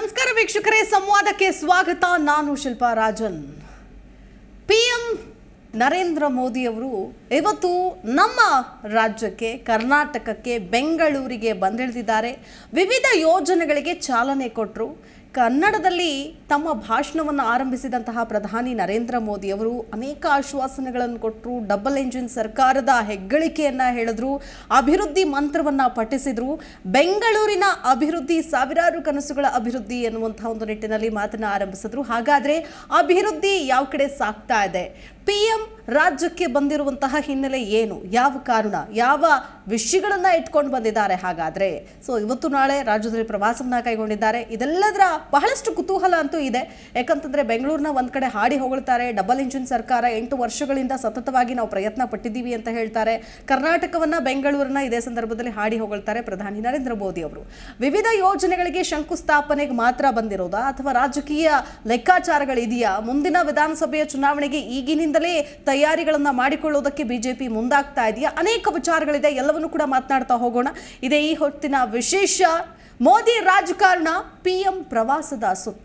ನಮಸ್ಕಾರ ವೀಕ್ಷಕರೇ ಸಂವಾದಕ್ಕೆ ಸ್ವಾಗತ ನಾನು ಶಿಲ್ಪಾ ರಾಜನ್ ಪಿಎಂ ನರೇಂದ್ರ ಮೋದಿ ಅವರು ಇವತ್ತು ನಮ್ಮ ರಾಜ್ಯಕ್ಕೆ ಕರ್ನಾಟಕಕ್ಕೆ ಬೆಂಗಳೂರಿಗೆ ಬಂದಿಳಿದಿದ್ದಾರೆ ವಿವಿಧ ಯೋಜನೆಗಳಿಗೆ ಚಾಲನೆ ಕೊಟ್ಟರು ಕನ್ನಡದಲ್ಲಿ ತಮ್ಮ ಭಾಷಣವನ್ನು ಆರಂಭಿಸಿದಂತಹ ಪ್ರಧಾನಿ ನರೇಂದ್ರ ಮೋದಿ ಅವರು ಅನೇಕ ಆಶ್ವಾಸನೆಗಳನ್ನು ಕೊಟ್ಟರು ಡಬಲ್ ಎಂಜಿನ್ ಸರ್ಕಾರದ ಹೆಗ್ಗಳಿಕೆಯನ್ನ ಹೇಳಿದ್ರು ಅಭಿವೃದ್ಧಿ ಮಂತ್ರವನ್ನ ಪಠಿಸಿದ್ರು ಬೆಂಗಳೂರಿನ ಅಭಿವೃದ್ಧಿ ಸಾವಿರಾರು ಕನಸುಗಳ ಅಭಿವೃದ್ಧಿ ಎನ್ನುವಂತಹ ಒಂದು ನಿಟ್ಟಿನಲ್ಲಿ ಮಾತನ್ನ ಆರಂಭಿಸಿದ್ರು ಹಾಗಾದ್ರೆ ಅಭಿವೃದ್ಧಿ ಯಾವ ಕಡೆ ಸಾಗ್ತಾ ಇದೆ ಪಿಎಂ ರಾಜ್ಯಕ್ಕೆ ಬಂದಿರುವಂತಹ ಹಿನ್ನೆಲೆ ಏನು ಯಾವ ಕಾರಣ ಯಾವ ವಿಷಯಗಳನ್ನ ಇಟ್ಕೊಂಡು ಬಂದಿದ್ದಾರೆ ಹಾಗಾದ್ರೆ ಸೊ ಇವತ್ತು ನಾಳೆ ರಾಜ್ಯದಲ್ಲಿ ಪ್ರವಾಸವನ್ನ ಕೈಗೊಂಡಿದ್ದಾರೆ ಇದೆಲ್ಲದರ ಬಹಳಷ್ಟು ಕುತೂಹಲ ಅಂತೂ ಇದೆ ಯಾಕಂತಂದ್ರೆ ಬೆಂಗಳೂರಿನ ಒಂದ್ ಕಡೆ ಹಾಡಿ ಹೊಗಳ್ತಾರೆ ಡಬಲ್ ಇಂಜಿನ್ ಸರ್ಕಾರ ಎಂಟು ವರ್ಷಗಳಿಂದ ಸತತವಾಗಿ ನಾವು ಪ್ರಯತ್ನ ಪಟ್ಟಿದ್ದೀವಿ ಅಂತ ಹೇಳ್ತಾರೆ ಕರ್ನಾಟಕವನ್ನ ಬೆಂಗಳೂರನ್ನ ಇದೇ ಸಂದರ್ಭದಲ್ಲಿ ಹಾಡಿ ಹೊಗಳ್ತಾರೆ ಪ್ರಧಾನಿ ನರೇಂದ್ರ ಮೋದಿ ಅವರು ವಿವಿಧ ಯೋಜನೆಗಳಿಗೆ ಶಂಕುಸ್ಥಾಪನೆಗೆ ಮಾತ್ರ ಬಂದಿರೋದಾ ಅಥವಾ ರಾಜಕೀಯ ಲೆಕ್ಕಾಚಾರಗಳಿದೆಯಾ ಮುಂದಿನ ವಿಧಾನಸಭೆಯ ಚುನಾವಣೆಗೆ ಈಗಿನಿಂದಲೇ ತಯಾರಿಗಳನ್ನ ಮಾಡಿಕೊಳ್ಳೋದಕ್ಕೆ ಬಿಜೆಪಿ ಮುಂದಾಗ್ತಾ ಇದೆಯಾ ಅನೇಕ ವಿಚಾರಗಳಿದೆ ಎಲ್ಲವನ್ನು ಕೂಡ ಮಾತನಾಡ್ತಾ ಹೋಗೋಣ ಇದೇ ಈ ಹೊತ್ತಿನ ವಿಶೇಷ ಮೋದಿ ರಾಜಕಾರಣ ಪಿಎಂ ಪ್ರವಾಸದ ಸುತ್ತ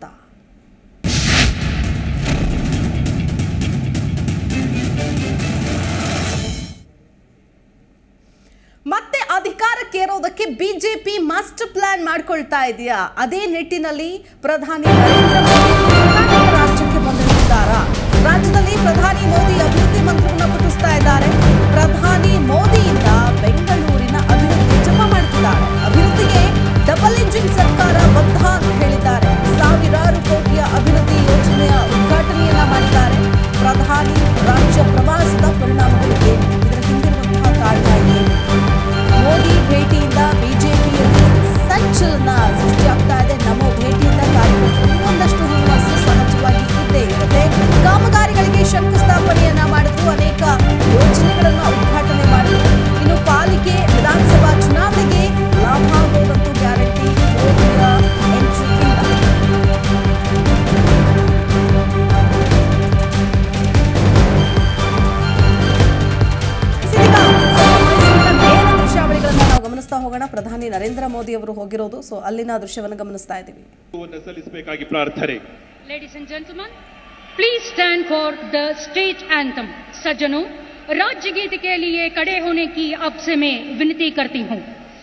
ಮತ್ತೆ ಅಧಿಕಾರಕ್ಕೇರೋದಕ್ಕೆ ಬಿಜೆಪಿ ಮಾಸ್ಟರ್ ಪ್ಲಾನ್ ಮಾಡ್ಕೊಳ್ತಾ ಇದೆಯಾ ಅದೇ ನಿಟ್ಟಿನಲ್ಲಿ ಪ್ರಧಾನಿ ನರೇಂದ್ರ ಮೋದಿ ಕರ್ನಾಟಕ ರಾಜ್ಯಕ್ಕೆ ಬಂದಿಳಿದಿದ್ದಾರಾ ರಾಜ್ಯದಲ್ಲಿ ಪ್ರಧಾನಿ ಮೋದಿ ಅಭಿವೃದ್ಧಿ ಮಂತ್ರವನ್ನ ಪಠಿಸ್ತಾ ಇದ್ದಾರೆ ಪ್ರಧಾನಿ ಮೋದಿಯಿಂದ ಬೆಂಗಳೂರಿನ ಅಭಿವೃದ್ಧಿ ಜಪ ಮಾಡ್ತಿದ್ದಾರೆ ಅಭಿವೃದ್ಧಿಗೆ ಡಬಲ್ ಇಂಜಿನ್ ಸರ್ಕಾರ ಬದ್ಧ ಅಂತ ಹೇಳಿದ್ದಾರೆ ಸಾವಿರಾರು ಕೋಟಿಯ ಅಭಿವೃದ್ಧಿ ಯೋಜನೆಯ ಉದ್ಘಾಟನೆಯನ್ನ ಮಾಡಿದ್ದಾರೆ ಪ್ರಧಾನಿ ರಾಜ್ಯ ಪ್ರವಾಸದ ಪರಿಣಾಮಗಳು ಏನು ಇದರ ಹಿಂದಿರುವಂತಹ ಕಾರಣ ಏನು ಮೋದಿ ಭೇಟಿಯಿಂದ ಬಿಜೆಪಿಯಲ್ಲಿ ಸಂಚಲನ ಸೃಷ್ಟಿಯಾಗ್ತಾ ಇದೆ ನಮ್ಮ ಭೇಟಿಯಿಂದ ಕಾರ್ಯಕರ್ತರು ಒಂದಷ್ಟು ಹುಮ್ಮಸ್ಸು ಸಹಜವಾಗಿ ಇದ್ದೇ ಇರುತ್ತೆ ಕಾಮಗಾರಿಗಳಿಗೆ ಶಂಕುಸ್ಥಾಪನೆಯನ್ನ ಮಾಡಿದ್ರು ಅನೇಕ ಯೋಜನೆಗಳನ್ನ ಉದ್ಘಾಟನೆ ಮಾಡಿದ್ರು ಇನ್ನು ಪಾಲಿಕೆ ವಿಧಾನಸಭಾ ಚುನಾವಣೆಗೆ ಲಾಭ ಆಗೋದಂತೂ ಗ್ಯಾರಂಟಿ ಮೋದಿಯ ಎಂಟ್ರಿ ಇಲ್ಲ ಇದೀಗ ಮೈಸೂರಿನ ನೇರ ದೃಶ್ಯಾವಳಿಗಳನ್ನ ನಾವು ಗಮನಿಸ್ತಾ ಹೋಗೋಣ ಪ್ರಧಾನಿ ನರೇಂದ್ರ ಮೋದಿ ಅವರು ಹೋಗಿರೋದು ಸೊ ಅಲ್ಲಿನ ದೃಶ್ಯವನ್ನು ಗಮನಿಸ್ತಾ ಇದ್ದೀವಿ ವನ್ನು ಸಲ್ಲಿಸಬೇಕಾಗಿ ಪ್ರಾರ್ಥನೆ Ladies and gentlemen, please stand for the state anthem. सज्जनों राज्य गीत के लिए खड़े होने की अब से मैं विनती करती हूँ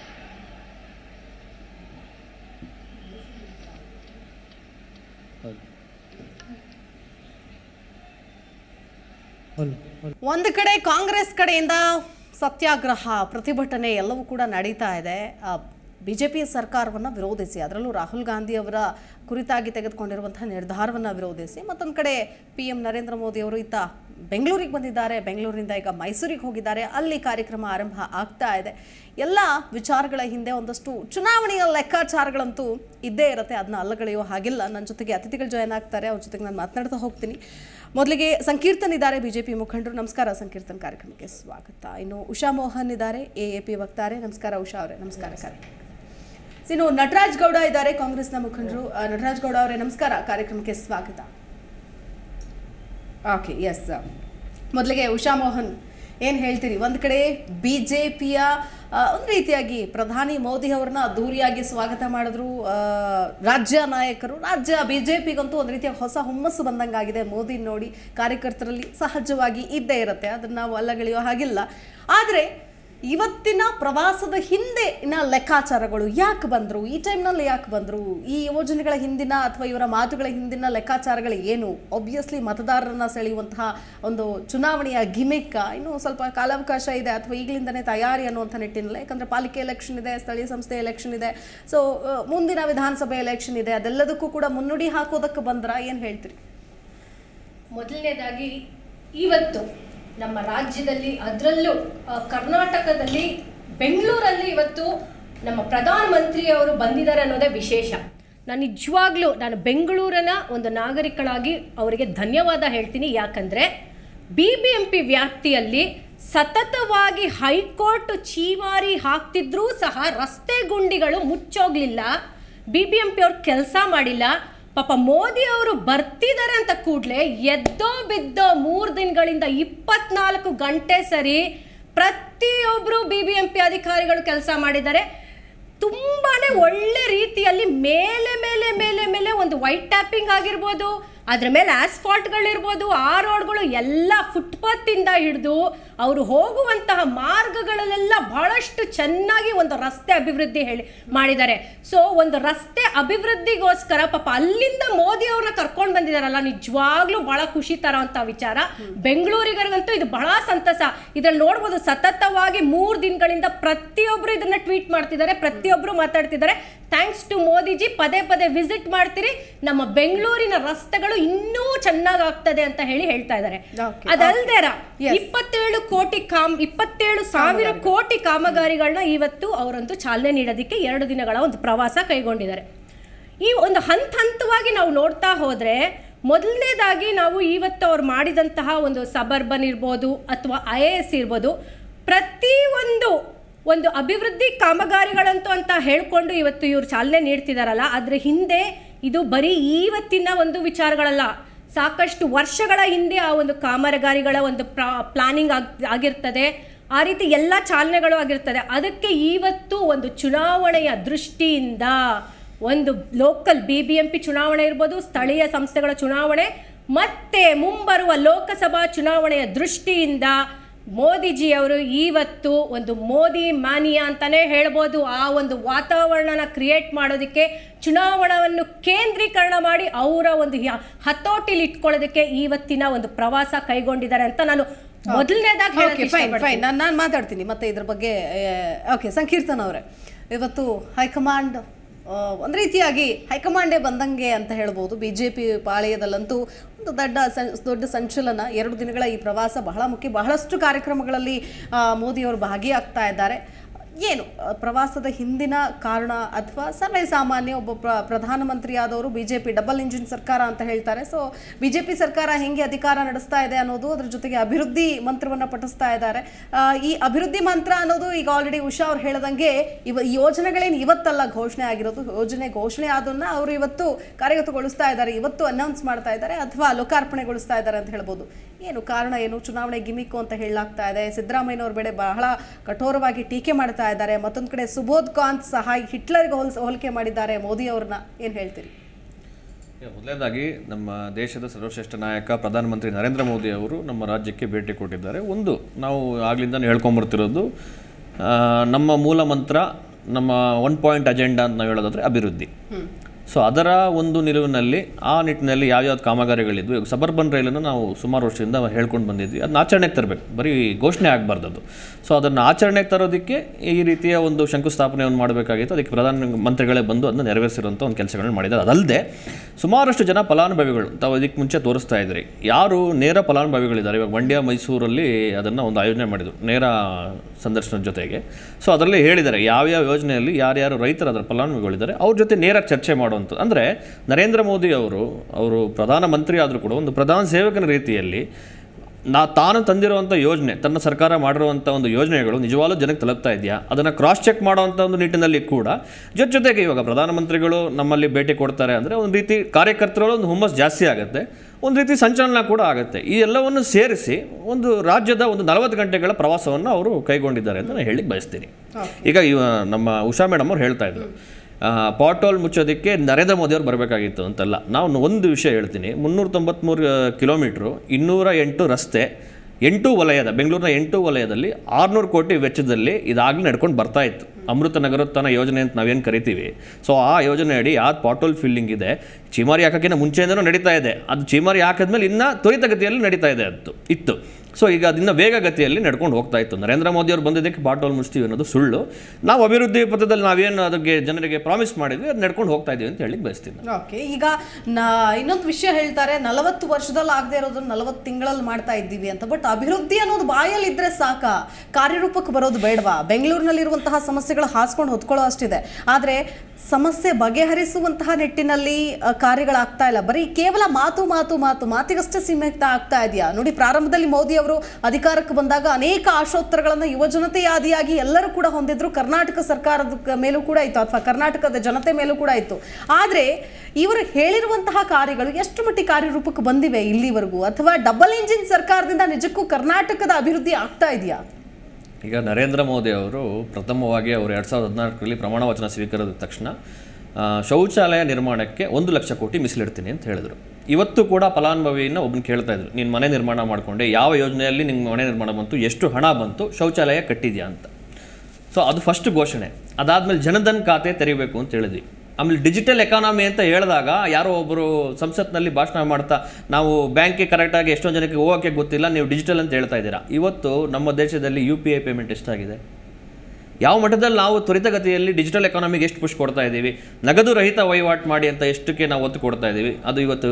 ಒಂದು ಕಡೆ ಕಾಂಗ್ರೆಸ್ ಕಡೆಯಿಂದ ಸತ್ಯಾಗ್ರಹ ಪ್ರತಿಭಟನೆ ಎಲ್ಲವೂ ಕೂಡ ನಡೀತಾ ಇದೆ ಬಿಜೆಪಿ ಸರ್ಕಾರವನ್ನು ವಿರೋಧಿಸಿ ಅದರಲ್ಲೂ ರಾಹುಲ್ ಗಾಂಧಿ ಅವರ ಕುರಿತಾಗಿ ತೆಗೆದುಕೊಂಡಿರುವಂತಹ ನಿರ್ಧಾರವನ್ನು ವಿರೋಧಿಸಿ ಮತ್ತೊಂದು ಕಡೆ ಪಿ ಎಂ ನರೇಂದ್ರ ಮೋದಿ ಅವರು ಇತ್ತ ಬೆಂಗಳೂರಿಗೆ ಬಂದಿದ್ದಾರೆ ಬೆಂಗಳೂರಿನಿಂದ ಈಗ ಮೈಸೂರಿಗೆ ಹೋಗಿದ್ದಾರೆ ಅಲ್ಲಿ ಕಾರ್ಯಕ್ರಮ ಆರಂಭ ಆಗ್ತಾ ಇದೆ ಎಲ್ಲ ವಿಚಾರಗಳ ಹಿಂದೆ ಒಂದಷ್ಟು ಚುನಾವಣೆಯ ಲೆಕ್ಕಾಚಾರಗಳಂತೂ ಇದ್ದೇ ಇರುತ್ತೆ ಅದನ್ನ ಅಲ್ಲಗಳೆಯೋ ಹಾಗಿಲ್ಲ ನನ್ನ ಜೊತೆಗೆ ಅತಿಥಿಗಳು ಜಾಯ್ನ್ ಆಗ್ತಾರೆ ಅವ್ರ ಜೊತೆಗೆ ನಾನು ಮಾತನಾಡ್ತಾ ಹೋಗ್ತೀನಿ ಮೊದಲಿಗೆ ಸಂಕೀರ್ತನ್ ಇದ್ದಾರೆ ಬಿಜೆಪಿ ಮುಖಂಡರು ನಮಸ್ಕಾರ ಸಂಕೀರ್ತನ್ ಕಾರ್ಯಕ್ರಮಕ್ಕೆ ಸ್ವಾಗತ ಇನ್ನು ಉಷಾ ಮೋಹನ್ ಇದ್ದಾರೆ ಎ ಎ ಪಿ ವಕ್ತಾರೆ ನಮಸ್ಕಾರ ಉಷಾ ಅವರೇ ನಮಸ್ಕಾರ ಕಾರ್ಯಕ್ರಮ ಇನ್ನು ನಟರಾಜ್ ಗೌಡ ಇದ್ದಾರೆ ಕಾಂಗ್ರೆಸ್ನ ಮುಖಂಡರು ಆ, ನಟರಾಜ್ ಗೌಡ ಅವರೇ ನಮಸ್ಕಾರ ಕಾರ್ಯಕ್ರಮಕ್ಕೆ ಸ್ವಾಗತ ಓಕೆ ಎಸ್ ಮೊದಲಿಗೆ ಉಷಾ ಮೋಹನ್ ಏನು ಹೇಳ್ತೀರಿ ಒಂದು ಕಡೆ ಬಿ ಜೆ ಪಿಯ ಒಂದು ರೀತಿಯಾಗಿ ಪ್ರಧಾನಿ ಮೋದಿ ಅವ್ರನ್ನ ಅದ್ದೂರಿಯಾಗಿ ಸ್ವಾಗತ ಮಾಡಿದ್ರು ಆ, ರಾಜ್ಯ ನಾಯಕರು ರಾಜ್ಯ ಬಿ ಜೆ ಪಿಗಂತೂ ಒಂದು ರೀತಿಯ ಹೊಸ ಹುಮ್ಮಸ್ಸು ಬಂದಂಗಾಗಿದೆ ಮೋದಿ ನೋಡಿ ಕಾರ್ಯಕರ್ತರಲ್ಲಿ ಸಹಜವಾಗಿ ಇದ್ದೇ ಇರುತ್ತೆ ಅದನ್ನು ನಾವು ಅಲ್ಲಗಳೆಯೋ ಹಾಗಿಲ್ಲ ಆದರೆ ಇವತ್ತಿನ ಪ್ರವಾಸದ ಹಿಂದಿನ ಲೆಕ್ಕಾಚಾರಗಳು ಯಾಕೆ ಬಂದರು ಈ ಟೈಮ್ನಲ್ಲಿ ಯಾಕೆ ಬಂದರು ಈ ಯೋಜನೆಗಳ ಹಿಂದಿನ ಅಥವಾ ಇವರ ಮಾತುಗಳ ಹಿಂದಿನ ಲೆಕ್ಕಾಚಾರಗಳು ಏನು ಒಬ್ವಿಯಸ್ಲಿ ಮತದಾರರನ್ನ ಸೆಳೆಯುವಂತಹ ಒಂದು ಚುನಾವಣೆಯ ಗಿಮಿಕ್ಕ ಇನ್ನು ಸ್ವಲ್ಪ ಕಾಲಾವಕಾಶ ಇದೆ ಅಥವಾ ಈಗಲಿಂದನೇ ತಯಾರಿ ಅನ್ನುವಂಥ ನಿಟ್ಟಿನಲ್ಲಿ ಯಾಕಂದರೆ ಪಾಲಿಕೆ ಎಲೆಕ್ಷನ್ ಇದೆ ಸ್ಥಳೀಯ ಸಂಸ್ಥೆ ಎಲೆಕ್ಷನ್ ಇದೆ ಸೊ ಮುಂದಿನ ವಿಧಾನಸಭೆ ಎಲೆಕ್ಷನ್ ಇದೆ ಅದೆಲ್ಲದಕ್ಕೂ ಕೂಡ ಮುನ್ನುಡಿ ಹಾಕೋದಕ್ಕೆ ಬಂದ್ರ ಏನು ಹೇಳ್ತೀರಿ ಮೊದಲನೇದಾಗಿ ಇವತ್ತು ನಮ್ಮ ರಾಜ್ಯದಲ್ಲಿ ಅದರಲ್ಲೂ ಆ, ಕರ್ನಾಟಕದಲ್ಲಿ ಬೆಂಗಳೂರಲ್ಲಿ ಇವತ್ತು ನಮ್ಮ ಪ್ರಧಾನಮಂತ್ರಿಯವರು ಬಂದಿದ್ದಾರೆ ಅನ್ನೋದೇ ವಿಶೇಷ ನಾನು ನಿಜವಾಗ್ಲೂ ನಾನು ಬೆಂಗಳೂರಿನ ಒಂದು ನಾಗರಿಕಳಾಗಿ ಅವರಿಗೆ ಧನ್ಯವಾದ ಹೇಳ್ತೀನಿ ಯಾಕಂದರೆ ಬಿ ಬಿ ಎಂ ಪಿ ವ್ಯಾಪ್ತಿಯಲ್ಲಿ ಸತತವಾಗಿ ಹೈಕೋರ್ಟ್ ಚೀಮಾರಿ ಹಾಕ್ತಿದ್ರೂ ಸಹ ರಸ್ತೆ ಗುಂಡಿಗಳು ಮುಚ್ಚೋಗ್ಲಿಲ್ಲ ಬಿ ಬಿ ಎಂ ಪಿ ಅವ್ರು ಕೆಲಸ ಮಾಡಿಲ್ಲ ಪಾಪ ಮೋದಿ ಅವರು ಬರ್ತಿದ್ದಾರೆ ಅಂತ ಕೂಡಲೇ ಎದ್ದೋ ಬಿದ್ದೋ ಮೂರು ದಿನಗಳಿಂದ ಇಪ್ಪತ್ನಾಲ್ಕು ಗಂಟೆ ಸರಿ ಪ್ರತಿಯೊಬ್ಬರು ಬಿ ಬಿ ಎಂ ಪಿ ಅಧಿಕಾರಿಗಳು ಕೆಲಸ ಮಾಡಿದ್ದಾರೆ ತುಂಬಾನೇ ಒಳ್ಳೆ ರೀತಿಯಲ್ಲಿ ಮೇಲೆ ಮೇಲೆ ಮೇಲೆ ಮೇಲೆ ಒಂದು ವೈಟ್ ಟ್ಯಾಪಿಂಗ್ ಆಗಿರ್ಬೋದು ಅದ್ರ ಮೇಲೆ ಆಸ್ಫಾಲ್ಟ್ಗಳಿರ್ಬೋದು ಆ ರೋಡ್ಗಳು ಎಲ್ಲ ಫುಟ್ಪಾತಿಂದ ಹಿಡಿದು ಅವರು ಹೋಗುವಂತಹ ಮಾರ್ಗಗಳಲ್ಲೆಲ್ಲ ಬಹಳಷ್ಟು ಚೆನ್ನಾಗಿ ಒಂದು ರಸ್ತೆ ಅಭಿವೃದ್ಧಿ ಹೇಳಿ ಮಾಡಿದ್ದಾರೆ ಸೊ ಒಂದು ರಸ್ತೆ ಅಭಿವೃದ್ಧಿಗೋಸ್ಕರ ಪಾಪ ಅಲ್ಲಿಂದ ಮೋದಿ ಅವ್ರನ್ನ ಕರ್ಕೊಂಡು ಬಂದಿದಾರಲ್ಲ ನಿಜವಾಗ್ಲೂ ಬಹಳ ಖುಷಿ ತರೋಂಥ ವಿಚಾರ ಬೆಂಗಳೂರಿಗರಿಗಂತೂ ಇದು ಬಹಳ ಸಂತಸ ಇದ್ರಲ್ಲಿ ನೋಡ್ಬೋದು ಸತತವಾಗಿ ಮೂರು ದಿನಗಳಿಂದ ಪ್ರತಿಯೊಬ್ಬರು ಇದನ್ನ ಟ್ವೀಟ್ ಮಾಡ್ತಿದ್ದಾರೆ ಪ್ರತಿಯೊಬ್ಬರು ಮಾತಾಡ್ತಿದ್ದಾರೆ ಥ್ಯಾಂಕ್ಸ್ ಟು ಮೋದಿಜಿ ಪದೇ ಪದೇ ವಿಸಿಟ್ ಮಾಡ್ತೀರಿ ನಮ್ಮ ಬೆಂಗಳೂರಿನ ರಸ್ತೆಗಳು ಇನ್ನೂ ಚೆನ್ನಾಗಿ ಆಗ್ತದೆ ಅಂತ ಹೇಳಿ ಹೇಳ್ತಾ ಇದ್ದಾರೆ Okay. ಅದಲ್ದೇರ Yes. ಇಪ್ಪತ್ತೇಳು ಕೋಟಿ ಕಾಮ್ ಇಪ್ಪತ್ತೇಳು ಸಾವಿರ ಕೋಟಿ ಕಾಮಗಾರಿಗಳನ್ನ ಇವತ್ತು ಅವರಂತೂ ಚಾಲನೆ ನೀಡೋದಕ್ಕೆ ಎರಡು ದಿನಗಳ ಒಂದು ಪ್ರವಾಸ ಕೈಗೊಂಡಿದ್ದಾರೆ ಈ ಒಂದು ಹಂತ ಹಂತವಾಗಿ ನಾವು ನೋಡ್ತಾ ಹೋದ್ರೆ ಮೊದಲನೇದಾಗಿ ನಾವು ಇವತ್ತು ಅವ್ರು ಮಾಡಿದಂತಹ ಒಂದು ಸಬರ್ಬನ್ ಇರ್ಬೋದು ಅಥವಾ ಐ ಎ ಎಸ್ ಇರ್ಬೋದು ಪ್ರತಿಯೊಂದು ಒಂದು ಅಭಿವೃದ್ಧಿ ಕಾಮಗಾರಿಗಳಂತೂ ಅಂತ ಹೇಳ್ಕೊಂಡು ಇವತ್ತು ಇವರು ಚಾಲನೆ ನೀಡ್ತಿದಾರಲ್ಲ ಅದ್ರ ಹಿಂದೆ ಇದು ಬರೀ ಇವತ್ತಿನ ಒಂದು ವಿಚಾರಗಳಲ್ಲ ಸಾಕಷ್ಟು ವರ್ಷಗಳ ಹಿಂದೆ ಆ ಒಂದು ಕಾಮಗಾರಿಗಳ ಒಂದು ಪ್ಲಾನಿಂಗ್ ಆಗ್ ಆಗಿರ್ತದೆ ಆ ರೀತಿ ಎಲ್ಲ ಚಾಲನೆಗಳು ಆಗಿರ್ತದೆ ಅದಕ್ಕೆ ಇವತ್ತು ಒಂದು ಚುನಾವಣೆಯ ದೃಷ್ಟಿಯಿಂದ ಒಂದು local B B M P ಚುನಾವಣೆ ಇರ್ಬೋದು ಸ್ಥಳೀಯ ಸಂಸ್ಥೆಗಳ ಚುನಾವಣೆ ಮತ್ತೆ ಮುಂಬರುವ ಲೋಕಸಭಾ ಚುನಾವಣೆಯ ದೃಷ್ಟಿಯಿಂದ ಮೋದಿಜಿ ಅವರು ಇವತ್ತು ಒಂದು ಮೋದಿ ಮಾನಿಯಾ ಅಂತಾನೆ ಹೇಳ್ಬೋದು ಆ ಒಂದು ವಾತಾವರಣನ ಕ್ರಿಯೇಟ್ ಮಾಡೋದಕ್ಕೆ ಚುನಾವಣೆಯನ್ನು ಕೇಂದ್ರೀಕರಣ ಮಾಡಿ ಅವರ ಒಂದು ಯ- ಹತೋಟಿಲಿ ಇಟ್ಕೊಳ್ಳೋದಕ್ಕೆ ಇವತ್ತಿನ ಒಂದು ಪ್ರವಾಸ ಕೈಗೊಂಡಿದ್ದಾರೆ ಅಂತ ನಾನು ಮೊದಲನೇದಾಗಿ ಓಕೆ ಫೈನ್ ಫೈನ್ ನಾನು ನಾನು ಮಾತಾಡ್ತೀನಿ ಮತ್ತೆ ಇದ್ರ ಬಗ್ಗೆ ಓಕೆ ಸಂಕೀರ್ತನ್ ಅವರೇ ಇವತ್ತು ಹೈಕಮಾಂಡ್ ಆ, ಒಂದು ರೀತಿಯಾಗಿ ಹೈಕಮಾಂಡೇ ಬಂದಂಗೆ ಅಂತ ಹೇಳ್ಬೋದು ಬಿ ಜೆ ಪಿ ಪಾಳೆಯದಲ್ಲಂತೂ ಒಂದು ದೊಡ್ಡ ಸಂ ದೊಡ್ಡ ಸಂಚಲನ ಎರಡು ದಿನಗಳ ಈ ಪ್ರವಾಸ ಬಹಳ ಮುಖ್ಯ ಬಹಳಷ್ಟು ಕಾರ್ಯಕ್ರಮಗಳಲ್ಲಿ ಆ, ಮೋದಿಯವರು ಭಾಗಿಯಾಗ್ತಾ ಇದ್ದಾರೆ ಏನು ಆ, ಪ್ರವಾಸದ ಹಿಂದಿನ ಕಾರಣ ಅಥವಾ ಸರ್ವೇ ಸಾಮಾನ್ಯ ಒಬ್ಬ ಪ್ರ ಪ್ರಧಾನಮಂತ್ರಿ ಆದವರು B J P double engine ಸರ್ಕಾರ ಅಂತ ಹೇಳ್ತಾರೆ ಸೊ ಬಿ ಜೆ ಪಿ ಸರ್ಕಾರ ಹೆಂಗೆ ಅಧಿಕಾರ ನಡೆಸ್ತಾ ಇದೆ ಅನ್ನೋದು ಅದ್ರ ಜೊತೆಗೆ ಅಭಿವೃದ್ಧಿ ಮಂತ್ರವನ್ನು ಪಠಿಸ್ತಾ ಇದ್ದಾರೆ ಆ, ಈ ಅಭಿವೃದ್ಧಿ ಮಂತ್ರ ಅನ್ನೋದು ಈಗ ಆಲ್ರೆಡಿ ಉಷಾ ಅವ್ರು ಹೇಳ್ದಂಗೆ ಇವ ಈ ಯೋಜನೆಗಳೇನು ಇವತ್ತಲ್ಲ ಘೋಷಣೆ ಆಗಿರೋದು ಯೋಜನೆ ಘೋಷಣೆ ಆದನ್ನ ಅವರು ಇವತ್ತು ಕಾರ್ಯಗತಗೊಳಿಸ್ತಾ ಇದ್ದಾರೆ ಇವತ್ತು ಅನೌನ್ಸ್ ಮಾಡ್ತಾ ಇದ್ದಾರೆ ಅಥವಾ ಲೋಕಾರ್ಪಣೆಗೊಳಿಸ್ತಾ ಇದ್ದಾರೆ ಅಂತ ಹೇಳ್ಬೋದು ಏನು ಕಾರಣ ಏನು ಚುನಾವಣೆ ಗಿಮಿಕ್ಕು ಅಂತ ಹೇಳಲಾಗ್ತಾ ಇದೆ ಸಿದ್ದರಾಮಯ್ಯನವ್ರ ಬೆಳೆ ಬಹಳ ಕಠೋರವಾಗಿ ಟೀಕೆ ಮಾಡ್ತಾ ಇದ್ದಾರೆ ಮತ್ತೊಂದು ಕಡೆ ಸುಬೋಧ್ ಕಾಂತ್ ಸಹ ಹಿಟ್ಲರ್ಗೆ ಹೋಲ್ಸ್ ಹೋಲಿಕೆ ಮಾಡಿದ್ದಾರೆ ಮೋದಿ ಅವ್ರನ್ನ ಏನು ಹೇಳ್ತೀರಿ ಮೊದಲನೇದಾಗಿ ನಮ್ಮ ದೇಶದ ಸರ್ವಶ್ರೇಷ್ಠ ನಾಯಕ ಪ್ರಧಾನಮಂತ್ರಿ ನರೇಂದ್ರ ಮೋದಿ ಅವರು ನಮ್ಮ ರಾಜ್ಯಕ್ಕೆ ಭೇಟಿ ಕೊಟ್ಟಿದ್ದಾರೆ ಒಂದು ನಾವು ಆಗ್ಲಿಂದ ಹೇಳ್ಕೊಂಬರ್ತಿರೋದು ಆ, ನಮ್ಮ ಮೂಲ ಮಂತ್ರ ನಮ್ಮ ಒನ್ ಪಾಯಿಂಟ್ ಅಜೆಂಡಾ ಅಂತ ನಾವು ಹೇಳೋದಾದ್ರೆ ಅಭಿವೃದ್ಧಿ ಸೊ ಅದರ ಒಂದು ನಿಲುವಿನಲ್ಲಿ ಆ ನಿಟ್ಟಿನಲ್ಲಿ ಯಾವ್ಯಾವ್ದು ಕಾಮಗಾರಿಗಳಿದ್ವು ಈಗ ಸಬರ್ಬನ್ ರೈಲನ್ನು ನಾವು ಸುಮಾರು ವರ್ಷದಿಂದ ಹೇಳ್ಕೊಂಡು ಬಂದಿದ್ವಿ ಅದನ್ನ ಆಚರಣೆಗೆ ತರಬೇಕು ಬರೀ ಘೋಷಣೆ ಆಗಬಾರ್ದು ಅದು ಸೊ ಅದನ್ನು ಆಚರಣೆಗೆ ತರೋದಕ್ಕೆ ಈ ರೀತಿಯ ಒಂದು ಶಂಕುಸ್ಥಾಪನೆಯನ್ನು ಮಾಡಬೇಕಾಗಿತ್ತು ಅದಕ್ಕೆ ಪ್ರಧಾನ ಮಂತ್ರಿಗಳೇ ಬಂದು ಅದನ್ನು ನೆರವೇರಿಸಿರುವಂಥ ಒಂದು ಕೆಲಸಗಳನ್ನು ಮಾಡಿದ್ದಾರೆ ಅದಲ್ಲದೆ ಸುಮಾರಷ್ಟು ಜನ ಫಲಾನುಭವಿಗಳು ತಾವು ಇದಕ್ಕೆ ಮುಂಚೆ ತೋರಿಸ್ತಾ ಇದ್ರಿ ಯಾರು ನೇರ ಫಲಾನುಭವಿಗಳಿದ್ದಾರೆ ಇವಾಗ ಮಂಡ್ಯ ಮೈಸೂರಲ್ಲಿ ಅದನ್ನು ಒಂದು ಆಯೋಜನೆ ಮಾಡಿದರು ನೇರ ಸಂದರ್ಶನದ ಜೊತೆಗೆ ಸೊ ಅದರಲ್ಲಿ ಹೇಳಿದ್ದಾರೆ ಯಾವ್ಯಾವ ಯೋಜನೆಯಲ್ಲಿ ಯಾರ್ಯಾರು ರೈತರು ಅದರ ಫಲಾನುಭವಿಗಳಿದ್ದಾರೆ ಅವ್ರ ಜೊತೆ ನೇರ ಚರ್ಚೆ ಮಾಡುವಂಥದ್ದು ಅಂದರೆ ನರೇಂದ್ರ ಮೋದಿ ಅವರು ಅವರು ಪ್ರಧಾನಮಂತ್ರಿ ಆದರೂ ಕೂಡ ಒಂದು ಪ್ರಧಾನ ಸೇವಕನ ರೀತಿಯಲ್ಲಿ ನಾ ತಾನು ತಂದಿರುವಂಥ ಯೋಜನೆ ತನ್ನ ಸರ್ಕಾರ ಮಾಡಿರುವಂಥ ಒಂದು ಯೋಜನೆಗಳು ನಿಜವಾಗ್ಲೂ ಜನಕ್ಕೆ ತಲುಪ್ತಾ ಇದೆಯಾ ಅದನ್ನು ಕ್ರಾಸ್ ಚೆಕ್ ಮಾಡುವಂಥ ಒಂದು ನಿಟ್ಟಿನಲ್ಲಿ ಕೂಡ ಜೊತೆ ಜೊತೆಗೆ ಇವಾಗ ಪ್ರಧಾನಮಂತ್ರಿಗಳು ನಮ್ಮಲ್ಲಿ ಭೇಟಿ ಕೊಡ್ತಾರೆ ಅಂದರೆ ಒಂದು ರೀತಿ ಕಾರ್ಯಕರ್ತರು ಒಂದು ಹುಮ್ಮಸ್ ಜಾಸ್ತಿ ಆಗುತ್ತೆ ಒಂದು ರೀತಿ ಸಂಚಲನ ಕೂಡ ಆಗುತ್ತೆ ಈ ಎಲ್ಲವನ್ನು ಸೇರಿಸಿ ಒಂದು ರಾಜ್ಯದ ಒಂದು ನಲವತ್ತು ಗಂಟೆಗಳ ಪ್ರವಾಸವನ್ನು ಅವರು ಕೈಗೊಂಡಿದ್ದಾರೆ ಅಂತ ನಾನು ಹೇಳಿಕ್ಕೆ ಬಯಸ್ತೀನಿ ಈಗ ಇವ ನಮ್ಮ ಉಷಾ ಮೇಡಮ್ ಅವ್ರು ಹೇಳ್ತಾ ಇದ್ರು ಪಾಟೋಲ್ ಮುಚ್ಚೋದಕ್ಕೆ ನರೇಂದ್ರ ಮೋದಿ ಅವ್ರು ಬರಬೇಕಾಗಿತ್ತು ಅಂತಲ್ಲ ನಾವು ಒಂದು ವಿಷಯ ಹೇಳ್ತೀನಿ ಮುನ್ನೂರ ತೊಂಬತ್ತ್ಮೂರು ಕಿಲೋಮೀಟ್ರು ಇನ್ನೂರ ಎಂಟು ರಸ್ತೆ ಎಂಟು ವಲಯದ ಬೆಂಗಳೂರಿನ ಎಂಟು ವಲಯದಲ್ಲಿ ಆರುನೂರು ಕೋಟಿ ವೆಚ್ಚದಲ್ಲಿ ಇದಾಗಲೇ ನಡ್ಕೊಂಡು ಬರ್ತಾ ಇತ್ತು ಅಮೃತ ನಗರೋತ್ಥಾನ ಯೋಜನೆ ಅಂತ ನಾವೇನು ಕರಿತೀವಿ ಸೊ ಆ ಯೋಜನೆ ಅಡಿ ಯಾವ್ದು ಪಾಟೋಲ್ ಫಿಲ್ಲಿಂಗ್ ಇದೆ ಚೀಮಾರಿ ಹಾಕೋಕ್ಕಿಂತ ಮುಂಚೆಯಿಂದನೂ ನಡೀತಾ ಇದೆ ಅದು ಚೀಮಾರಿ ಹಾಕಿದ್ಮೇಲೆ ಇನ್ನೂ ತ್ವರಿತಗತಿಯಲ್ಲಿ ನಡೀತಾ ಇದೆ ಅದು ಇತ್ತು ಸೊ ಈಗ ಅದನ್ನ ವೇಗಗತಿಯಲ್ಲಿ ನಡ್ಕೊಂಡು ಹೋಗ್ತಾ ಇತ್ತು ನರೇಂದ್ರ ಮೋದಿ ಅವರು ಬಂದಿದ್ದಕ್ಕೆ ಪಾಟೋಲ್ ಮುಚ್ತೀವಿ ಅನ್ನೋದು ಸುಳ್ಳು ನಾವು ಅಭಿವೃದ್ಧಿ ಪಥದಲ್ಲಿ ನಾವೇನು ಅದಕ್ಕೆ ಜನರಿಗೆ ಪ್ರಾಮಿಸ್ ಮಾಡಿದ್ವಿ ಅದು ನಡ್ಕೊಂಡು ಹೋಗ್ತಾ ಇದೀವಿ ಅಂತ ಹೇಳಿ ಬಯಸ್ತೀನಿ ನಾನು. ಓಕೆ ಈಗ ನಾ ಇನ್ನೊಂದು ವಿಷಯ ಹೇಳ್ತಾರೆ ನಲವತ್ತು ವರ್ಷದಲ್ಲಿ ಆಗದೆ ಇರೋದನ್ನ ನಲವತ್ತು ತಿಂಗಳಲ್ಲಿ ಮಾಡ್ತಾ ಇದ್ದೀವಿ ಅಂತ ಬಟ್ ಅಭಿವೃದ್ಧಿ ಅನ್ನೋದು ಬಾಯಲ್ಲಿ ಇದ್ರೆ ಸಾಕ ಕಾರ್ಯರೂಪಕ್ಕೆ ಬರೋದು ಬೇಡವಾ ಬೆಂಗಳೂರಿನಲ್ಲಿರುವಂತಹ ಸಮಸ್ಯೆಗಳು ಹಾಸ್ಕೊಂಡು ಹೊತ್ಕೊಳ್ಳೋ ಅಷ್ಟಿದೆ ಆದರೆ ಸಮಸ್ಯೆ ಬಗೆಹರಿಸುವಂತಹ ನಿಟ್ಟಿನಲ್ಲಿ ಆ, ಕಾರ್ಯಗಳಾಗ್ತಾ ಇಲ್ಲ ಬರೀ ಕೇವಲ ಮಾತು ಮಾತು ಮಾತು ಮಾತಿಗಷ್ಟೇ ಸೀಮಿತ ಆಗ್ತಾ ಇದೆಯಾ ನೋಡಿ ಪ್ರಾರಂಭದಲ್ಲಿ ಮೋದಿ ಅವರು ಅಧಿಕಾರಕ್ಕೆ ಬಂದಾಗ ಅನೇಕ ಆಶೋತ್ತರಗಳನ್ನು ಯುವಜನತೆಯ ಆದಿಯಾಗಿ ಎಲ್ಲರೂ ಕೂಡ ಹೊಂದಿದ್ರು ಕರ್ನಾಟಕ ಸರ್ಕಾರದ ಕ- ಮೇಲೂ ಕೂಡ ಇತ್ತು ಅಥವಾ ಕರ್ನಾಟಕದ ಜನತೆ ಮೇಲೂ ಕೂಡ ಇತ್ತು ಆದರೆ ಇವರು ಹೇಳಿರುವಂತಹ ಕಾರ್ಯಗಳು ಎಷ್ಟು ಮಟ್ಟಿಗೆ ಕಾರ್ಯರೂಪಕ್ಕೆ ಬಂದಿವೆ ಇಲ್ಲಿವರೆಗೂ ಅಥವಾ ಡಬಲ್ ಇಂಜಿನ್ ಸರ್ಕಾರದಿಂದ ನಿಜಕ್ಕೂ ಕರ್ನಾಟಕದ ಅಭಿವೃದ್ಧಿ ಆಗ್ತಾ ಇದೆಯಾ ಈಗ ನರೇಂದ್ರ ಮೋದಿ ಅವರು ಪ್ರಥಮವಾಗಿ ಅವರು ಎರಡು ಸಾವಿರದ ಹದಿನಾಲ್ಕರಲ್ಲಿ ಪ್ರಮಾಣ ವಚನ ಸ್ವೀಕಾರದ ತಕ್ಷಣ ಆ, ಶೌಚಾಲಯ ನಿರ್ಮಾಣಕ್ಕೆ ಒಂದು ಲಕ್ಷ ಕೋಟಿ ಮೀಸಲಿಡ್ತೀನಿ ಅಂತ ಹೇಳಿದರು ಇವತ್ತು ಕೂಡ ಫಲಾನುಭವಿನ ಒಬ್ಬನ ಕೇಳ್ತಾ ಇದ್ರು ನೀನು ಮನೆ ನಿರ್ಮಾಣ ಮಾಡಿಕೊಂಡೆ ಯಾವ ಯೋಜನೆಯಲ್ಲಿ ನಿಂಗೆ ಮನೆ ನಿರ್ಮಾಣ ಬಂತು ಎಷ್ಟು ಹಣ ಬಂತು ಶೌಚಾಲಯ ಕಟ್ಟಿದ್ಯಾ ಅಂತ ಸೊ ಅದು ಫಸ್ಟ್ ಘೋಷಣೆ ಅದಾದಮೇಲೆ ಜನಧನ್ ಖಾತೆ ತೆರಿಬೇಕು ಅಂತ ಹೇಳಿದ್ವಿ ಆಮೇಲೆ ಡಿಜಿಟಲ್ ಎಕಾನಮಿ ಅಂತ ಹೇಳಿದಾಗ ಯಾರೋ ಒಬ್ಬರು ಸಂಸತ್ನಲ್ಲಿ ಭಾಷಣ ಮಾಡ್ತಾ ನಾವು ಬ್ಯಾಂಕಿಗೆ ಕರೆಕ್ಟಾಗಿ ಎಷ್ಟೊಂದು ಜನಕ್ಕೆ ಹೋಗೋಕ್ಕೆ ಗೊತ್ತಿಲ್ಲ ನೀವು ಡಿಜಿಟಲ್ ಅಂತ ಹೇಳ್ತಾ ಇದ್ದೀರಾ ಇವತ್ತು ನಮ್ಮ ದೇಶದಲ್ಲಿ ಯು ಪಿ ಐ ಪೇಮೆಂಟ್ ಎಷ್ಟಾಗಿದೆ ಯಾವ ಮಟ್ಟದಲ್ಲಿ ನಾವು ತ್ವರಿತಗತಿಯಲ್ಲಿ ಡಿಜಿಟಲ್ ಎಕಾನಮಿಗೆ ಎಷ್ಟು ಪುಷ್ ಕೊಡ್ತಾ ಇದ್ದೀವಿ ನಗದು ರಹಿತ ವಹಿವಾಟು ಮಾಡಿ ಅಂತ ಎಷ್ಟಕ್ಕೆ ನಾವು ಒತ್ತು ಕೊಡ್ತಾ ಇದ್ದೀವಿ ಅದು ಇವತ್ತು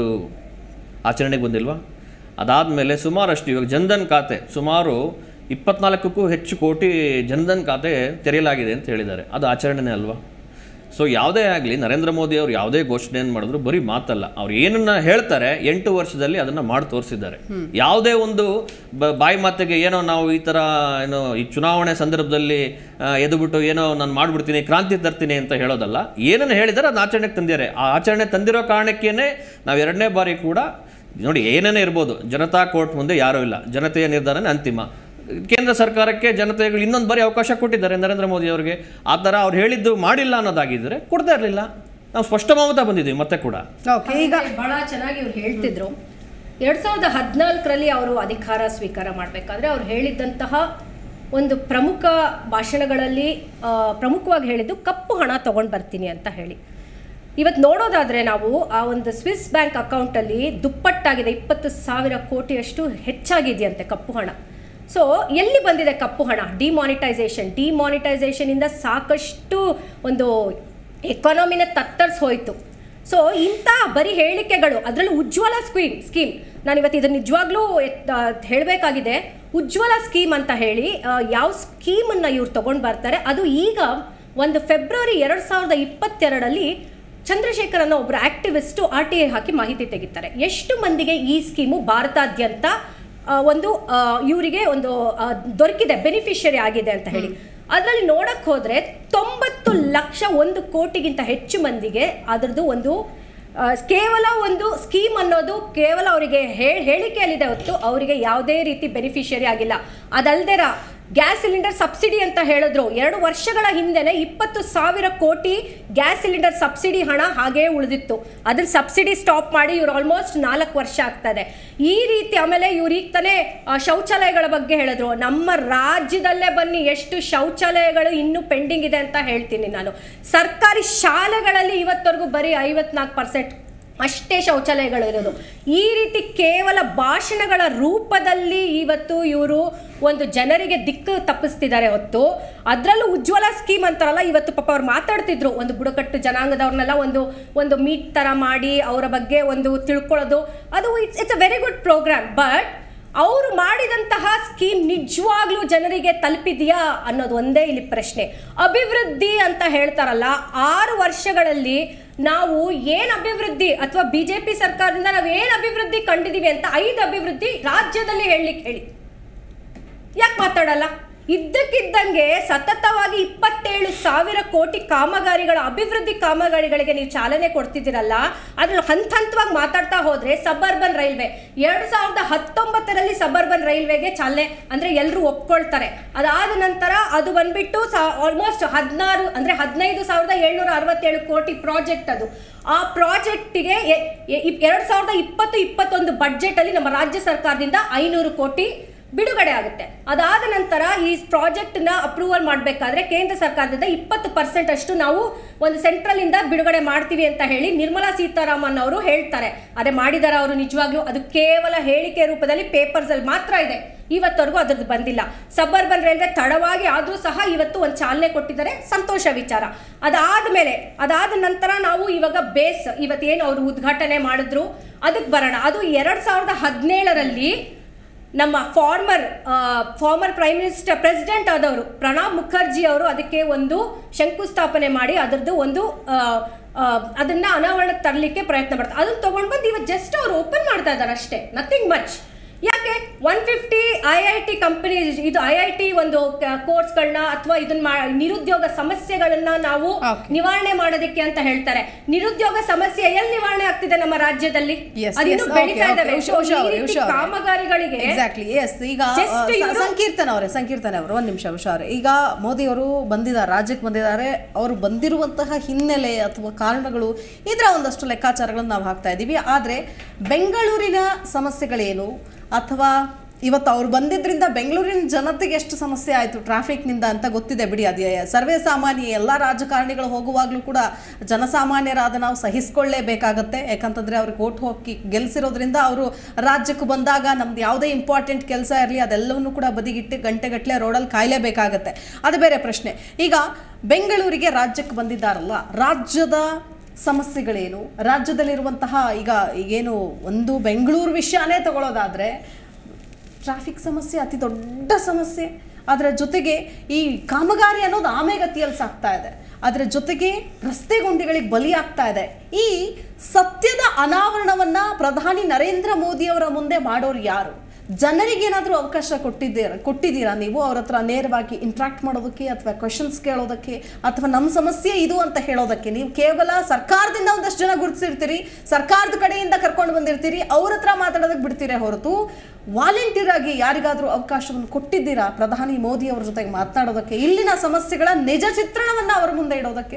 ಆಚರಣೆಗೆ ಬಂದಿಲ್ವಾ ಅದಾದಮೇಲೆ ಸುಮಾರಷ್ಟು ಇವಾಗ ಜನ್ಧನ್ ಖಾತೆ ಸುಮಾರು ಇಪ್ಪತ್ನಾಲ್ಕಕ್ಕೂ ಹೆಚ್ಚು ಕೋಟಿ ಜನ್ಧನ್ ಖಾತೆ ತೆರೆಯಲಾಗಿದೆ ಅಂತ ಹೇಳಿದ್ದಾರೆ ಅದು ಆಚರಣೆನೇ ಅಲ್ವಾ ಸೊ ಯಾವುದೇ ಆಗಲಿ ನರೇಂದ್ರ ಮೋದಿ ಅವರು ಯಾವುದೇ ಘೋಷಣೆಯನ್ನು ಮಾಡಿದ್ರು ಬರೀ ಮಾತಲ್ಲ ಅವ್ರು ಏನನ್ನ ಹೇಳ್ತಾರೆ ಎಂಟು ವರ್ಷದಲ್ಲಿ ಅದನ್ನ ಮಾಡಿ ತೋರಿಸಿದ್ದಾರೆ ಯಾವುದೇ ಒಂದು ಬ ಬಾಯಿ ಮಾತಿಗೆ ಏನೋ ನಾವು ಈ ಥರ ಏನೋ ಈ ಚುನಾವಣೆ ಸಂದರ್ಭದಲ್ಲಿ ಆ, ಎದ್ದುಬಿಟ್ಟು ಏನೋ ನಾನು ಮಾಡ್ಬಿಡ್ತೀನಿ ಕ್ರಾಂತಿ ತರ್ತೀನಿ ಅಂತ ಹೇಳೋದಲ್ಲ ಏನನ್ನು ಹೇಳಿದ್ದಾರೆ ಅದನ್ನ ಆಚರಣೆಗೆ ತಂದಿದ್ದಾರೆ ಆ ಆಚರಣೆ ತಂದಿರೋ ಕಾರಣಕ್ಕೇನೆ ನಾವು ಎರಡನೇ ಬಾರಿ ಕೂಡ ನೋಡಿ ಏನೇನೇ ಇರ್ಬೋದು ಜನತಾ ಕೋರ್ಟ್ ಮುಂದೆ ಯಾರೂ ಇಲ್ಲ ಜನತೆಯ ನಿರ್ಧಾರನೇ ಅಂತಿಮ ಕೇಂದ್ರ ಸರ್ಕಾರಕ್ಕೆ ಜನತೆಗಳು ಇನ್ನೊಂದು ಬಾರಿ ಅವಕಾಶ ಕೊಟ್ಟಿದ್ದಾರೆ ನರೇಂದ್ರ ಮೋದಿ ಅವರಿಗೆ ಆ ಥರ ಅವ್ರು ಹೇಳಿದ್ದು ಮಾಡಿಲ್ಲ ಅನ್ನೋದಾಗಿದ್ದರೆ ಕೊಡ್ತಾ ಇರಲಿಲ್ಲ ನಾವು ಸ್ಪಷ್ಟ ಮಮತ ಬಂದಿದ್ದೀವಿ ಮತ್ತೆ ಕೂಡ ಓಕೆ ಈಗ ಬಹಳ ಚೆನ್ನಾಗಿ ಅವ್ರು ಹೇಳ್ತಿದ್ರು ಎರಡ್ ಸಾವಿರದ ಹದಿನಾಲ್ಕರಲ್ಲಿ ಅವರು ಅಧಿಕಾರ ಸ್ವೀಕಾರ ಮಾಡಬೇಕಾದ್ರೆ ಅವ್ರು ಹೇಳಿದ್ದಂತಹ ಒಂದು ಪ್ರಮುಖ ಭಾಷಣಗಳಲ್ಲಿ ಆ, ಪ್ರಮುಖವಾಗಿ ಹೇಳಿದ್ದು ಕಪ್ಪು ಹಣ ತಗೊಂಡು ಬರ್ತೀನಿ ಅಂತ ಹೇಳಿ ಇವತ್ತು ನೋಡೋದಾದ್ರೆ ನಾವು ಆ ಒಂದು ಸ್ವಿಸ್ ಬ್ಯಾಂಕ್ ಅಕೌಂಟಲ್ಲಿ ದುಪ್ಪಟ್ಟಾಗಿದೆ ಇಪ್ಪತ್ತು ಸಾವಿರ ಕೋಟಿಯಷ್ಟು ಹೆಚ್ಚಾಗಿದೆಯಂತೆ ಕಪ್ಪು ಹಣ ಸೊ ಎಲ್ಲಿ ಬಂದಿದೆ ಕಪ್ಪು ಹಣ ಡಿಮಾನಿಟೈಸೇಷನ್ ಡಿಮಾನಿಟೈಸೇಷನ್ ಇಂದ ಸಾಕಷ್ಟು ಒಂದು ಎಕಾನಮಿನ ತತ್ತರಿಸಿ ಹೋಯಿತು ಸೊ ಇಂಥ ಬರೀ ಹೇಳಿಕೆಗಳು ಅದರಲ್ಲೂ ಉಜ್ವಲ ಸ್ಕೀಮ್ ಸ್ಕೀಮ್ ನಾನು ಇವತ್ತು ಇದನ್ನು ನಿಜವಾಗ್ಲೂ ಹೇಳಬೇಕಾಗಿದೆ ಉಜ್ವಲ ಸ್ಕೀಮ್ ಅಂತ ಹೇಳಿ ಆ, ಯಾವ ಸ್ಕೀಮನ್ನು ಇವ್ರು ತಗೊಂಡು ಬರ್ತಾರೆ ಅದು ಈಗ ಒಂದು ಫೆಬ್ರವರಿ ಎರಡು ಸಾವಿರದ ಇಪ್ಪತ್ತೆರಡರಲ್ಲಿ ಚಂದ್ರಶೇಖರ್ ಅನ್ನೋ ಒಬ್ಬರು ಆಕ್ಟಿವಿಸ್ಟು ಆರ್ ಟಿ ಐ ಹಾಕಿ ಮಾಹಿತಿ ತೆಗಿತಾರೆ ಎಷ್ಟು ಮಂದಿಗೆ ಈ ಸ್ಕೀಮು ಭಾರತಾದ್ಯಂತ ಆ, ಒಂದು ಆ, ಇವರಿಗೆ ಒಂದು ಆ, ದೊರಕಿದೆ ಬೆನಿಫಿಷರಿ ಆಗಿದೆ ಅಂತ ಹೇಳಿ ಅದರಲ್ಲಿ ನೋಡಕ್ ಹೋದ್ರೆ ತೊಂಬತ್ತು ಲಕ್ಷ ಒಂದು ಕೋಟಿಗಿಂತ ಹೆಚ್ಚು ಮಂದಿಗೆ ಅದರದ್ದು ಒಂದು ಆ, ಕೇವಲ ಒಂದು ಸ್ಕೀಮ್ ಅನ್ನೋದು ಕೇವಲ ಅವರಿಗೆ ಹೇಳಿಕೆಯಲ್ಲಿದೆ ಹೊತ್ತು ಅವರಿಗೆ ಯಾವುದೇ ರೀತಿ ಬೆನಿಫಿಷರಿ ಆಗಿಲ್ಲ ಅದಲ್ದೇರ ಗ್ಯಾಸ್ ಸಿಲಿಂಡರ್ ಸಬ್ಸಿಡಿ ಅಂತ ಹೇಳಿದ್ರು ಎರಡು ವರ್ಷಗಳ ಹಿಂದೆನೆ ಇಪ್ಪತ್ತು ಸಾವಿರ ಕೋಟಿ ಗ್ಯಾಸ್ ಸಿಲಿಂಡರ್ ಸಬ್ಸಿಡಿ ಹಣ ಹಾಗೇ ಉಳಿದಿತ್ತು ಅದನ್ನ ಸಬ್ಸಿಡಿ ಸ್ಟಾಪ್ ಮಾಡಿ ಇವ್ರು ಆಲ್ಮೋಸ್ಟ್ ನಾಲ್ಕು ವರ್ಷ ಆಗ್ತದೆ ಈ ರೀತಿ ಆಮೇಲೆ ಇವ್ರು ಈಗ ತಾನೇ ಆ, ಶೌಚಾಲಯಗಳ ಬಗ್ಗೆ ಹೇಳಿದ್ರು ನಮ್ಮ ರಾಜ್ಯದಲ್ಲೇ ಬನ್ನಿ ಎಷ್ಟು ಶೌಚಾಲಯಗಳು ಇನ್ನೂ ಪೆಂಡಿಂಗ್ ಇದೆ ಅಂತ ಹೇಳ್ತೀನಿ ನಾನು ಸರ್ಕಾರಿ ಶಾಲೆಗಳಲ್ಲಿ ಇವತ್ತವರೆಗೂ ಬರೀ ಐವತ್ನಾಲ್ಕು ಪರ್ಸೆಂಟ್ ಅಷ್ಟೇ ಶೌಚಾಲಯಗಳು ಇರೋದು ಈ ರೀತಿ ಕೇವಲ ಭಾಷಣಗಳ ರೂಪದಲ್ಲಿ ಇವತ್ತು ಇವರು ಒಂದು ಜನರಿಗೆ ದಿಕ್ಕು ತಪ್ಪಿಸ್ತಿದ್ದಾರೆ ಹೊತ್ತು ಅದರಲ್ಲೂ ಉಜ್ವಲ ಸ್ಕೀಮ್ ಅಂತಾರಲ್ಲ ಇವತ್ತು ಪಾಪ ಅವ್ರು ಮಾತಾಡ್ತಿದ್ರು ಒಂದು ಬುಡಕಟ್ಟು ಜನಾಂಗದವ್ರನ್ನೆಲ್ಲ ಒಂದು ಒಂದು ಮೀಟ್ ಥರ ಮಾಡಿ ಅವರ ಬಗ್ಗೆ ಒಂದು ತಿಳ್ಕೊಳ್ಳೋದು ಅದು it's it's a very good program but ಅವರು ಮಾಡಿದಂತಹ ಸ್ಕೀಮ್ ನಿಜವಾಗ್ಲೂ ಜನರಿಗೆ ತಲುಪಿದೆಯಾ ಅನ್ನೋದು ಒಂದೇ ಇಲ್ಲಿ ಪ್ರಶ್ನೆ ಅಭಿವೃದ್ಧಿ ಅಂತ ಹೇಳ್ತಾರಲ್ಲ ಆರು ವರ್ಷಗಳಲ್ಲಿ ನಾವು ಏನು ಅಭಿವೃದ್ಧಿ ಅಥವಾ ಬಿ ಜೆ ಪಿ ಸರ್ಕಾರದಿಂದ ನಾವು ಏನು ಅಭಿವೃದ್ಧಿ ಕಂಡಿದ್ದೀವಿ ಅಂತ ಐದು ಅಭಿವೃದ್ಧಿ ರಾಜ್ಯದಲ್ಲಿ ಹೇಳಲಿಕ್ಕೆ ಹೇಳಿ ಯಾಕೆ ಮಾತಾಡಲ್ಲ ಇದ್ದಕ್ಕಿದ್ದಂಗೆ ಸತತವಾಗಿ ಇಪ್ಪತ್ತೇಳು ಸಾವಿರ ಕೋಟಿ ಕಾಮಗಾರಿಗಳ ಅಭಿವೃದ್ಧಿ ಕಾಮಗಾರಿಗಳಿಗೆ ನೀವು ಚಾಲನೆ ಕೊಡ್ತಿದ್ದೀರಲ್ಲ ಅದ್ರಲ್ಲಿ ಹಂತ ಹಂತವಾಗಿ ಮಾತಾಡ್ತಾ ಹೋದ್ರೆ ಸಬರ್ಬನ್ ರೈಲ್ವೆ ಎರಡು ಸಾವಿರದ ಹತ್ತೊಂಬತ್ತರಲ್ಲಿ ಸಬರ್ಬನ್ ರೈಲ್ವೆಗೆ ಚಾಲನೆ ಅಂದ್ರೆ ಎಲ್ಲರೂ ಒಪ್ಕೊಳ್ತಾರೆ ಅದಾದ ನಂತರ ಅದು ಬಂದ್ಬಿಟ್ಟು ಆಲ್ಮೋಸ್ಟ್ ಹದಿನಾರು ಅಂದ್ರೆ ಹದಿನೈದು ಸಾವಿರದ ಏಳ್ನೂರ ಅರವತ್ತೇಳು ಕೋಟಿ ಪ್ರಾಜೆಕ್ಟ್ ಅದು ಆ ಪ್ರಾಜೆಕ್ಟಿಗೆ ಎರಡು ಸಾವಿರದ ಇಪ್ಪತ್ತು ಇಪ್ಪತ್ತೊಂದು ಬಡ್ಜೆಟ್ ಅಲ್ಲಿ ನಮ್ಮ ರಾಜ್ಯ ಸರ್ಕಾರದಿಂದ ಐನೂರು ಕೋಟಿ ಬಿಡುಗಡೆ ಆಗುತ್ತೆ ಅದಾದ ನಂತರ ಈ ಪ್ರಾಜೆಕ್ಟ್ನ ಅಪ್ರೂವಲ್ ಮಾಡಬೇಕಾದ್ರೆ ಕೇಂದ್ರ ಸರ್ಕಾರದಿಂದ ಇಪ್ಪತ್ತು ಪರ್ಸೆಂಟ್ ಅಷ್ಟು ನಾವು ಒಂದು ಸೆಂಟ್ರಲ್ ಇಂದ ಬಿಡುಗಡೆ ಮಾಡ್ತೀವಿ ಅಂತ ಹೇಳಿ ನಿರ್ಮಲಾ ಸೀತಾರಾಮನ್ ಅವರು ಹೇಳ್ತಾರೆ ಅದೇ ಮಾಡಿದಾರ ಅವರು ನಿಜವಾಗ್ಲೂ ಅದು ಕೇವಲ ಹೇಳಿಕೆ ರೂಪದಲ್ಲಿ ಪೇಪರ್ಸ್ ಅಲ್ಲಿ ಮಾತ್ರ ಇದೆ ಇವತ್ತವರೆಗೂ ಅದ್ರದ್ದು ಬಂದಿಲ್ಲ ಸಬರ್ಬನ್ ರೈಲ್ವೆ ತಡವಾಗಿ ಆದರೂ ಸಹ ಇವತ್ತು ಒಂದು ಚಾಲನೆ ಕೊಟ್ಟಿದ್ದಾರೆ ಸಂತೋಷ ವಿಚಾರ ಅದಾದ್ಮೇಲೆ ಅದಾದ ನಂತರ ನಾವು ಇವಾಗ ಬೇಸ್ ಇವತ್ತೇನು ಅವರು ಉದ್ಘಾಟನೆ ಮಾಡಿದ್ರು ಅದಕ್ಕೆ ಬರೋಣ ಅದು ಎರಡ್ ಸಾವಿರದ ಹದಿನೇಳರಲ್ಲಿ ನಮ್ಮ former former prime minister president ಆದವರು ಪ್ರಣಬ್ ಮುಖರ್ಜಿ ಅವರು ಅದಕ್ಕೆ ಒಂದು ಶಂಕುಸ್ಥಾಪನೆ ಮಾಡಿ ಅದರದ್ದು ಒಂದು ಆ, ಆ, ಅದನ್ನ ಅನಾವರಣಕ್ಕೆ ತರಲಿಕ್ಕೆ ಪ್ರಯತ್ನ ಮಾಡ್ತಾರೆ ಅದನ್ನ ತಗೊಂಡು ಬಂದು ಇವತ್ತು ಜಸ್ಟ್ ಅವ್ರು ಓಪನ್ ಮಾಡ್ತಾ ಇದ್ದಾರೆ ಅಷ್ಟೇ ನಥಿಂಗ್ ಮಚ್ ಯಾಕೆ one fifty I I T company ಇದು ಐ ಐ ಟಿ ಒಂದು ಕೋರ್ಸ್ಗಳನ್ನ ಅಥವಾ ಇದನ್ನ ಮಾ- ನಿರುದ್ಯೋಗ ಸಮಸ್ಯೆಗಳನ್ನ ನಾವು Okay. ನಿವಾರಣೆ ಮಾಡೋದಕ್ಕೆ ಅಂತ ಹೇಳ್ತಾರೆ ನಿರುದ್ಯೋಗ ಸಮಸ್ಯೆ ಎಲ್ಲಿ ನಿವಾರಣೆ ಆಗ್ತಿದೆ ನಮ್ಮ ರಾಜ್ಯದಲ್ಲಿ Yes, ಅದಿನ್ನೂ yes, okay, ಬೆಳೀತಾ okay. ಇದಾವೆ ಉಷಾ, ಉಷಾ ಈ ಅವ್ರೆ, ರೀತಿ ಉಷಾ ಅವ್ರೆ. ಕಾಮಗಾರಿಗಳಿಗೆ ಎಕ್ಸಾಕ್ಟ್ಲಿ ಎಸ್ ಈಗ Just ಆ, ಸ- ಇವ್ರು- ಸಂಕೀರ್ತನ ಅವರೇ ಸಂಕೀರ್ತನ ಅವರು ಒಂದು ನಿಮಿಷ ಹುಷಾರು ಈಗ ಮೋದಿ ಅವರು ಬಂದಿದ್ದಾರೆ ರಾಜ್ಯಕ್ಕೆ ಬಂದಿದ್ದಾರೆ ಅವರು ಬಂದಿರುವಂತಹ ಹಿನ್ನೆಲೆ ಅಥವಾ ಕಾರಣಗಳು ಇದರ ಒಂದಷ್ಟು ಲೆಕ್ಕಾಚಾರಗಳನ್ನು ನಾವು ಹಾಕ್ತಾ ಇದ್ದೀವಿ ಆದರೆ ಬೆಂಗಳೂರಿನ ಸಮಸ್ಯೆಗಳೇನು ಅಥವಾ ಇವತ್ತು ಅವ್ರು ಬಂದಿದ್ರಿಂದ ಬೆಂಗಳೂರಿನ ಜನತೆಗೆ ಎಷ್ಟು ಸಮಸ್ಯೆ ಆಯಿತು ಟ್ರಾಫಿಕ್ನಿಂದ ಅಂತ ಗೊತ್ತಿದೆ ಬಿಡಿ ಅದೇ ಸರ್ವೇ ಸಾಮಾನ್ಯ ಎಲ್ಲ ರಾಜಕಾರಣಿಗಳು ಹೋಗುವಾಗಲೂ ಕೂಡ ಜನಸಾಮಾನ್ಯರಾದ ನಾವು ಸಹಿಸ್ಕೊಳ್ಳೇಬೇಕಾಗತ್ತೆ ಯಾಕಂತಂದರೆ ಅವ್ರಿಗೆ ಓಟ್ ಹೋಗಿ ಗೆಲ್ಸಿರೋದ್ರಿಂದ ಅವರು ರಾಜ್ಯಕ್ಕೆ ಬಂದಾಗ ನಮ್ದು ಯಾವುದೇ ಇಂಪಾರ್ಟೆಂಟ್ ಕೆಲಸ ಇರಲಿ ಅದೆಲ್ಲವನ್ನೂ ಕೂಡ ಬದಿಗಿಟ್ಟು ಗಂಟೆಗಟ್ಟಲೆ ರೋಡಲ್ಲಿ ಕಾಯಲೇಬೇಕಾಗತ್ತೆ ಅದು ಬೇರೆ ಪ್ರಶ್ನೆ ಈಗ ಬೆಂಗಳೂರಿಗೆ ರಾಜ್ಯಕ್ಕೆ ಬಂದಿದ್ದಾರಲ್ಲ ರಾಜ್ಯದ ಸಮಸ್ಯೆಗಳೇನು ರಾಜ್ಯದಲ್ಲಿರುವಂತಹ ಈಗ ಈಗೇನು ಒಂದು ಬೆಂಗಳೂರು ವಿಷಯನೇ ತಗೊಳ್ಳೋದಾದರೆ ಟ್ರಾಫಿಕ್ ಸಮಸ್ಯೆ ಅತಿ ದೊಡ್ಡ ಸಮಸ್ಯೆ ಅದರ ಜೊತೆಗೆ ಈ ಕಾಮಗಾರಿ ಅನ್ನೋದು ಆಮೆಗತಿಯಲ್ಲಿ ಸಾಗ್ತಾ ಇದೆ ಅದರ ಜೊತೆಗೆ ರಸ್ತೆ ಗುಂಡಿಗಳಿಗೆ ಬಲಿಯಾಗ್ತಾ ಇದೆ ಈ ಸತ್ಯದ ಅನಾವರಣವನ್ನ ಪ್ರಧಾನಿ ನರೇಂದ್ರ ಮೋದಿಯವರ ಮುಂದೆ ಮಾಡೋರು ಯಾರು ಜನರಿಗೇನಾದರೂ ಅವಕಾಶ ಕೊಟ್ಟಿದ್ದೀರಾ ಕೊಟ್ಟಿದ್ದೀರಾ ನೀವು ಅವ್ರ ಹತ್ರ ನೇರವಾಗಿ ಇಂಟ್ರಾಕ್ಟ್ ಮಾಡೋದಕ್ಕೆ ಅಥವಾ ಕ್ವಶನ್ಸ್ ಕೇಳೋದಕ್ಕೆ ಅಥವಾ ನಮ್ಮ ಸಮಸ್ಯೆ ಇದು ಅಂತ ಹೇಳೋದಕ್ಕೆ ನೀವು ಕೇವಲ ಸರ್ಕಾರದಿಂದ ಒಂದಷ್ಟು ಜನ ಗುರುತಿಸಿರ್ತೀರಿ ಸರ್ಕಾರದ ಕಡೆಯಿಂದ ಕರ್ಕೊಂಡು ಬಂದಿರ್ತೀರಿ ಅವ್ರ ಹತ್ರ ಮಾತಾಡೋದಕ್ಕೆ ಬಿಡ್ತೀರೇ ಹೊರತು ವಾಲಂಟಿಯರ್ ಆಗಿ ಯಾರಿಗಾದರೂ ಅವಕಾಶವನ್ನು ಕೊಟ್ಟಿದ್ದೀರಾ ಪ್ರಧಾನಿ ಮೋದಿ ಅವರ ಜೊತೆಗೆ ಮಾತನಾಡೋದಕ್ಕೆ ಇಲ್ಲಿನ ಸಮಸ್ಯೆಗಳ ನಿಜ ಚಿತ್ರಣವನ್ನ ಅವರ ಮುಂದೆ ಇಡೋದಕ್ಕೆ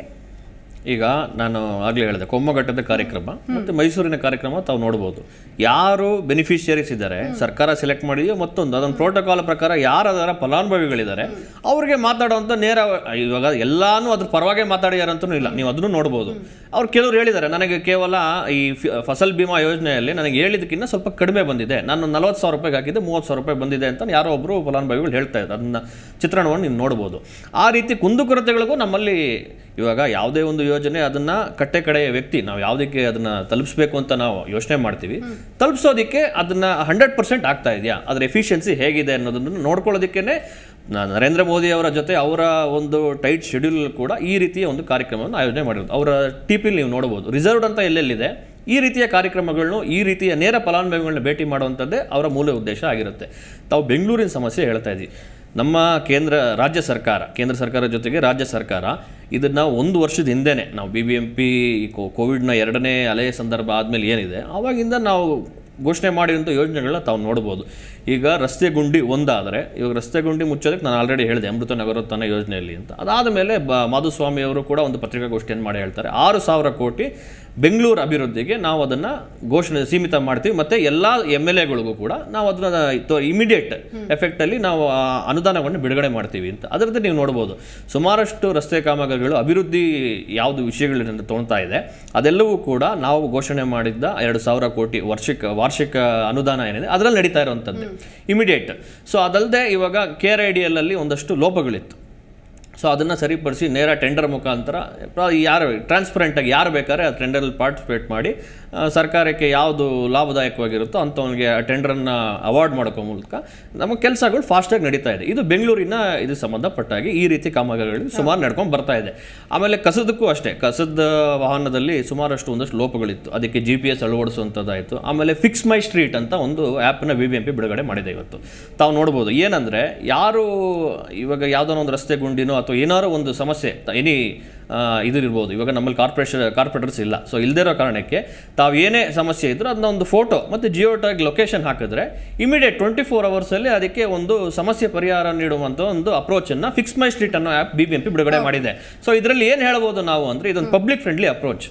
ಈಗ ನಾನು ಆಗಲೇ ಹೇಳಿದೆ ಕೊಮ್ಮಘಟ್ಟದ ಕಾರ್ಯಕ್ರಮ ಮತ್ತು ಮೈಸೂರಿನ ಕಾರ್ಯಕ್ರಮ ತಾವು ನೋಡ್ಬೋದು ಯಾರು ಬೆನಿಫಿಷಿಯರೀಸ್ ಇದ್ದಾರೆ ಸರ್ಕಾರ ಸೆಲೆಕ್ಟ್ ಮಾಡಿದೆಯೋ ಮತ್ತೊಂದು ಅದೊಂದು ಪ್ರೋಟೋಕಾಲ್ ಪ್ರಕಾರ ಯಾರು ಅದರ ಫಲಾನುಭವಿಗಳಿದ್ದಾರೆ ಅವ್ರಿಗೆ ಮಾತಾಡುವಂಥ ನೇರ ಇವಾಗ ಎಲ್ಲಾನು ಅದ್ರ ಪರವಾಗಿ ಮಾತಾಡಿದಾರಂತೂ ಇಲ್ಲ ನೀವು ಅದನ್ನು ನೋಡ್ಬೋದು ಅವ್ರು ಕೆಲವರು ಹೇಳಿದ್ದಾರೆ ನನಗೆ ಕೇವಲ ಈ ಫಿ- ಫಸಲ್ ಬಿಮಾ ಯೋಜನೆಯಲ್ಲಿ ನನಗೆ ಹೇಳಿದಕ್ಕಿಂತ ಸ್ವಲ್ಪ ಕಡಿಮೆ ಬಂದಿದೆ ನಾನು ನಲವತ್ತು ಸಾವಿರ ರೂಪಾಯಿಗೆ ಹಾಕಿದ್ದೆ ಮೂವತ್ತು ಸಾವಿರ ರೂಪಾಯಿ ಬಂದಿದೆ ಅಂತ ಯಾರೋ ಒಬ್ಬರು ಫಲಾನುಭವಿಗಳು ಹೇಳ್ತಾ ಇದ್ದಾರೆ ಅದನ್ನ ಚಿತ್ರಣವನ್ನು ನೀವು ನೋಡ್ಬೋದು ಆ ರೀತಿ ಕುಂದುಕೊರತೆಗಳಿಗೂ ನಮ್ಮಲ್ಲಿ ಇವಾಗ ಯಾವುದೇ ಒಂದು ಯೋಜನೆ ಅದನ್ನ ಕಟ್ಟೆ ಕಡೆಯ ವ್ಯಕ್ತಿ ನಾವು ಯಾವುದಕ್ಕೆ ಅದನ್ನ ತಲುಪಿಸ್ಬೇಕು ಅಂತ ನಾವು ಯೋಚನೆ ಮಾಡ್ತೀವಿ ತಲುಪಿಸೋದಕ್ಕೆ ಅದನ್ನ ಹಂಡ್ರೆಡ್ ಪರ್ಸೆಂಟ್ ಆಗ್ತಾ ಇದೆಯಾ ಅದರ ಎಫಿಷಿಯನ್ಸಿ ಹೇಗಿದೆ ಅನ್ನೋದನ್ನು ನೋಡ್ಕೊಳ್ಳೋದಕ್ಕೇನೆ ನಾ- ನರೇಂದ್ರ ಮೋದಿ ಅವರ ಜೊತೆ ಅವರ ಒಂದು ಟೈಟ್ ಶೆಡ್ಯೂಲ್ ಕೂಡ ಈ ರೀತಿಯ ಒಂದು ಕಾರ್ಯಕ್ರಮವನ್ನು ಆಯೋಜನೆ ಮಾಡಿರೋದು ಅವರ ಟಿ ಪಿಲಿ ನೀವು ನೋಡ್ಬೋದು ರಿಸರ್ವ್ಡ್ ಅಂತ ಎಲ್ಲೆಲ್ಲಿದೆ ಈ ರೀತಿಯ ಕಾರ್ಯಕ್ರಮಗಳನ್ನು ಈ ರೀತಿಯ ನೇರ ಫಲಾನುಭವಿಗಳನ್ನ ಭೇಟಿ ಮಾಡುವಂಥದ್ದೇ ಅವರ ಮೂಲ ಉದ್ದೇಶ ಆಗಿರುತ್ತೆ ತಾವು ಬೆಂಗಳೂರಿನ ಸಮಸ್ಯೆ ಹೇಳ್ತಾ ಇದ್ದೀವಿ ನಮ್ಮ ಕೇಂದ್ರ ರಾಜ್ಯ ಸರ್ಕಾರ ಕೇಂದ್ರ ಸರ್ಕಾರದ ಜೊತೆಗೆ ರಾಜ್ಯ ಸರ್ಕಾರ ಇದನ್ನು ಒಂದು ವರ್ಷದ ಹಿಂದೆನೇ ನಾವು ಬಿ ಬಿ ಎಂ ಪಿ ಕೋವಿಡ್ನ ಎರಡನೇ ಅಲೆಯ ಸಂದರ್ಭ ಆದಮೇಲೆ ಏನಿದೆ ಆವಾಗಿಂದ ನಾವು ಘೋಷಣೆ ಮಾಡಿರುವಂಥ ಯೋಜನೆಗಳನ್ನ ತಾವು ನೋಡ್ಬೋದು ಈಗ ರಸ್ತೆ ಗುಂಡಿ ಒಂದಾದರೆ ಇವಾಗ ರಸ್ತೆ ಗುಂಡಿ ಮುಚ್ಚೋದಕ್ಕೆ ನಾನು ಆಲ್ರೆಡಿ ಹೇಳಿದೆ ಅಮೃತ ನಗರೋತ್ಥಾನ ಯೋಜನೆಯಲ್ಲಿ ಅಂತ ಅದಾದ ಮೇಲೆ ಬ ಮಾಧುಸ್ವಾಮಿ ಅವರು ಕೂಡ ಒಂದು ಪತ್ರಿಕಾಗೋಷ್ಠಿಯನ್ನು ಮಾಡಿ ಹೇಳ್ತಾರೆ ಆರು ಸಾವಿರ ಕೋಟಿ ಬೆಂಗಳೂರು ಅಭಿವೃದ್ಧಿಗೆ ನಾವು ಅದನ್ನು ಘೋಷಣೆ ಸೀಮಿತ ಮಾಡ್ತೀವಿ ಮತ್ತು ಎಲ್ಲ ಎಮ್ ಎಲ್ ಎಗಳಿಗೂ ಕೂಡ ನಾವು ಅದನ್ನ ಇಮಿಡಿಯೇಟ್ ಎಫೆಕ್ಟಲ್ಲಿ ನಾವು ಆ ಅನುದಾನವನ್ನು ಬಿಡುಗಡೆ ಮಾಡ್ತೀವಿ ಅಂತ ಅದರಂತೆ ನೀವು ನೋಡ್ಬೋದು ಸುಮಾರಷ್ಟು ರಸ್ತೆ ಕಾಮಗಾರಿಗಳು ಅಭಿವೃದ್ಧಿ ಯಾವುದು ವಿಷಯಗಳಿಂದ ತೊಗೊಳ್ತಾ ಇದೆ ಅದೆಲ್ಲವೂ ಕೂಡ ನಾವು ಘೋಷಣೆ ಮಾಡಿದ್ದ ಎರಡು ಸಾವಿರ ಕೋಟಿ ವಾರ್ಷಿಕ ವಾರ್ಷಿಕ ಅನುದಾನ ಏನಿದೆ ಅದರಲ್ಲಿ ನಡೀತಾ ಇರುವಂಥದ್ದು ಇಮಿಡಿಯೇಟ್ ಸೊ ಅದಲ್ಲದೆ ಇವಾಗ K R I D L ಅಲ್ಲಿ ಒಂದಷ್ಟು ಲೋಪಗಳಿತ್ತು ಸೊ ಅದನ್ನು ಸರಿಪಡಿಸಿ ನೇರ ಟೆಂಡರ್ ಮುಖಾಂತರ ಪ್ರ- ಯಾರು ಟ್ರಾನ್ಸ್ಪರೆಂಟಾಗಿ ಯಾರು ಬೇಕಾದ್ರೆ ಆ ಟೆಂಡರಲ್ಲಿ ಪಾರ್ಟಿಸಿಪೇಟ್ ಮಾಡಿ ಆ, ಸರ್ಕಾರಕ್ಕೆ ಯಾವುದು ಲಾಭದಾಯಕವಾಗಿರುತ್ತೋ ಅಂಥವನಿಗೆ ಆ ಟೆಂಡರನ್ನು ಅವಾರ್ಡ್ ಮಾಡೋಕ್ಕೋ ಮೂಲಕ ನಮ್ಮ ಕೆಲಸಗಳು ಫಾಸ್ಟಾಗಿ ನಡೀತಾ ಇದೆ ಇದು ಬೆಂಗಳೂರಿನ ಇದು ಸಂಬಂಧಪಟ್ಟಾಗಿ ಈ ರೀತಿ ಕಾಮಗಾರಿಗಳು ಸುಮಾರು ನಡ್ಕೊಂಡು ಬರ್ತಾ ಇದೆ ಆಮೇಲೆ ಕಸದಕ್ಕೂ ಅಷ್ಟೇ ಕಸದ ವಾಹನದಲ್ಲಿ ಸುಮಾರಷ್ಟು ಒಂದಷ್ಟು ಲೋಪಗಳಿತ್ತು ಅದಕ್ಕೆ ಜಿ ಪಿ ಎಸ್ ಅಳವಡಿಸುವಂಥದ್ದಾಯಿತು ಆಮೇಲೆ ಫಿಕ್ಸ್ ಮೈ ಸ್ಟ್ರೀಟ್ ಅಂತ ಒಂದು ಆ್ಯಪ್ನ ಬಿ ಬಿ ಎಂ ಪಿ ಬಿಡುಗಡೆ ಮಾಡಿದೆ ಇವತ್ತು ತಾವು ನೋಡ್ಬೋದು ಏನಂದರೆ ಯಾರು ಇವಾಗ ಯಾವುದೋ ಒಂದು ರಸ್ತೆ ಗುಂಡಿನೋ ಅಥವಾ ಏನಾರೋ ಒಂದು ಸಮಸ್ಯೆ ಎನಿ ಇದಿರ್ಬೋದು ಇವಾಗ ನಮ್ಮಲ್ಲಿ ಕಾರ್ಪೊರೇಷನ್ ಕಾರ್ಪೊರೇಟರ್ಸ್ ಇಲ್ಲ ಸೊ ಇಲ್ಲದೇ ಇರೋ ಕಾರಣಕ್ಕೆ ತಾವು ಏನೇ ಸಮಸ್ಯೆ ಇದ್ರೂ ಅದನ್ನ ಒಂದು ಫೋಟೋ ಮತ್ತು ಜಿಯೋ ಟ್ಯಾಗ್ ಲೊಕೇಶನ್ ಹಾಕಿದ್ರೆ ಇಮಿಡಿಯೇಟ್ ಟ್ವೆಂಟಿ ಫೋರ್ ಅವರ್ಸಲ್ಲಿ ಅದಕ್ಕೆ ಒಂದು ಸಮಸ್ಯೆ ಪರಿಹಾರ ನೀಡುವಂಥ ಒಂದು ಅಪ್ರೋಚನ್ನು ಫಿಕ್ಸ್ ಮೈ ಸ್ಟ್ರೀಟ್ ಅನ್ನೋ app B B M P ಬಿಡುಗಡೆ ಮಾಡಿದೆ ಸೊ ಇದರಲ್ಲಿ ಏನು ಹೇಳ್ಬೋದು ನಾವು ಅಂದರೆ ಇದೊಂದು ಪಬ್ಲಿಕ್ ಫ್ರೆಂಡ್ಲಿ ಅಪ್ರೋಚ್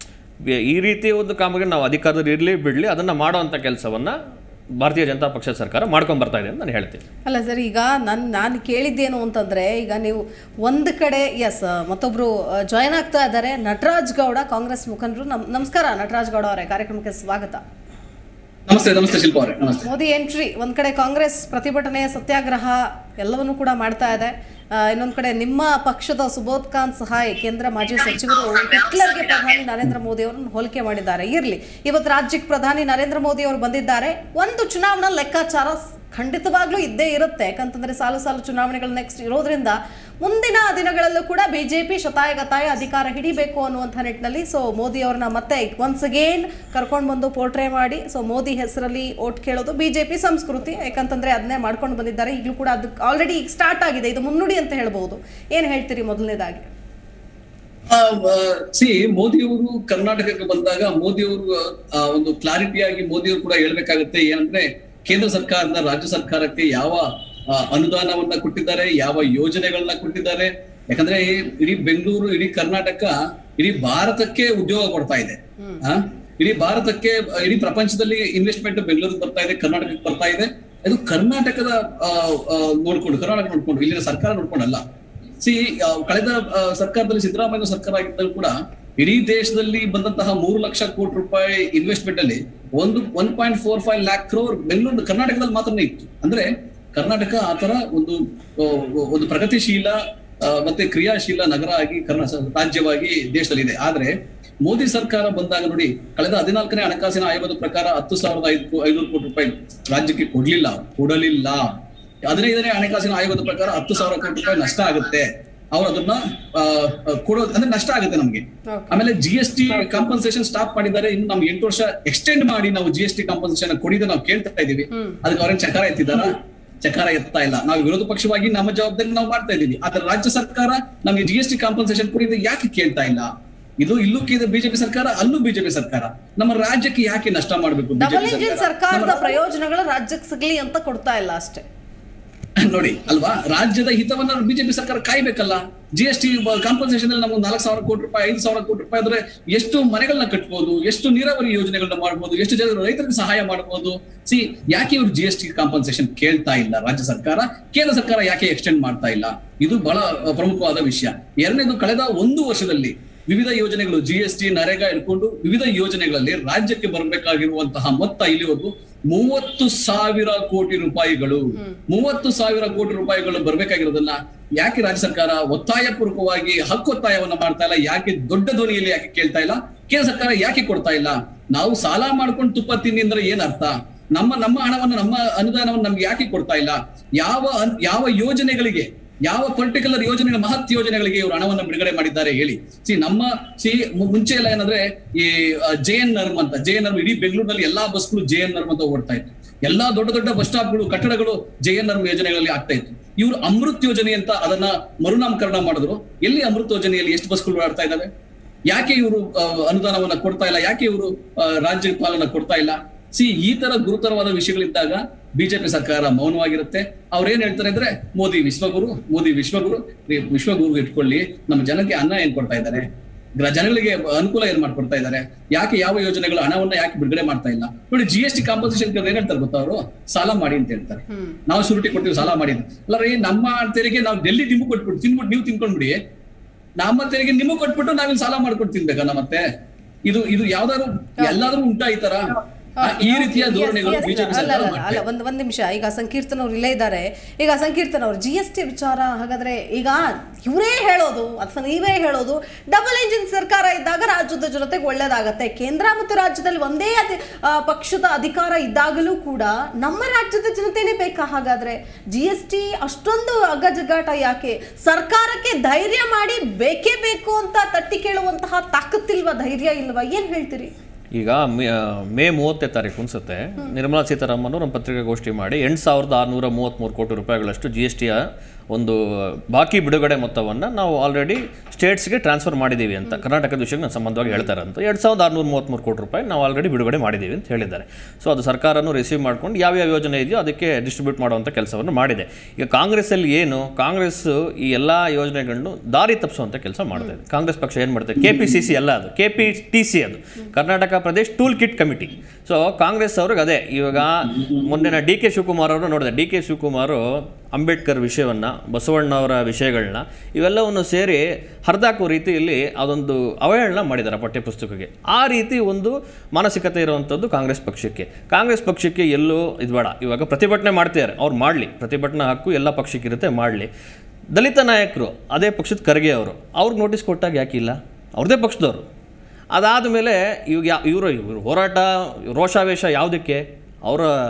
ಈ ರೀತಿ ಒಂದು ಕಾಮಗಾರಿ ನಾವು ಅಧಿಕಾರದಲ್ಲಿ ಇರಲಿ ಬಿಡಲಿ ಅದನ್ನು ಮಾಡುವಂಥ ಕೆಲಸವನ್ನು ಭಾರತೀಯ ಜನತಾ ಪಕ್ಷ ಸರ್ಕಾರ ಮಾಡ್ಕೊಂಡು ಬರ್ತಾ ಇದೆ ಅಂತ ನಾನು ಹೇಳ್ತೀನಿ ಅಲ್ಲ ಸರ್ ಈಗ ನಾನು ನಾನು ಕೇಳಿದ್ದೇನು ಅಂತಂದ್ರೆ ಈಗ ನೀವು ಒಂದು ಕಡೆ ಎಸ್ ಮತ್ತೊಬ್ರು ಜಾಯ್ನ್ ಆಗ್ತಾ ಇದ್ದಾರೆ ನಟರಾಜ್ ಗೌಡ ಕಾಂಗ್ರೆಸ್ ಮುಖಂಡರು ನಮ್ ನಮಸ್ಕಾರ ನಟರಾಜ್ ಗೌಡ ಅವರೇ ಕಾರ್ಯಕ್ರಮಕ್ಕೆ ಸ್ವಾಗತ ನಮಸ್ತೆ ನಮಸ್ತೆ ಶಿಲ್ಪ ಅವರೇ ನಮಸ್ತೆ ಮೋದಿ ಎಂಟ್ರಿ ಒಂದ್ ಕಡೆ ಕಾಂಗ್ರೆಸ್ ಪ್ರತಿಭಟನೆ ಸತ್ಯಾಗ್ರಹ ಎಲ್ಲವನ್ನೂ ಕೂಡ ಮಾಡ್ತಾ ಇದೆ ಆ, ಇನ್ನೊಂದ್ ಕಡೆ ನಿಮ್ಮ ಪಕ್ಷದ ಸುಬೋಧ್ ಖಾನ್ ಸಹಾಯ್ ಕೇಂದ್ರ ಮಾಜಿ ಸಚಿವರು ಹಿಟ್ಲರ್ಗೆ ಪ್ರಧಾನಿ ನರೇಂದ್ರ ಮೋದಿ ಅವರನ್ನು ಹೋಲಿಕೆ ಮಾಡಿದ್ದಾರೆ ಇರ್ಲಿ ಇವತ್ತು ರಾಜ್ಯಕ್ಕೆ ಪ್ರಧಾನಿ ನರೇಂದ್ರ ಮೋದಿ ಅವರು ಬಂದಿದ್ದಾರೆ ಒಂದು ಚುನಾವಣಾ ಲೆಕ್ಕಾಚಾರ ಸ್- ಖಂಡಿತವಾಗ್ಲೂ ಇದ್ದೇ ಇರುತ್ತೆ ಯಾಕಂತಂದ್ರೆ ಸಾಲು ಸಾಲು ಚುನಾವಣೆಗಳು ನೆಕ್ಸ್ಟ್ ಇರೋದ್ರಿಂದ ಮುಂದಿನ ದಿನಗಳಲ್ಲೂ ಕೂಡ ಬಿಜೆಪಿ ಶತಾಯಗತಾಯ ಅಧಿಕಾರ ಹಿಡಿಬೇಕು ಅನ್ನುವಂಥ ನಿಟ್ಟಿನಲ್ಲಿ ಸೊ ಮೋದಿ ಅವ್ರನ್ನ ಮತ್ತೆ ಒನ್ಸ್ ಅಗೇನ್ ಕರ್ಕೊಂಡು ಬಂದು ಪೋರ್ಟ್ರೇ ಮಾಡಿ ಸೊ ಮೋದಿ ಹೆಸರಲ್ಲಿ ಓಟ್ ಕೇಳೋದು ಬಿಜೆಪಿ ಸಂಸ್ಕೃತಿ ಯಾಕಂತಂದ್ರೆ ಅದನ್ನೇ ಮಾಡ್ಕೊಂಡು ಬಂದಿದ್ದಾರೆ ಈಗಲೂ ಕೂಡ ಅದಕ್ಕೆ ಆಲ್ರೆಡಿ ಈಗ ಸ್ಟಾರ್ಟ್ ಆಗಿದೆ ಇದು ಮುನ್ನುಡಿ ಅಂತ ಹೇಳ್ಬೋದು ಏನು ಹೇಳ್ತೀರಿ ಮೊದಲನೇದಾಗಿ ಸಿ ಮೋದಿ ಅವರು ಕರ್ನಾಟಕಕ್ಕೆ ಬಂದಾಗ ಮೋದಿ ಅವರು ಒಂದು ಕ್ಲಾರಿಟಿಯಾಗಿ ಮೋದಿ ಅವರು ಕೂಡ ಹೇಳ್ಬೇಕಾಗತ್ತೆ ಏನಂದ್ರೆ ಕೇಂದ್ರ ಸರ್ಕಾರದ ರಾಜ್ಯ ಸರ್ಕಾರಕ್ಕೆ ಯಾವ ಆ, ಅನುದಾನವನ್ನ ಕೊಟ್ಟಿದ್ದಾರೆ ಯಾವ ಯೋಜನೆಗಳನ್ನ ಕೊಟ್ಟಿದ್ದಾರೆ ಯಾಕಂದ್ರೆ ಈ- ಇಡೀ ಬೆಂಗಳೂರು ಇಡೀ ಕರ್ನಾಟಕ ಇಡೀ ಭಾರತಕ್ಕೆ ಉದ್ಯೋಗ ಕೊಡ್ತಾ ಇದೆ ಆ? ಇಡೀ ಭಾರತಕ್ಕೆ ಆ, ಇಡೀ ಪ್ರಪಂಚದಲ್ಲಿ ಇನ್ವೆಸ್ಟ್ಮೆಂಟ್ ಬೆಂಗಳೂರಿಗೆ ಬರ್ತಾ ಇದೆ ಕರ್ನಾಟಕಕ್ಕೆ ಬರ್ತಾ ಇದೆ ಇದು ಕರ್ನಾಟಕದ ಆ, ಆ, ನೋಡ್ಕೊಂಡು ಕರ್ನಾಟಕ ನೋಡ್ಕೊಂಡು ಇಲ್ಲಿನ ಸರ್ಕಾರ ನೋಡ್ಕೊಂಡಲ್ಲ ಸಿ ಕಳೆದ ಆ, ಸರ್ಕಾರದಲ್ಲಿ ಸಿದ್ದರಾಮಯ್ಯ ಸರ್ಕಾರ ಆಗಿದ್ದಾಗ ಕೂಡ ಇಡೀ ದೇಶದಲ್ಲಿ ಬಂದಂತಹ ಮೂರು ಲಕ್ಷ ಕೋಟಿ ರೂಪಾಯಿ ಇನ್ವೆಸ್ಟ್ಮೆಂಟ್ ಅಲ್ಲಿ ಒಂದು one point four five lakh crore Bengaluru ಕರ್ನಾಟಕದಲ್ಲಿ ಮಾತ್ರನೇ ಇತ್ತು ಅಂದ್ರೆ ಕರ್ನಾಟಕ ಆತರ ಒಂದು ಆ, ಒಂದು ಪ್ರಗತಿಶೀಲ ಆ, ಮತ್ತೆ ಕ್ರಿಯಾಶೀಲ ನಗರ ಆಗಿ ಕರ್ನಾ ರಾಜ್ಯವಾಗಿ ದೇಶದಲ್ಲಿದೆ ಆದ್ರೆ ಮೋದಿ ಸರ್ಕಾರ ಬಂದಾಗ ನೋಡಿ ಕಳೆದ ಹದಿನಾಲ್ಕನೇ ಹಣಕಾಸಿನ ಆಯೋಗದ ಪ್ರಕಾರ ಹತ್ತು ಸಾವಿರದ ಐದು ಐನೂರು ಕೋಟಿ ರೂಪಾಯಿ ರಾಜ್ಯಕ್ಕೆ ಕೊಡ್ಲಿಲ್ಲ ಕೊಡಲಿಲ್ಲ ಹದಿನೈದನೇ ಹಣಕಾಸಿನ ಆಯೋಗದ ಪ್ರಕಾರ ಹತ್ತು ಸಾವಿರ ಕೋಟಿ ರೂಪಾಯಿ ನಷ್ಟ ಆಗುತ್ತೆ ಅವ್ರು ಅದನ್ನ ಆ, ಆ, ಕೊಡೋದು ಅಂದ್ರೆ ನಷ್ಟ ಆಗುತ್ತೆ ನಮ್ಗೆ Okay. ಆಮೇಲೆ G S T compensation stop ಮಾಡಿದ್ದಾರೆ ಇನ್ನು ನಮ್ಗೆ ಎಂಟು ವರ್ಷ ಎಕ್ಸ್ಟೆಂಡ್ ಮಾಡಿ ನಾವು ಜಿ ಎಸ್ ಟಿ ಕಾಂಪನ್ಸೇಷನ್ ಕೊಡಿದ ನಾವು ಕೇಳ್ತಾ ಇದೀವಿ ಅದಕ್ಕೆ ಅವ್ರೇನ್ ಚಕಾರ ಎತ್ತಿದಾರ ಚಕಾರ ಎತ್ತಾ ಇಲ್ಲ ನಾವು ವಿರೋಧ ಪಕ್ಷವಾಗಿ ನಮ್ಮ ಜವಾಬ್ದಾರಿ ನಾವು ಮಾಡ್ತಾ ಇದೀವಿ ಆದ್ರೆ ರಾಜ್ಯ ಸರ್ಕಾರ ನಮ್ಗೆ ಜಿ ಎಸ್ ಟಿ ಕಾಂಪನ್ಸೇಷನ್ ಕೊಡಿದ ಯಾಕೆ ಕೇಳ್ತಾ ಇಲ್ಲ ಇದು ಇಲ್ಲೂ ಕೇಳಿದ ಬಿಜೆಪಿ ಸರ್ಕಾರ ಅಲ್ಲೂ ಬಿಜೆಪಿ ಸರ್ಕಾರ ನಮ್ಮ ರಾಜ್ಯಕ್ಕೆ ಯಾಕೆ ನಷ್ಟ ಮಾಡಬೇಕು ಡಬಲ್ ಇಂಜಿನ್ ಸರ್ಕಾರದ ಪ್ರಯೋಜನಗಳು ರಾಜ್ಯಕ್ಕೆ ಸಿಗ್ಲಿ ಅಂತ ಕೊಡ್ತಾ ಇಲ್ಲ ಅಷ್ಟೇ ನೋಡಿ ಅಲ್ವಾ ರಾಜ್ಯದ ಹಿತವನ್ನ ಬಿಜೆಪಿ ಸರ್ಕಾರ ಕಾಯ್ಬೇಕಲ್ಲ ಜಿ ಎಸ್ ಟಿ ಕಾಂಪನ್ಸೇಷನ್ ಅಲ್ಲಿ ನಮ್ಗೆ ನಾಲ್ಕು ಸಾವಿರ ಕೋಟಿ ರೂಪಾಯಿ ಐದು ಸಾವಿರ ಕೋಟಿ ರೂಪಾಯಿ ಆದ್ರೆ ಎಷ್ಟು ಮನೆಗಳನ್ನ ಕಟ್ಬೋದು ಎಷ್ಟು ನೀರಾವರಿ ಯೋಜನೆಗಳನ್ನ ಮಾಡ್ಬೋದು ಎಷ್ಟು ಜನ ರೈತರಿಗೆ ಸಹಾಯ ಮಾಡ್ಬೋದು ಸಿ ಯಾಕೆ ಇವರು ಜಿ ಎಸ್ ಟಿ ಕಾಂಪನ್ಸೇಷನ್ ಕೇಳ್ತಾ ಇಲ್ಲ ರಾಜ್ಯ ಸರ್ಕಾರ ಕೇಂದ್ರ ಸರ್ಕಾರ ಯಾಕೆ ಎಕ್ಸ್ಟೆಂಡ್ ಮಾಡ್ತಾ ಇಲ್ಲ ಇದು ಬಹಳ ಅಹ್, ಪ್ರಮುಖವಾದ ವಿಷಯ ಎರಡನೇದು ಕಳೆದ ಒಂದು ವರ್ಷದಲ್ಲಿ ವಿವಿಧ ಯೋಜನೆಗಳು ಜಿ ಎಸ್ ಟಿ ನರೇಗಾ ಇಟ್ಕೊಂಡು ವಿವಿಧ ಯೋಜನೆಗಳಲ್ಲಿ ರಾಜ್ಯಕ್ಕೆ ಬರಬೇಕಾಗಿರುವಂತಹ ಮೊತ್ತ ಇಲ್ಲಿವರೆಗೂ ಮೂವತ್ತು ಸಾವಿರ ಕೋಟಿ ರೂಪಾಯಿಗಳು ಮೂವತ್ತು ಸಾವಿರ ಕೋಟಿ ರೂಪಾಯಿಗಳು ಬರ್ಬೇಕಾಗಿರೋದನ್ನ ಯಾಕೆ ರಾಜ್ಯ ಸರ್ಕಾರ ಒತ್ತಾಯ ಪೂರ್ವಕವಾಗಿ ಹಕ್ಕೊತ್ತಾಯವನ್ನ ಮಾಡ್ತಾ ಇಲ್ಲ ಯಾಕೆ ದೊಡ್ಡ ಧ್ವನಿಯಲ್ಲಿ ಯಾಕೆ ಕೇಳ್ತಾ ಇಲ್ಲ ಕೇಂದ್ರ ಸರ್ಕಾರ ಯಾಕೆ ಕೊಡ್ತಾ ಇಲ್ಲ ನಾವು ಸಾಲ ಮಾಡ್ಕೊಂಡು ತುಪ್ಪ ತಿನ್ನಿ ಅಂದ್ರೆ ಏನ್ ಅರ್ಥ ನಮ್ಮ ನಮ್ಮ ಹಣವನ್ನು ನಮ್ಮ ಅನುದಾನವನ್ನು ನಮ್ಗೆ ಯಾಕೆ ಕೊಡ್ತಾ ಇಲ್ಲ ಯಾವ ಅನ್- ಯಾವ ಯೋಜನೆಗಳಿಗೆ ಯಾವ ಪರ್ಟಿಕ್ಯುಲರ್ ಯೋಜನೆ ಮಹತ್ ಯೋಜನೆಗಳಿಗೆ ಇವರು ಹಣವನ್ನು ಬಿಡುಗಡೆ ಮಾಡಿದ್ದಾರೆ ಹೇಳಿ ಸಿ ನಮ್ಮ ಸಿ ಮು- ಮುಂಚೆ ಎಲ್ಲ ಏನಂದ್ರೆ ಈ ಜೆ ಎನ್ ನರ್ಮ್ ಅಂತ ಜೆ ಎನ್ ನರ್ಮ್ ಇಡೀ ಬೆಂಗಳೂರಿನಲ್ಲಿ ಎಲ್ಲಾ ಬಸ್ಗಳು ಜೆ ಎನ್ ನರ್ಮ್ ಅಂತ ಓಡ್ತಾ ಇತ್ತು ಎಲ್ಲಾ ದೊಡ್ಡ ದೊಡ್ಡ ಬಸ್ ಸ್ಟಾಪ್ಗಳು ಕಟ್ಟಡಗಳು ಜೆ ಎನ್ ನರ್ಮ್ ಯೋಜನೆಗಳಲ್ಲಿ ಆಗ್ತಾ ಇತ್ತು ಇವರು ಅಮೃತ್ ಯೋಜನೆ ಅಂತ ಅದನ್ನ ಮರುನಾಮಕರಣ ಮಾಡಿದ್ರು ಎಲ್ಲಿ ಅಮೃತ್ ಯೋಜನೆಯಲ್ಲಿ ಎಷ್ಟು ಬಸ್ಗಳು ಓಡಾಡ್ತಾ ಇದಾವೆ ಯಾಕೆ ಇವರು ಅನುದಾನವನ್ನ ಕೊಡ್ತಾ ಇಲ್ಲ ಯಾಕೆ ಇವರು ರಾಜ್ಯಪಾಲನ ಕೊಡ್ತಾ ಇಲ್ಲ ಸಿ ಈ ತರ ಗುರುತರವಾದ ವಿಷಯಗಳಿದ್ದಾಗ ಬಿಜೆಪಿ ಸರ್ಕಾರ ಮೌನವಾಗಿರುತ್ತೆ ಅವ್ರು ಏನ್ ಹೇಳ್ತಾರೆ ಅಂದ್ರೆ ಮೋದಿ ವಿಶ್ವಗುರು ಮೋದಿ ವಿಶ್ವಗುರು ನೀವು ವಿಶ್ವಗುರು ಇಟ್ಕೊಳ್ಳಿ ನಮ್ಮ ಜನಕ್ಕೆ ಅನ್ನ ಏನ್ ಕೊಡ್ತಾ ಇದ್ದಾರೆ ಗ್ರ- ಜನಗಳಿಗೆ ಅನುಕೂಲ ಏನ್ ಮಾಡ್ಕೊಡ್ತಾ ಇದ್ದಾರೆ ಯಾಕೆ ಯಾವ ಯೋಜನೆಗಳು ಹಣವನ್ನ ಯಾಕೆ ಬಿಡುಗಡೆ ಮಾಡ್ತಾ ಇಲ್ಲ ನೋಡಿ ಜಿ ಎಸ್ ಟಿ ಕಾಂಪನ್ಸೇಷನ್ ಏನ್ ಹೇಳ್ತಾರೆ ಗೊತ್ತಾ ಅವರು ಸಾಲ ಮಾಡಿ ಅಂತ ಹೇಳ್ತಾರೆ ನಾವು ಶುರುಟಿ ಕೊಡ್ತೀವಿ ಸಾಲ ಮಾಡಿ ಅಂತ. ಅಲ್ಲ ರೀ ನಮ್ಮ ತೆರಿಗೆ ನಾವು ಡೆಲ್ಲಿ ನಿಮ್ಗೆ ಕೊಟ್ಬಿಟ್ಟು ತಿನ್ಬಿಟ್ಟು ನೀವು ತಿನ್ಕೊಂಡ್ಬಿಡಿ ನಮ್ಮ ತೆರಿಗೆ ನಿಮಗೆ ಕೊಟ್ಬಿಟ್ಟು ನಾವಿನ್ ಸಾಲ ಮಾಡ್ಕೊಂಡು ತಿನ್ಬೇಕಲ್ಲ ಮತ್ತೆ ಇದು ಇದು ಯಾವ್ದಾದ್ರು ಎಲ್ಲಾದ್ರೂ ಉಂಟಾ ಈ ತರ ಆ, ಈ ರೀತಿಯ ಧೋರಣೆಗಳು Yes, yes, ಬಿಜೆಪಿ ಅಲ್ಲ ಸರ್ಕಾರ ಅಲ್ಲ ಮಾಡ್ತಾ ಅಲ್ಲ ಇದೆ. ಒಂದು ಒಂದು ನಿಮಿಷ ಈಗ ಸಂಕೀರ್ತನ್ ಅವ್ರು ಇಲ್ಲೇ ಇದ್ದಾರೆ ಈಗ ಸಂಕೀರ್ತನ್ ಅವ್ರು ಜಿ ಎಸ್ ಟಿ ವಿಚಾರ ಹಾಗಾದ್ರೆ ಈಗ ಇವರೇ ಹೇಳೋದು ಅಥವಾ ನೀವೇ ಹೇಳೋದು ಡಬಲ್ ಇಂಜಿನ್ ಸರ್ಕಾರ ಇದ್ದಾಗ ರಾಜ್ಯದ ಜನತೆಗೆ ಒಳ್ಳೇದಾಗತ್ತೆ ಕೇಂದ್ರ ಮತ್ತು ರಾಜ್ಯದಲ್ಲಿ ಒಂದೇ ಅಧಿ ಆ, ಪಕ್ಷದ ಅಧಿಕಾರ ಇದ್ದಾಗಲೂ ಕೂಡ ನಮ್ಮ ರಾಜ್ಯದ ಜನತೆನೇ ಬೇಕಾ ಹಾಗಾದ್ರೆ ಜಿ ಎಸ್ ಟಿ ಅಷ್ಟೊಂದು ಅಗ್ಗಜಗ್ಗಾಟ ಯಾಕೆ ಸರ್ಕಾರಕ್ಕೆ ಧೈರ್ಯ ಮಾಡಿ ಬೇಕೇ ಬೇಕು ಅಂತ ತಟ್ಟಿ ಕೇಳುವಂತಹ ತಾಕತ್ತಿಲ್ವಾ ಧೈರ್ಯ ಇಲ್ವಾ ಏನ್ ಹೇಳ್ತೀರಿ ಈಗ ಮೇ ಮೇ ಮೂವತ್ತನೇ ತಾರೀಕು ಅನ್ಸುತ್ತೆ ನಿರ್ಮಲಾ ಸೀತಾರಾಮನ್ ಅವರು ನಮ್ಮ ಪತ್ರಿಕಾಗೋಷ್ಠಿ ಮಾಡಿ ಎಂಟು ಸಾವಿರದ ಆರುನೂರ ಮೂವತ್ತ್ಮೂರು ಕೋಟಿ ರೂಪಾಯಿಗಳಷ್ಟು ಜಿ ಎಸ್ ಟಿಯ ಒಂದು ಬಾಕಿ ಬಿಡುಗಡೆ ಮೊತ್ತವನ್ನು ನಾವು ಆಲ್ರೆಡಿ ಸ್ಟೇಟ್ಸ್ಗೆ ಟ್ರಾನ್ಸ್ಫರ್ ಮಾಡಿದ್ದೀವಿ ಅಂತ ಕರ್ನಾಟಕದ ವಿಷಯಕ್ಕೆ ನಾನು ಸಂಬಂಧವಾಗಿ ಹೇಳ್ತಾರೆ ಅಂತ ಎರಡು ಸಾವಿರದ ಆರುನೂರ ಮೂವತ್ತ್ಮೂರು ಕೋಟಿ ರೂಪಾಯಿ ನಾವು ಆಲ್ರೆಡಿ ಬಿಡುಗಡೆ ಮಾಡಿದ್ದೀವಿ ಅಂತ ಹೇಳಿದ್ದಾರೆ ಸೊ ಅದು ಸರ್ಕಾರನೂ ರಿಸೀವ್ ಮಾಡ್ಕೊಂಡು ಯಾವ್ಯಾವ ಯೋಜನೆ ಇದೆಯೋ ಅದಕ್ಕೆ ಡಿಸ್ಟ್ರಿಬ್ಯೂಟ್ ಮಾಡುವಂಥ ಕೆಲಸವನ್ನು ಮಾಡಿದೆ ಈಗ ಕಾಂಗ್ರೆಸ್ಸಲ್ಲಿ ಏನು ಕಾಂಗ್ರೆಸ್ ಈ ಎಲ್ಲ ಯೋಜನೆಗಳನ್ನು ದಾರಿ ತಪ್ಪಿಸುವಂಥ ಕೆಲಸ ಮಾಡ್ತಾ ಇದೆ ಕಾಂಗ್ರೆಸ್ ಪಕ್ಷ ಏನು ಮಾಡುತ್ತೆ ಕೆ ಪಿ ಸಿ ಸಿ ಅಲ್ಲ ಅದು ಕೆ ಪಿ ಟಿ ಸಿ ಅದು Karnataka Pradesh tool kit committee so Congress ಅವ್ರಿಗೆ ಅದೇ ಇವಾಗ ಮೊನ್ನೆ ಡಿ ಕೆ ಶಿವಕುಮಾರ್ ಅವರು ನೋಡಿದೆ ಡಿ ಕೆ ಶಿವಕುಮಾರ್ ಅಂಬೇಡ್ಕರ್ ವಿಷಯವನ್ನು ಬಸವಣ್ಣವರ ವಿಷಯಗಳನ್ನ ಇವೆಲ್ಲವನ್ನು ಸೇರಿ ಹರಿದಾಕೋ ರೀತಿಯಲ್ಲಿ ಅದೊಂದು ಅವಹೇಳನ ಮಾಡಿದ್ದಾರೆ ಪಠ್ಯಪುಸ್ತಕಕ್ಕೆ ಆ ರೀತಿ ಒಂದು ಮಾನಸಿಕತೆ ಇರುವಂಥದ್ದು ಕಾಂಗ್ರೆಸ್ ಪಕ್ಷಕ್ಕೆ ಕಾಂಗ್ರೆಸ್ ಪಕ್ಷಕ್ಕೆ ಎಲ್ಲೋ ಇದು ಬೇಡ ಇವಾಗ ಪ್ರತಿಭಟನೆ ಮಾಡ್ತಿದ್ದಾರೆ ಅವ್ರು ಮಾಡಲಿ ಪ್ರತಿಭಟನಾ ಹಕ್ಕು ಎಲ್ಲ ಪಕ್ಷಕ್ಕಿರುತ್ತೆ ಮಾಡಲಿ ದಲಿತ ನಾಯಕರು ಅದೇ ಪಕ್ಷದ ಖರ್ಗೆ ಅವರು ಅವ್ರಿಗೆ ನೋಟಿಸ್ ಕೊಟ್ಟಾಗ ಯಾಕಿಲ್ಲ ಅವ್ರದ್ದೇ ಪಕ್ಷದವರು ಅದಾದ ಮೇಲೆ ಇವಾಗ ಯಾ ಇವರು ಇವರು ಹೋರಾಟ ರೋಷಾವೇಶ ಯಾವುದಕ್ಕೆ ಅವರ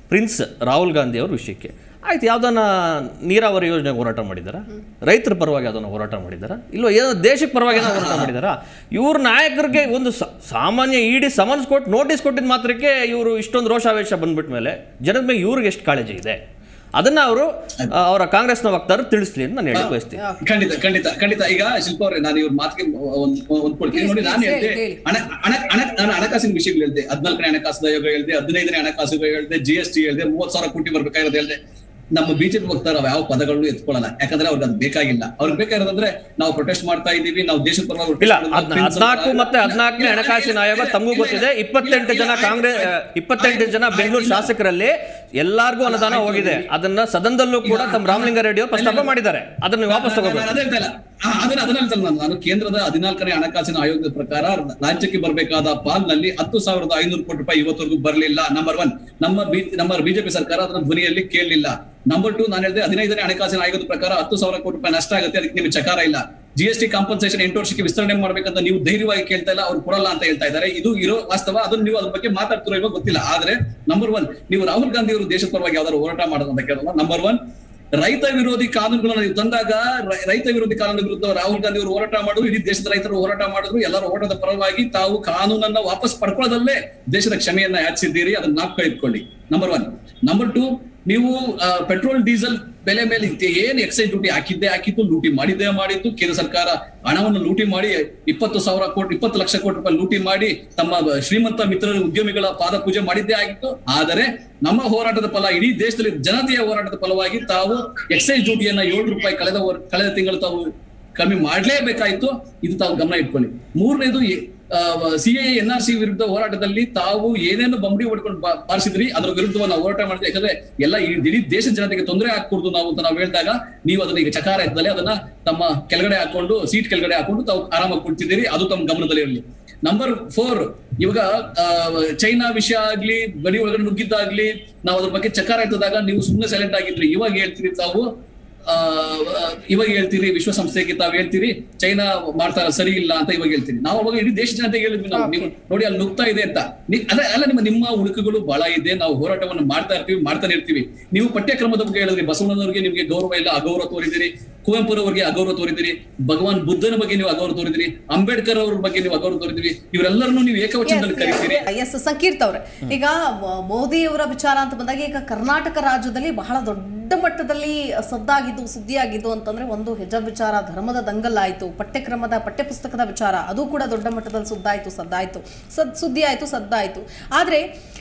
ಪ್ರಿನ್ಸ್ ರಾಹುಲ್ ಗಾಂಧಿ ಅವ್ರ ವಿಷಯಕ್ಕೆ ಆಯ್ತು ಯಾವ್ದನ್ನ ನೀರಾವರಿ ಯೋಜನೆಗೆ ಹೋರಾಟ ಮಾಡಿದಾರ ರೈತರ ಪರವಾಗಿ ಯಾವ್ದನ್ನ ಹೋರಾಟ ಮಾಡಿದಾರ ಇಲ್ವಾ ಏನೋ ದೇಶಕ್ಕೆ ಪರವಾಗಿ ಏನೋ ಹೋರಾಟ ಮಾಡಿದಾರ ಇವ್ರ ನಾಯಕರಿಗೆ ಒಂದು ಸ- ಸಾಮಾನ್ಯ ಇಡಿ ಸಮನ್ಸ್ ಕೊಟ್ಟು ನೋಟಿಸ್ ಕೊಟ್ಟಿದ್ದ ಮಾತ್ರಕ್ಕೆ ಇವರು ಇಷ್ಟೊಂದು ರೋಷಾವೇಶ ಬಂದ್ಬಿಟ್ಟ ಮೇಲೆ ಜನದ ಮೇಲೆ ಇವ್ರಿಗೆ ಎಷ್ಟು ಕಾಳಜಿ ಇದೆ ಅದನ್ನ ಅವರು ಅವರ ಕಾಂಗ್ರೆಸ್ನ ವಕ್ತಾರರು ತಿಳಿಸ್ಲಿ ಅಂತ ನಾನು ಹೇಳಿ ಬಯಸ್ತೀನಿ ಖಂಡಿತ ಖಂಡಿತ ಖಂಡಿತ ಈಗ ಶಿಲ್ಪ ಅವ್ರೆ ನಾನು ಇವ್ರ ಮಾತಿಗೆ ಒಂದ್ ಹೊಂದ್ಕೊಳ್ತೀನಿ ನೋಡಿ ನಾನು ಹೇಳ್ದೆ ಹೇಳಿ. ಹಣ ಹಣ ಹಣ ನಾನು ಹಣಕಾಸಿನ ವಿಷಯಗಳು ಹೇಳ್ದೆ ಹದಿನಾಲ್ಕನೇ ಹಣಕಾಸು ಆಯೋಗ ಹೇಳ್ದೆ ಹದಿನೈದನೇ ಹಣಕಾಸು ಆಯೋಗ ಹೇಳ್ದೆ ಜಿ ಎಸ್ ಟಿ ಹೇಳ್ದೆ ಮೂವತ್ ಸಾವಿರ ಕೋಟಿ ಬರ್ಬೇಕಾಗಿರೋದು ಹೇಳ್ದೆ ನಮ್ಮ ಬಿಜೆಪಿ ವಕ್ತಾರ ಯಾವ ಪದಗಳನ್ನು ಎತ್ಕೊಳ್ಳಲ್ಲ ಯಾಕಂದ್ರೆ ಅವ್ರಿಗೆ ಅದು ಬೇಕಾಗಿಲ್ಲ ಅವ್ರಿಗೆ ಬೇಕಾಗಿರೋದಂದ್ರೆ ನಾವು ಪ್ರೊಟೆಸ್ಟ್ ಮಾಡ್ತಾ ಇದೀವಿ ನಾವು ದೇಶದ ಪರವಾಗಿ protest ಇಲ್ಲ ಮಾಡೋದು, ಹದ್- ಪ್ರಿನ್ಸ್ ಹದ್ನಾಲ್ಕು ಅಂತ- ಮತ್ತೆ ಹದಿನಾಲ್ಕನೇ ಇಲ್ಲ, ಹಣಕಾಸಿನ ಆಯೋಗ ಇಲ್ಲ, ತಮಗೂ ಇಲ್ಲ, ಗೊತ್ತಿದೆ ಇಲ್ಲ, ಇಪ್ಪತ್ತೆಂಟು ಇಲ್ಲ, ಜನ ಇಲ್ಲ, ಕಾಂಗ್ರೆಸ್ ಇಲ್ಲ, ಇಪ್ಪತ್ತೆಂಟು ಜನ ಆಯ್ತು, ಬೆಂಗಳೂರು ಇಲ್ಲ. ಶಾಸಕರಲ್ಲಿ ಎಲ್ಲಾರ್ಗೂ ಅನುದಾನ ಆಯ್ತು, ಹೋಗಿದೆ ಇಲ್ಲ. ಅದನ್ನ ಸದನದಲ್ಲೂ ಕೂಡ ಇಲ್ಲ, ತಮ್ಮ ರಾಮಲಿಂಗಾರೆಡ್ಡಿ ಅವರು ಪ್ರಸ್ತಾಪ ಇಲ್ಲ. ಮಾಡಿದ್ದಾರೆ ಅದನ್ನ ನೀವು ವಾಪಸ್ ನಾನು- ತಗೋಬೇಕು ನಾನು ಅದೇ ಹೇಳ್ತಾ ಇಲ್ಲ. ಆ, ಅದನ್ನ ಅದನ್ನ ಹೇಳ್ತಾ ಇಲ್ಲ ನಾನು ನಾನು ಕೇಂದ್ರದ ಹದಿನಾಲ್ಕನೇ ಹಣಕಾಸಿನ ಆಯೋಗದ ಪ್ರಕಾರ ರಾಜ್ಯಕ್ಕೆ ಬರಬೇಕಾದ ಪಾಲ್ನಲ್ಲಿ ಹತ್ತು ಸಾವಿರದ ಐನೂರು ಕೋಟಿ ರೂಪಾಯಿ ಇವತ್ತವರೆಗೂ ಬರಲಿಲ್ಲ ನಂಬರ್ ಒನ್ ನಮ್ಮ ಬಿ- ನಮ್ಮ ಬಿಜೆಪಿ ಸರ್ಕಾರ ಅದನ್ನ ಧ್ವನಿಯಲ್ಲಿ ಕೇಳಲಿಲ್ಲ ನಂಬರ್ ಟು ನಾನು ಹೇಳಿದೆ ಹದಿನೈದನೇ ಹಣಕಾಸಿನ ಆಯೋಗದ ಪ್ರಕಾರ ಹತ್ತು ಸಾವಿರ ಕೋಟಿ ರೂಪಾಯಿ ನಷ್ಟ ಆಗುತ್ತೆ ಅದಕ್ಕೆ ನಿಮಗೆ ಚಕಾರ ಇಲ್ಲ ಜಿ ಎಸ್ ಟಿ ಕಾಂಪನ್ಸೇಷನ್ ಎಂಟು ವರ್ಷಕ್ಕೆ ವಿಸ್ತರಣೆ ಮಾಡ್ಬೇಕಂತ ನೀವು ಧೈರ್ಯವಾಗಿ ಕೇಳ್ತಾ ಇಲ್ಲ ಅವ್ರು ಕೊಡಲ್ಲ ಅಂತ ಹೇಳ್ತಾ ಇದ್ದಾರೆ ಇದು ಇರೋ ವಾಸ್ತವ ಅದನ್ನ ನೀವು ಅದ್ರ ಬಗ್ಗೆ ಮಾತಾಡ್ತಿರೋ ಇವಾಗ ಗೊತ್ತಿಲ್ಲ ಆದ್ರೆ ನಂಬರ್ ಒನ್ ನೀವು ರಾಹುಲ್ ಗಾಂಧಿ ಅವರು ದೇಶದ ಪರವಾಗಿ ಯಾವ್ದಾದ್ರು ಹೋರಾಟ ಮಾಡೋದು ಅಂತ ಕೇಳಲ್ಲ ನಂಬರ್ ಒನ್ ರೈತ ವಿರೋಧಿ ಕಾನೂನುಗಳನ್ನ ನೀವು ತಂದಾಗ ರೈ- ರೈತ ವಿರೋಧಿ ಕಾನೂನು ವಿರುದ್ಧ ರಾಹುಲ್ ಗಾಂಧಿ ಅವರು ಹೋರಾಟ ಮಾಡಿದ್ರು ಇಡೀ ದೇಶದ ರೈತರು ಹೋರಾಟ ಮಾಡಿದ್ರು ಎಲ್ಲರ ಹೋರಾಟದ ಪರವಾಗಿ ತಾವು ಕಾನೂನನ್ನ ವಾಪಸ್ ಪಡ್ಕೊಳ್ಳೋದಲ್ಲೇ ದೇಶದ ಕ್ಷಮೆಯನ್ನ ಯಾಚಿಸಿದ್ದೀರಿ ಅದನ್ನ ನಾಲ್ಕು ಇಟ್ಕೊಳ್ಳಿ ನಂಬರ್ ಒನ್ ನಂಬರ್ ಟು ನೀವು ಆ, ಪೆಟ್ರೋಲ್ ಡೀಸೆಲ್ ಬೆಲೆ ಮೇಲೆ ಇತ್ತೆ- ಏನ್ ಎಕ್ಸೈಸ್ ಡ್ಯೂಟಿ ಹಾಕಿದ್ದೆ ಹಾಕಿತ್ತು ಲೂಟಿ ಮಾಡಿದ್ದೇ ಮಾಡಿತ್ತು ಕೇಂದ್ರ ಸರ್ಕಾರ ಹಣವನ್ನು ಲೂಟಿ ಮಾಡಿ ಇಪ್ಪತ್ತು ಸಾವಿರ ಕೋಟಿ ಇಪ್ಪತ್ತು ಲಕ್ಷ ಕೋಟಿ ರೂಪಾಯಿ ಲೂಟಿ ಮಾಡಿ ತಮ್ಮ ಬ- ಶ್ರೀಮಂತ ಮಿತ್ರರ ಉದ್ಯಮಿಗಳ ಪಾದ ಪೂಜೆ ಮಾಡಿದ್ದೇ ಆಗಿತ್ತು ಆದರೆ ನಮ್ಮ ಹೋರಾಟದ ಫಲ ಇಡೀ ದೇಶದಲ್ಲಿ ಜನತೆಯ ಹೋರಾಟದ ಫಲವಾಗಿ ತಾವು ಎಕ್ಸೈಸ್ ಡ್ಯೂಟಿಯನ್ನ ಏಳು ರೂಪಾಯಿ ಕಳೆದ ವರ್- ಕಳೆದ ತಿಂಗಳು ತಾವು ಕಮ್ಮಿ ಮಾಡ್ಲೇಬೇಕಾಯ್ತು ಇದು ತಾವು ಗಮನ ಇಟ್ಕೊಳ್ಳಿ ಮೂರನೇದು ಸಿಎ ಎನ್ ಆರ್ ಸಿ ವಿರುದ್ಧ ಹೋರಾಟದಲ್ಲಿ ತಾವು ಏನೇನು ಬಂಬಡಿ ಹೊಡ್ಕೊಂಡು ಬಾ- ಬಾರಿಸಿದ್ರಿ ಅದರ ವಿರುದ್ಧ ನಾವು ಹೋರಾಟ ಮಾಡಿದ್ವಿ ಯಾಕಂದ್ರೆ ಎಲ್ಲ ಈ ಇಡೀ ದೇಶದ ಜನತೆಗೆ ತೊಂದರೆ ಹಾಕೂಡ್ದು ನಾವು ಅಂತ ನಾವು ಹೇಳಿದಾಗ ನೀವು ಅದನ್ನ ಈಗ ಚಕಾರ ಎತ್ತದಲ್ಲೇ ಅದನ್ನ ತಮ್ಮ ಕೆಳಗಡೆ ಹಾಕೊಂಡು ಸೀಟ್ ಕೆಳಗಡೆ ಹಾಕೊಂಡು ತಾವು ಆರಾಮಾಗಿ ಕುಳಿತಿದ್ದೀರಿ ಅದು ತಮ್ಮ ಗಮನದಲ್ಲಿ ಇರಲಿ ನಂಬರ್ ಫೋರ್ ಇವಾಗ ಆ, ಚೈನಾ ವಿಷಯ ಆಗ್ಲಿ ಗಡಿ ಒಳಗಡೆ ನುಗ್ಗಿದ್ದಾಗ್ಲಿ ನಾವು ಅದ್ರ ಬಗ್ಗೆ ಚಕಾರ ಎತ್ತದಾಗ ನೀವು ಸುಮ್ಮನೆ ಸೈಲೆಂಟ್ ಆಗಿದ್ರಿ ಇವಾಗ ಹೇಳ್ತೀರಿ ತಾವು ಆ, ಇವಾಗ ಹೇಳ್ತೀರಿ ವಿಶ್ವಸಂಸ್ಥೆಗೆ ತಾವ್ ಹೇಳ್ತೀರಿ ಚೈನಾ ಮಾಡ್ತಾರ ಸರಿ ಇಲ್ಲ ಅಂತ ಇವಾಗ ಹೇಳ್ತೀರಿ ನಾವು ಅವಾಗ ಇಡೀ ದೇಶ ಜನತೆಗೆ ಹೇಳಿದ್ವಿ ನಾವು ನೀವು ನೋಡಿ ಅಲ್ಲಿ ನುಗ್ತಾ ಇದೆ ಅಂತ ನಿ- ಅಲ್ಲ ಅಲ್ಲ ನಿಮ್ಮ ನಿಮ್ಮ ಉಳುಕುಗಳು ಬಹಳ ಇದೆ ನಾವು ಹೋರಾಟವನ್ನು ಮಾಡ್ತಾ ಇರ್ತೀವಿ ಮಾಡ್ತಾನೆ ಇರ್ತೀವಿ ನೀವು ಪಠ್ಯಕ್ರಮದ ಬಗ್ಗೆ ಹೇಳಿದ್ರಿ ಬಸವಣ್ಣನವರಿಗೆ ನಿಮಗೆ ಗೌರವ ಇಲ್ಲ ಅಗೌರವ ತೋರಿದಿರಿ ಕುವೆಂಪುರವರಿಗೆ ಅಗೌರವ ತೋರಿದಿರಿ ಭಗವಾನ್ ಬುದ್ಧನ ಬಗ್ಗೆ ನೀವು ಅಗೌರವ ತೋರಿದಿರಿ ಅಂಬೇಡ್ಕರ್ ಅವ್ರ ಬಗ್ಗೆ ನೀವು ಅಗೌರವ ತೋರಿದಿರಿ ಇವರೆಲ್ಲರನ್ನೂ ನೀವು ಏಕವಚನದಲ್ಲಿ ಕರೀತೀರಿ ಎಸ್ ಸಂಕೀರ್ತ ಅವ್ರೆ ಈಗ ಮ- ಮೋದಿ ಅವರ ವಿಚಾರ ಅಂತ ಬಂದಾಗ ಈಗ ಕರ್ನಾಟಕ ರಾಜ್ಯದಲ್ಲಿ ಬಹಳ ದೊಡ್ಡ ಮಟ್ಟದಲ್ಲಿ ಸದ್ದಾಗಿದ್ದು ಸುದ್ದಿಯಾಗಿದ್ದು ಅಂತಂದ್ರೆ ಒಂದು ಹೆಜಬ್ ವಿಚಾರ ಧರ್ಮದ ದಂಗಲ್ ಆಯ್ತು ಪಠ್ಯಕ್ರಮದ ಪಠ್ಯಪುಸ್ತಕದ ವಿಚಾರ ಅದು ಕೂಡ ದೊಡ್ಡ ಮಟ್ಟದಲ್ಲಿ ಸುದ್ದಾಯ್ತು ಸದ್ದಾಯ್ತು ಸದ್ ಸುದ್ದಿ ಆಯ್ತು ಸದ್ದಾಯ್ತು ಆದ್ರೆ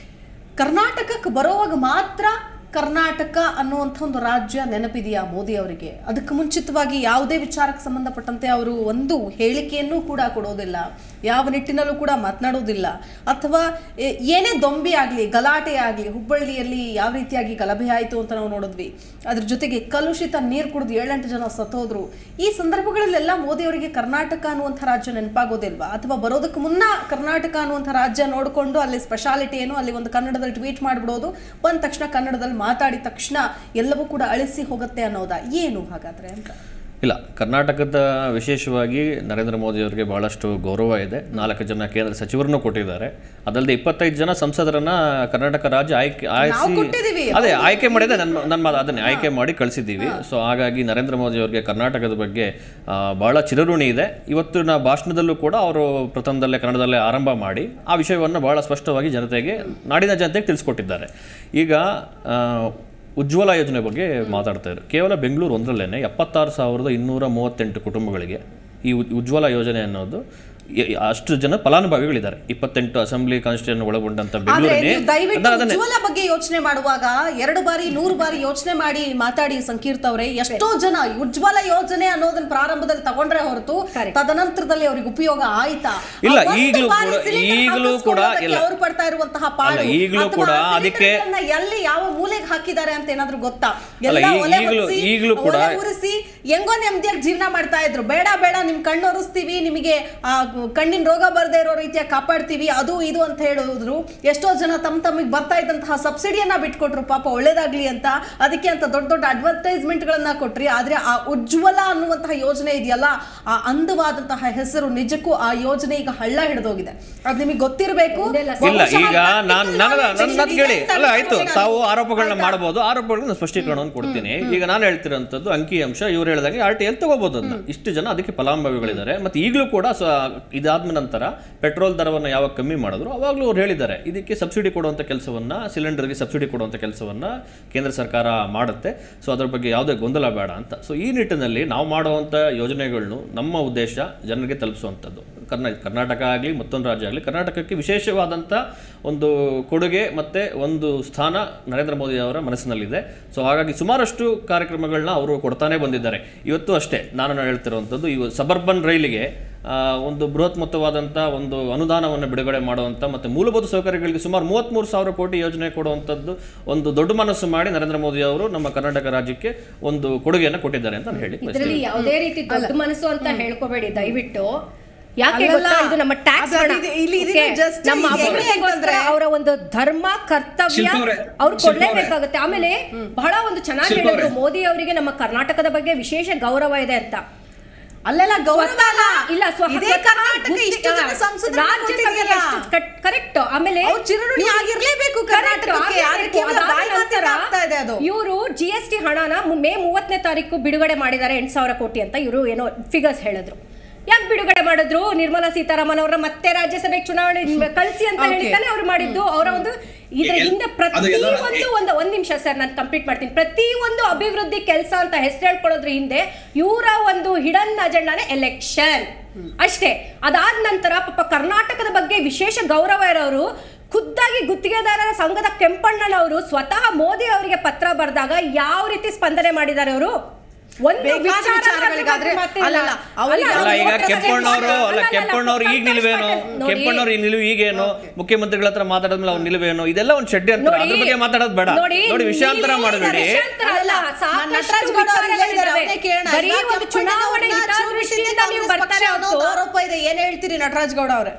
ಕರ್ನಾಟಕಕ್ಕೆ ಬರೋವಾಗ ಮಾತ್ರ ಕರ್ನಾಟಕ ಅನ್ನುವಂಥ ಒಂದು ರಾಜ್ಯ ನೆನಪಿದೆಯಾ ಮೋದಿ ಅವರಿಗೆ ಅದಕ್ಕೆ ಮುಂಚಿತವಾಗಿ ಯಾವುದೇ ವಿಚಾರಕ್ಕೆ ಸಂಬಂಧಪಟ್ಟಂತೆ ಅವರು ಒಂದು ಹೇಳಿಕೆಯನ್ನೂ ಕೂಡ ಕೊಡೋದಿಲ್ಲ ಯಾವ ನಿಟ್ಟಿನಲ್ಲೂ ಕೂಡ ಮಾತನಾಡೋದಿಲ್ಲ ಅಥವಾ ಏ- ಏನೇ ದೊಂಬಿ ಆಗಲಿ ಗಲಾಟೆ ಆಗಲಿ ಹುಬ್ಬಳ್ಳಿಯಲ್ಲಿ ಯಾವ ರೀತಿಯಾಗಿ ಗಲಭೆ ಆಯಿತು ಅಂತ ನಾವು ನೋಡಿದ್ವಿ ಅದ್ರ ಜೊತೆಗೆ ಕಲುಷಿತ ನೀರು ಕುಡಿದು ಏಳೆಂಟು ಜನ ಸತ್ತೋದ್ರು ಈ ಸಂದರ್ಭಗಳಲ್ಲೆಲ್ಲ ಮೋದಿ ಅವರಿಗೆ ಕರ್ನಾಟಕ ಅನ್ನುವಂಥ ರಾಜ್ಯ ನೆನಪಾಗೋದಿಲ್ವಾ ಅಥವಾ ಬರೋದಕ್ಕೆ ಮುನ್ನ ಕರ್ನಾಟಕ ಅನ್ನುವಂಥ ರಾಜ್ಯ ನೋಡಿಕೊಂಡು ಅಲ್ಲಿ ಸ್ಪೆಷಾಲಿಟಿ ಏನು ಅಲ್ಲಿ ಒಂದು ಕನ್ನಡದಲ್ಲಿ ಟ್ವೀಟ್ ಮಾಡಿಬಿಡೋದು ಬಂದ ತಕ್ಷಣ ಕನ್ನಡದಲ್ಲಿ ಮಾತಾಡಿದ ತಕ್ಷಣ ಎಲ್ಲವೂ ಕೂಡ ಅಳಿಸಿ ಹೋಗುತ್ತೆ ಅನ್ನೋದಾ ಏನು ಹಾಗಾದ್ರೆ ಅಂತ ಇಲ್ಲ ಕರ್ನಾಟಕದ ವಿಶೇಷವಾಗಿ ನರೇಂದ್ರ ಮೋದಿ ಅವರಿಗೆ ಬಹಳಷ್ಟು ಗೌರವ ಇದೆ ನಾಲ್ಕು ಜನ ಕೇಂದ್ರ ಸಚಿವರನ್ನು ಕೊಟ್ಟಿದ್ದಾರೆ ಅದಲ್ಲದೆ ಇಪ್ಪತ್ತೈದು ಜನ ಸಂಸದರನ್ನ ಕರ್ನಾಟಕ ರಾಜ್ಯ ಆಯ್ಕೆ ಆಯ್ಸಿ ಕೊಟ್ಟಿದ್ದೀವಿ, ಅದೇ ಆಯ್ಕೆ ಮಾಡಿದೆ ನನ್ನ ನನ್ನ ಮಾತು ಅದನ್ನೇ ಆಯ್ಕೆ ಮಾಡಿ ಕಳಿಸಿದ್ದೀವಿ ಸೊ ಹಾಗಾಗಿ ನರೇಂದ್ರ ಮೋದಿ ಅವರಿಗೆ ಕರ್ನಾಟಕದ ಬಗ್ಗೆ ಆ, ಬಹಳ ಚಿರಋಣಿ ಇದೆ ಇವತ್ತಿನ ಭಾಷಣದಲ್ಲೂ ಕೂಡ ಅವರು ಪ್ರಥಮದಲ್ಲೇ ಕನ್ನಡದಲ್ಲೇ ಆರಂಭ ಮಾಡಿ ಆ ವಿಷಯವನ್ನು ಬಹಳ ಸ್ಪಷ್ಟವಾಗಿ ಜನತೆಗೆ ನಾಡಿನ ಜನತೆಗೆ ತಿಳಿಸ್ಕೊಟ್ಟಿದ್ದಾರೆ ಈಗ ಆ, ಉಜ್ವಲ ಯೋಜನೆ ಬಗ್ಗೆ ಮಾತಾಡ್ತಾ ಇದ್ರು ಕೇವಲ ಬೆಂಗಳೂರು ಒಂದರಲ್ಲೇ ಎಪ್ಪತ್ತಾರು ಸಾವಿರದ ಇನ್ನೂರ ಮೂವತ್ತೆಂಟು ಕುಟುಂಬಗಳಿಗೆ ಈ ಉಜ್- ಉಜ್ವಲ ಯೋಜನೆ ಅನ್ನೋದು ಎ- ಅಷ್ಟು ಜನ ಫಲಾನುಭವಿಗಳಿದ್ದಾರೆ ಇಪ್ಪತ್ತೆಂಟು ಅಸೆಂಬ್ಲಿ ಕಾನ್ಸ್ಟಿಟ್ಯೂಷನ್ ಒಳಗೊಂಡಂತ ಆದ್ರೆ ಬೆಂಗಳೂರಿನೇ ನೀವು ದಯವಿಟ್ಟು ಅದನ್ನ- ಅದನ್ನೇ ಉಜ್ವಲ ಬಗ್ಗೆ ಯೋಚನೆ ಮಾಡುವಾಗ ಎರಡು ಬಾರಿ ನೂರು ಬಾರಿ ಯೋಚನೆ ಮಾಡಿ ಮಾತಾಡಿ ಸಂಕೀರ್ತ ಅವರೇ ಎಷ್ಟೋ ಜನ ಉಜ್ವಲ ಯೋಜನೆ ಅನ್ನೋದನ್ನ ಪ್ರಾರಂಭದಲ್ಲಿ ತಗೊಂಡ್ರೆ ಹೊರತು Correct. ತದನಂತರದಲ್ಲಿ ಅವ್ರಿಗೆ ಉಪಯೋಗ ಆಯ್ತಾ ಇಲ್ಲ, ಆ ಒಂದು ಈಗ್ಲೂ ಬಾರಿ ಕೂಡ- cylinder ಈಗ್ಲೂ ಕೂಡ ಹಾಕಿಸ್ಕೊಳ್ಳೋದಕ್ಕೆ ಇಲ್ಲ. ಅವ್ರು ಪಡ್ತಾ ಇರುವಂತಹ ಪಾಡು ಅಲ್ಲ, ಈಗ್ಲೂ ಅಥವಾ ಕೂಡ ಆ ಅದಕ್ಕೆ- cylinder ಗಳನ್ನ ಎಲ್ಲಿ ಯಾವ ಮೂಲೆಗೆ ಹಾಕಿದ್ದಾರೆ ಅಂತ ಏನಾದ್ರು ಗೊತ್ತಾ ಅಲ್ಲ, ಎಲ್ಲ ಈ- ಒಲೆ ಈಗ್ಲೂ- ಹೊತ್ಸಿ, ಈಗ್ಲೂ ಕೂಡ- ಒಲೆ ಉರಿಸಿ ಹೆಂಗೋ ನೆಮ್ಮದಿಯಾಗಿ ಜೀವನ ಮಾಡ್ತಾ ಇದ್ರು ಬೇಡ ಬೇಡ ನಿಮ್ ಕಣ್ಣು ಒರೆಸ್ತೀವಿ ನಿಮಗೆ ಆ ಕಣ್ಣಿನ ರೋಗ ಬರದೇ ಇರೋ ರೀತಿಯ ಕಾಪಾಡ್ತೀವಿ ಅದು ಇದು ಅಂತ ಹೇಳಿದ್ರು ಎಷ್ಟೋ ಜನ ತಮ್ಮ ತಮಗೆ ಬರ್ತಾ ಇದ್ದಂತಹ ಸಬ್ಸಿಡಿಯನ್ನ ಬಿಟ್ಕೊಟ್ರು ಪಾಪ ಒಳ್ಳೇದಾಗ್ಲಿ ಅಂತ ಅದಕ್ಕೆ ಅಂತ ದೊಡ್ಡ ದೊಡ್ಡ ಅಡ್ವರ್ಟೈಸ್ಮೆಂಟ್ಗಳನ್ನ ಕೊಟ್ರಿ ಆದ್ರೆ ಆ ಉಜ್ವಲ ಅನ್ನುವಂತಹ ಯೋಜನೆ ಇದೆಯಲ್ಲ ಆ ಅಂದವಾದಂತಹ ಹೆಸರು ನಿಜಕ್ಕೂ ಆ ಯೋಜನೆ ಈಗ ಹಳ್ಳ ಹಿಡಿದೋಗಿದೆ ಅದು ನಿಮಗೆ ಗೊತ್ತಿರಬೇಕು ಇಲ್ಲ ಈಗ ನಾನು ನನ್ನ ನನ್ನ ಕೇಳಿ ಅಲ್ಲ ಆಯ್ತು ತಾವು ಆರೋಪಗಳನ್ನ ಮಾಡಬಹುದು ಆರೋಪಗಳನ್ನ ಸ್ಪಷ್ಟೀಕರಣವನ್ನು ಕೊಡ್ತೀನಿ ಈಗ ನಾನು ಹೇಳ್ತಿರೋಂಥದ್ದು ಅಂಕಿ ಅಂಶ ಇವ್ರು ಹೇಳ್ದಂಗೆ ಆರ್ ಟಿ ಎಲ್ ತಗೋಬಹುದು ಅದನ್ನ ಇಷ್ಟು ಜನ ಅದಕ್ಕೆ ಫಲಾನುಭವಿಗಳಿದ್ದಾರೆ ಮತ್ತೆ ಈಗಲೂ ಕೂಡ ಸ ಇದಾದ ನಂತರ ಪೆಟ್ರೋಲ್ ದರವನ್ನು ಯಾವಾಗ ಕಮ್ಮಿ ಮಾಡಿದ್ರು ಅವಾಗಲೂ ಅವ್ರು ಹೇಳಿದ್ದಾರೆ ಇದಕ್ಕೆ ಸಬ್ಸಿಡಿ ಕೊಡುವಂಥ ಕೆಲಸವನ್ನ ಸಿಲಿಂಡರ್ಗೆ ಸಬ್ಸಿಡಿ ಕೊಡುವಂಥ ಕೆಲಸವನ್ನ ಕೇಂದ್ರ ಸರ್ಕಾರ ಮಾಡುತ್ತೆ ಸೊ ಅದ್ರ ಬಗ್ಗೆ ಯಾವುದೇ ಗೊಂದಲ ಬೇಡ ಅಂತ ಸೊ ಈ ನಿಟ್ಟಿನಲ್ಲಿ ನಾವು ಮಾಡುವಂಥ ಯೋಜನೆಗಳನ್ನು ನಮ್ಮ ಉದ್ದೇಶ ಜನರಿಗೆ ತಲುಪಿಸುವಂಥದ್ದು ಕರ್ನಾ ಕರ್ನಾಟಕ ಆಗಲಿ ಮತ್ತೊಂದು ರಾಜ್ಯ ಆಗಲಿ ಕರ್ನಾಟಕಕ್ಕೆ ವಿಶೇಷವಾದಂಥ ಒಂದು ಕೊಡುಗೆ ಮತ್ತು ಒಂದು ಸ್ಥಾನ ನರೇಂದ್ರ ಮೋದಿ ಅವರ ಮನಸ್ಸಿನಲ್ಲಿದೆ ಸೊ ಹಾಗಾಗಿ ಸುಮಾರಷ್ಟು ಕಾರ್ಯಕ್ರಮಗಳನ್ನ ಅವರು ಕೊಡ್ತಾನೆ ಬಂದಿದ್ದಾರೆ ಇವತ್ತು ಅಷ್ಟೇ ನಾನು ಹೇಳ್ತಿರುವಂಥದ್ದು ಇವು ಸಬರ್ಬನ್ ರೈಲಿಗೆ ಆ, ಒಂದು ಬೃಹತ್ ಮೊತ್ತವಾದಂಥ ಒಂದು ಅನುದಾನವನ್ನು ಬಿಡುಗಡೆ ಮಾಡುವಂಥ ಮತ್ತು ಮೂಲಭೂತ ಸೌಕರ್ಯಗಳಿಗೆ ಸುಮಾರು ಮೂವತ್ತ್ಮೂರು ಸಾವಿರ ಕೋಟಿ ಯೋಜನೆ ಕೊಡುವಂಥದ್ದು ಒಂದು ದೊಡ್ಡ ಮನಸ್ಸು ಮಾಡಿ ನರೇಂದ್ರ ಮೋದಿ ಅವರು ನಮ್ಮ ಕರ್ನಾಟಕ ರಾಜ್ಯಕ್ಕೆ ಒಂದು ಕೊಡುಗೆಯನ್ನು ಕೊಟ್ಟಿದ್ದಾರೆ ಅಂತ ನಾನು ಹೇಳಿ ಇದರಲ್ಲಿ ಬಯಸ್ತೀನಿ. ಯಾವುದೇ ರೀತಿ ದೊಡ್ಡ ಮನಸ್ಸು ಅಂತ ಹೇಳ್ಕೋಬೇಡಿ ದಯವಿಟ್ಟು ಯಾಕೆ ಅಲ್ಲಲ್ಲ. ಗೊತ್ತಾ ಇದು ನಮ್ಮ ಟ್ಯಾಕ್ಸ್ ಅದು ಇದು- ಇಲ್ಲಿ ಇದನ್ನ just ನಮ್ಮ ಈಗ ಹೆಂಗೆ ಅಭಿವೃದ್ಧಿಗೋಸ್ಕರ ಅಂತಂದ್ರೆ- ಅವರ ಒಂದು ಧರ್ಮ ಕರ್ತವ್ಯ ಶಿಲ್ಪ ಅವ್ರೆ, ಅವ್ರು ಶಿಲ್ಪ ಅವ್ರೆ. ಕೊಡ್ಲೇಬೇಕಾಗುತ್ತೆ ಆಮೇಲೆ ಬಹಳ ಒಂದು ಚೆನ್ನಾಗಿ ಶಿಲ್ಪ ಹೇಳಿದ್ರು ಅವ್ರೆ. ಮೋದಿ ಅವರಿಗೆ ನಮ್ಮ ಕರ್ನಾಟಕದ ಬಗ್ಗೆ ವಿಶೇಷ ಗೌರವ ಇದೆ ಅಂತ ಅಲ್ಲೆಲ್ಲ ಗೌರವ ಅಲ್ಲ. ಇಲ್ಲ ಸ್ವತಃ ಇದೇ ಕರ್ನಾಟಕ ಇಷ್ಟು ಜನ ಗುತ್ತಿಗೆ- ಸಂಸದರನ್ನ ರಾಜ್ಯಸಭೆಗೆ ಕೊಟ್ಟಿದೆಯಲ್ಲ. ಎಷ್ಟು ಕಟ್- ಕರೆಕ್ಟ್ ಆಮೇಲೆ ಅವ್ರು ಚಿರಋಣಿ ಆಗಿರ್ಲೇಬೇಕು ಕರ್ನಾಟಕಕ್ಕೆ. ಆದ್ರೆ ಕೇವಲ ಬಾಯಿ ಮಾತಿಗೆ ಆಗ್ತಾ ಇದೆ ಅದು. ಇವರು ಜಿ ಎಸ್ ಟಿ ಹಣನ ಮು- ಮೇ ಮೂವತ್ತನೇ ತಾರೀಕು ಬಿಡುಗಡೆ ಮಾಡಿದ್ದಾರೆ ಎಂಟು ಸಾವಿರ ಕೋಟಿ ಅಂತ ಇವರು ಏನೋ ಫಿಗರ್ಸ್ ಹೇಳಿದ್ರು ಯಾಕೆ ಬಿಡುಗಡೆ ಮಾಡಿದ್ರು ನಿರ್ಮಲಾ ಸೀತಾರಾಮನ್ ಅವರ ಮತ್ತೆ ರಾಜ್ಯಸಭೆಗೆ ಚುನಾವಣೆ ಕಳಿಸಿ ಅಂತ Okay. ಹೇಳಿದ್ದಾನೆ ಅವ್ರು ಮಾಡಿದ್ದು ಅವರ ಒಂದು ಇದ್ರ ಎಲ್- ಹಿಂದೆ ಅದು ಪ್ರತಿ ಎಲ್ಲರ- ಒಂದು ಒಂದು ಒಂದ್ ನಿಮಿಷ ಸರ್ ನಾನು ಕಂಪ್ಲೀಟ್ ಮಾಡ್ತೀನಿ ಪ್ರತಿ ಒಂದು ಅಭಿವೃದ್ಧಿ ಕೆಲಸ ಅಂತ ಹೆಸರು ಹೇಳ್ಕೊಳ್ಳೋದ್ರ ಹಿಂದೆ ಇವರ ಒಂದು ಹಿಡನ್ ಅಜೆಂಡಾನೇ ಎಲೆಕ್ಷನ್ ಅಷ್ಟೇ ಅದಾದ ನಂತರ ಪಾಪ ಕರ್ನಾಟಕದ ಬಗ್ಗೆ ವಿಶೇಷ ಗೌರವ ಇರೋರು ಖುದ್ದಾಗಿ ಗುತ್ತಿಗೆದಾರರ ಸಂಘದ ಕೆಂಪಣ್ಣನವರು ಸ್ವತಃ ಮೋದಿ ಅವರಿಗೆ ಪತ್ರ ಬರೆದಾಗ ಯಾವ ರೀತಿ ಸ್ಪಂದನೆ ಮಾಡಿದ್ದಾರೆ ಅವರು ಒಂದು ಬೇಕಾದ ವಿಚಾರ ವಿಚಾರಗಳಿಗಾದ್ರೆ ಮಾತಿಲ್ಲ. ಅಲ್ಲಲ್ಲ, ಅವ್ರಿಗೆ ಅಲ್ಲ, ಅಲ್ಲ ಈಗ ಅವ್ರು ಕೆಂಪಣ್ಣವರು ಅಲ್ಲ ಅಲ್ಲ, ಅಲ್ಲ, ಕೆಂಪಣ್ಣವ್ರು ಈಗ ನಿಲುವೇನು ನೋಡಿ, ಕೆಂಪಣ್ಣವ್ರು ಈ ನಿಲುವು ಈಗೇನು ಮುಖ್ಯಮಂತ್ರಿಗಳ ಹತ್ರ ಮಾತಾಡಿದ್ಮೇಲೆ ಅವ್ರ ನಿಲುವೇನು ಇದೆಲ್ಲ ಒಂದು ಷಡ್ಯ ಅಂತ ನೋಡಿ, ಅದ್ರ ಬಗ್ಗೆ ಮಾತಾಡೋದು ಬೇಡ ನೋಡಿ, ನೋಡಿ ವಿಷಯಾಂತರ ನೀವು ಮಾಡಬೇಡಿ ವಿಷಯಾಂತರ ಅಲ್ಲ, ಸಾಕಷ್ಟು ನಟರಾಜ್ ಗೌಡ ಅವ್ರು ಇಲ್ಲೇ ಇದ್ದಾರೆ, ವಿಚಾರಗಳಿದ್ದಾವೆ. ಅವ್ರನ್ನೇ ಕೇಳೋಣ. ಬರೀ ಈಗ ಒಂದು ಕೆಂಪಣ್ಣನವ್ರನ್ನ ಚುನಾವಣೆ ಚುನಾವಣೆಯಿಂದ ಹಿತದೃಷ್ಟಿಯಿಂದ ನೀವು ಕಾಂಗ್ರೆಸ್ ಬರ್ತಾರೆ ಪಕ್ಷ ಅನ್ನೋದು ಹೊರ್ತು- ಆರೋಪ ಇದೆ ಏನ್ ಹೇಳ್ತೀರಿ ನಟರಾಜ್ ಗೌಡ ಅವರೇ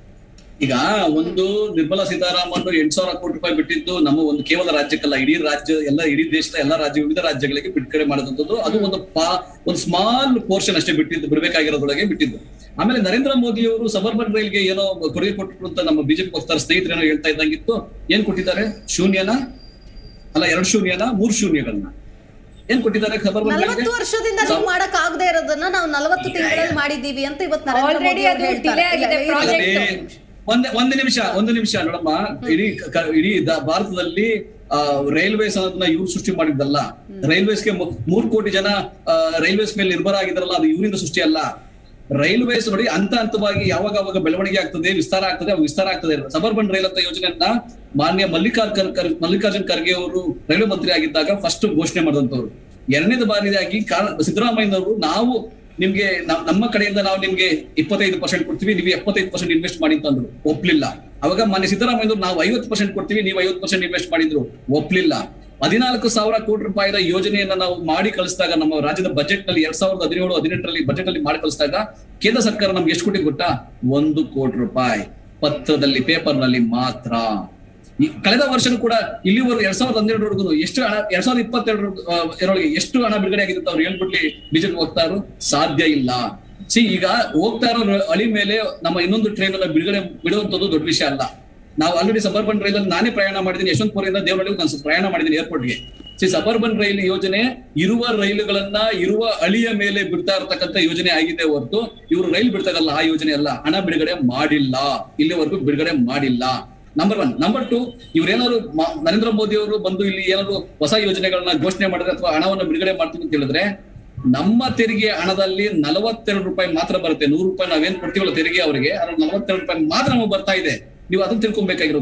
ಈಗ ಒಂದು ನಿರ್ಮಲಾ ಸೀತಾರಾಮನ್ ಎಂಟ್ ಸಾವಿರ ಕೋಟಿ ರೂಪಾಯಿ ಬಿಟ್ಟಿದ್ದು ನಮ್ಮ ಒಂದು ಕೇವಲ ರಾಜ್ಯಕ್ಕಲ್ಲ ಇಡೀ ರಾಜ್ಯ ಎಲ್ಲ ಇಡೀ ದೇಶದ ಎಲ್ಲ ರಾಜ್ಯ ವಿವಿಧ ರಾಜ್ಯಗಳಿಗೆ ಬಿಡುಗಡೆ ಮಾಡೋದಂಥದ್ದು ಅದು ಒಂದು ಪಾ ಒಂದು ಸ್ಮಾಲ್ ಪೋರ್ಷನ್ ಅಷ್ಟೇ ಬಿಟ್ಟಿದ್ದು ಬಿಡಬೇಕಾಗಿರೋದ್ರೊಳಗೆ ಬಿಟ್ಟಿದ್ದು ಆಮೇಲೆ ನರೇಂದ್ರ ಮೋದಿ ಅವರು ಸಬರ್ಬನ್ ರೈಲ್ಗೆ ಏನೋ ಕೊಡುಗೆ ಕೊಟ್ಟರು ಅಂತ ನಮ್ಮ ಬಿಜೆಪಿ ವಕ್ತಾರ ಸ್ನೇಹಿತರು ಏನೋ ಹೇಳ್ತಾ ಇದ್ದಂಗಿತ್ತು ಏನ್ ಕೊಟ್ಟಿದ್ದಾರೆ ಶೂನ್ಯನ ಅಲ್ಲ ಎರಡು ಶೂನ್ಯನ ಮೂರ್ ಶೂನ್ಯಗಳನ್ನ ಏನ್ ಕೊಟ್ಟಿದ್ದಾರೆ ಸಬರ್ಬನ್ ನಲವತ್ತು ವರ್ಷದಿಂದ ನೀವು ಮಾಡಕ್ ಆಗದೆ ಇರೋದನ್ನ ನಾವು ನಲವತ್ತು ತಿಂಗಳಲ್ಲಿ ಮಾಡಿದೀವಿ ಅಂತ ಇವತ್ತು ನರೇಂದ್ರ Already ಮೋದಿ ಅವರು ಅದು ಹೇಳ್ತಾರೆ delay ಆಗಿದೆ ಇಲ್ಲ, ಇಲ್ಲ, project. ಇಲ್ಲ. ಅಲ್ಲದೆ ಒಂದ್ ಒಂದು ನಿಮಿಷ ಒಂದು ನಿಮಿಷ ನೋಡಮ್ಮ ಇಡೀ ಕ- ಇಡೀ ದ- ಭಾರತದಲ್ಲಿ ರೈಲ್ವೇಸ್ ಅನ್ನೋದನ್ನ ಇವ್ರು ಸೃಷ್ಟಿ ಮಾಡಿದ್ದಲ್ಲ ರೈಲ್ವೇಸ್ಗೆ ಮು- ಮೂರ್ ಕೋಟಿ ಜನ ರೈಲ್ವೇಸ್ ಮೇಲೆ ನಿರ್ಭರ ಆಗಿದಾರಲ್ಲ ಅದು ಇವರಿಂದ ಸೃಷ್ಟಿ ಅಲ್ಲ ರೈಲ್ವೇಸ್ ನೋಡಿ ಹಂತ ಹಂತವಾಗಿ ಯಾವಾಗ ಅವಾಗ ಬೆಳವಣಿಗೆ ಆಗ್ತದೆ ವಿಸ್ತಾರ ಆಗ್ತದೆ ಅವಾಗ ವಿಸ್ತಾರ ಆಗ್ತದೆ ಸಬರ್ಬನ್ ರೈಲ್ ಅಂತ ಯೋಜನೆಯನ್ನ ಮಾನ್ಯ ಮಲ್ಲಿಕಾರ್ಜುನ್ ಖರ್ ಮಲ್ಲಿಕಾರ್ಜುನ್ ಖರ್ಗೆ ಅವರು ರೈಲ್ವೆ ಮಂತ್ರಿ ಆಗಿದ್ದಾಗ ಫಸ್ಟ್ ಘೋಷಣೆ ಮಾಡಿದಂತವ್ರು ಎರಡನೇದು ಬಾರಿಯಾಗಿ ಕಾ- ಸಿದ್ದರಾಮಯ್ಯನವರು ನಾವು ನಿಮ್ಗೆ ನಾವ್- ನಮ್ಮ ಕಡೆಯಿಂದ ನಾವು ನಿಮ್ಗೆ ಇಪ್ಪತ್ತೈದು ಪರ್ಸೆಂಟ್ ಕೊಡ್ತೀವಿ ನೀವು ಎಪ್ಪತ್ತೈದು ಪರ್ಸೆಂಟ್ ಇನ್ವೆಸ್ಟ್ ಮಾಡಿ ಅಂತಂದ್ರು ಒಪ್ಲಿಲ್ಲ ಅವಾಗ ಮಾನ್ಯ ಸಿದ್ದರಾಮಯ್ಯನವರು ನಾವು ಐವತ್ತು ಪರ್ಸೆಂಟ್ ಕೊಡ್ತೀವಿ ನೀವು ಐವತ್ತು ಪರ್ಸೆಂಟ್ ಇನ್ವೆಸ್ಟ್ ಮಾಡಿದ್ರು ಒಪ್ಲಿಲ್ಲ ಹದಿನಾಲ್ಕು ಸಾವಿರ ಕೋಟಿ ರೂಪಾಯಿದ ಯೋಜನೆಯನ್ನ ನಾವು ಮಾಡಿ ಕಳಿಸಿದಾಗ ನಮ್ಮ ರಾಜ್ಯದ ಬಜೆಟ್ ನಲ್ಲಿ ಎರಡ್ ಸಾವಿರದ ಹದಿನೇಳು ಹದಿನೆಂಟರಲ್ಲಿ ಬಜೆಟ್ ಅಲ್ಲಿ ಮಾಡಿ ಕಳಿಸಿದಾಗ ಕೇಂದ್ರ ಸರ್ಕಾರ ನಮ್ಗೆ ಎಷ್ಟು ಕೋಟಿ ಗೊತ್ತಾ ಒಂದು ಕೋಟಿ ರೂಪಾಯಿ ಪತ್ರದಲ್ಲಿ ಪೇಪರ್ ನಲ್ಲಿ ಮಾತ್ರ ಈ ಕಳೆದ ವರ್ಷನೂ ಕೂಡ ಇಲ್ಲಿವರೆಗೂ ಎರಡ್ ಸಾವಿರದ ಹನ್ನೆರಡರವರೆಗೂ ಎಷ್ಟು ಹಣ ಎರಡ್ ಸಾವಿರದ ಇಪ್ಪತ್ತೆರಡರ ಆ, ಎರಡರೊಳಗೆ ಎಷ್ಟು ಹಣ ಬಿಡುಗಡೆ ಆಗಿದೆ ಅಂತ ಅವ್ರು ಹೇಳ್ಬಿಡ್ಲಿ ಬಿಜೆಪಿ ವಕ್ತಾರರು ಸಾಧ್ಯ ಇಲ್ಲ ಸಿ ಈಗ ಹೋಗ್ತಾ ಇರೋ ರ- ಹಳಿ ಮೇಲೆ ನಮ್ಮ ಇನ್ನೊಂದು ಟ್ರೈನ್ ಅನ್ನ ಬಿಡುಗಡೆ ಬಿಡುವಂತದ್ದು ದೊಡ್ಡ ವಿಷಯ ಅಲ್ಲ ನಾವು ಆಲ್ರೆಡಿ ಸಬರ್ಬನ್ ರೈಲ್ ಅಲ್ಲಿ ನಾನೇ ಪ್ರಯಾಣ ಮಾಡಿದ್ದೀನಿ ಯಶವಂತಪುರದಿಂದ ದೇವರಳ್ಳಿ ನಾನು ಸ- ಪ್ರಯಾಣ ಮಾಡಿದ್ದೀನಿ ಏರ್ಪೋರ್ಟ್ಗೆ ಸಿ ಸಬರ್ಬನ್ ರೈಲ್ ಯೋಜನೆ ಇರುವ ರೈಲುಗಳನ್ನ ಇರುವ ಹಳಿಯ ಮೇಲೆ ಬಿಡ್ತಾ ಇರತಕ್ಕಂತ ಯೋಜನೆ ಆಗಿದೆ ಹೊರತು ಇವರು ರೈಲ್ ಬಿಡ್ತಾ ಇರಲ್ಲ ಆ ಯೋಜನೆ ಅಲ್ಲ ಹಣ ಬಿಡುಗಡೆ ಮಾಡಿಲ್ಲ ಇಲ್ಲಿವರೆಗೂ ಬಿಡುಗಡೆ ಮಾಡಿಲ್ಲ ನಂಬರ್ ಒನ್ ನಂಬರ್ ಟು ಇವ್ರೇನಾದ್ರು ಮ- ನರೇಂದ್ರ ಮೋದಿ ಅವರು ಬಂದು ಇಲ್ಲಿ ಏನಾದ್ರು ಹೊಸ ಯೋಜನೆಗಳನ್ನ ಘೋಷಣೆ ಮಾಡಿದ್ರೆ ಅಥವಾ ಹಣವನ್ನು ಬಿಡುಗಡೆ ಮಾಡ್ತೀವಿ ಅಂತ ಹೇಳಿದ್ರೆ ನಮ್ಮ ತೆರಿಗೆ ಹಣದಲ್ಲಿ ನಲವತ್ತೆರಡು ರೂಪಾಯಿ ಮಾತ್ರ ಬರುತ್ತೆ ನೂರು ರೂಪಾಯಿ ನಾವೇನ್ ಕೊಡ್ತೀವಲ್ಲ ತೆರಿಗೆ ಅವರಿಗೆ ಅದ್ರ ನಲವತ್ತೆರಡು ರೂಪಾಯಿ ಮಾತ್ರ ನಮಗೆ ಬರ್ತಾ ಇದೆ ನೀವು ಅದನ್ನ ತಿಳ್ಕೊಬೇಕಾಗಿರೋದು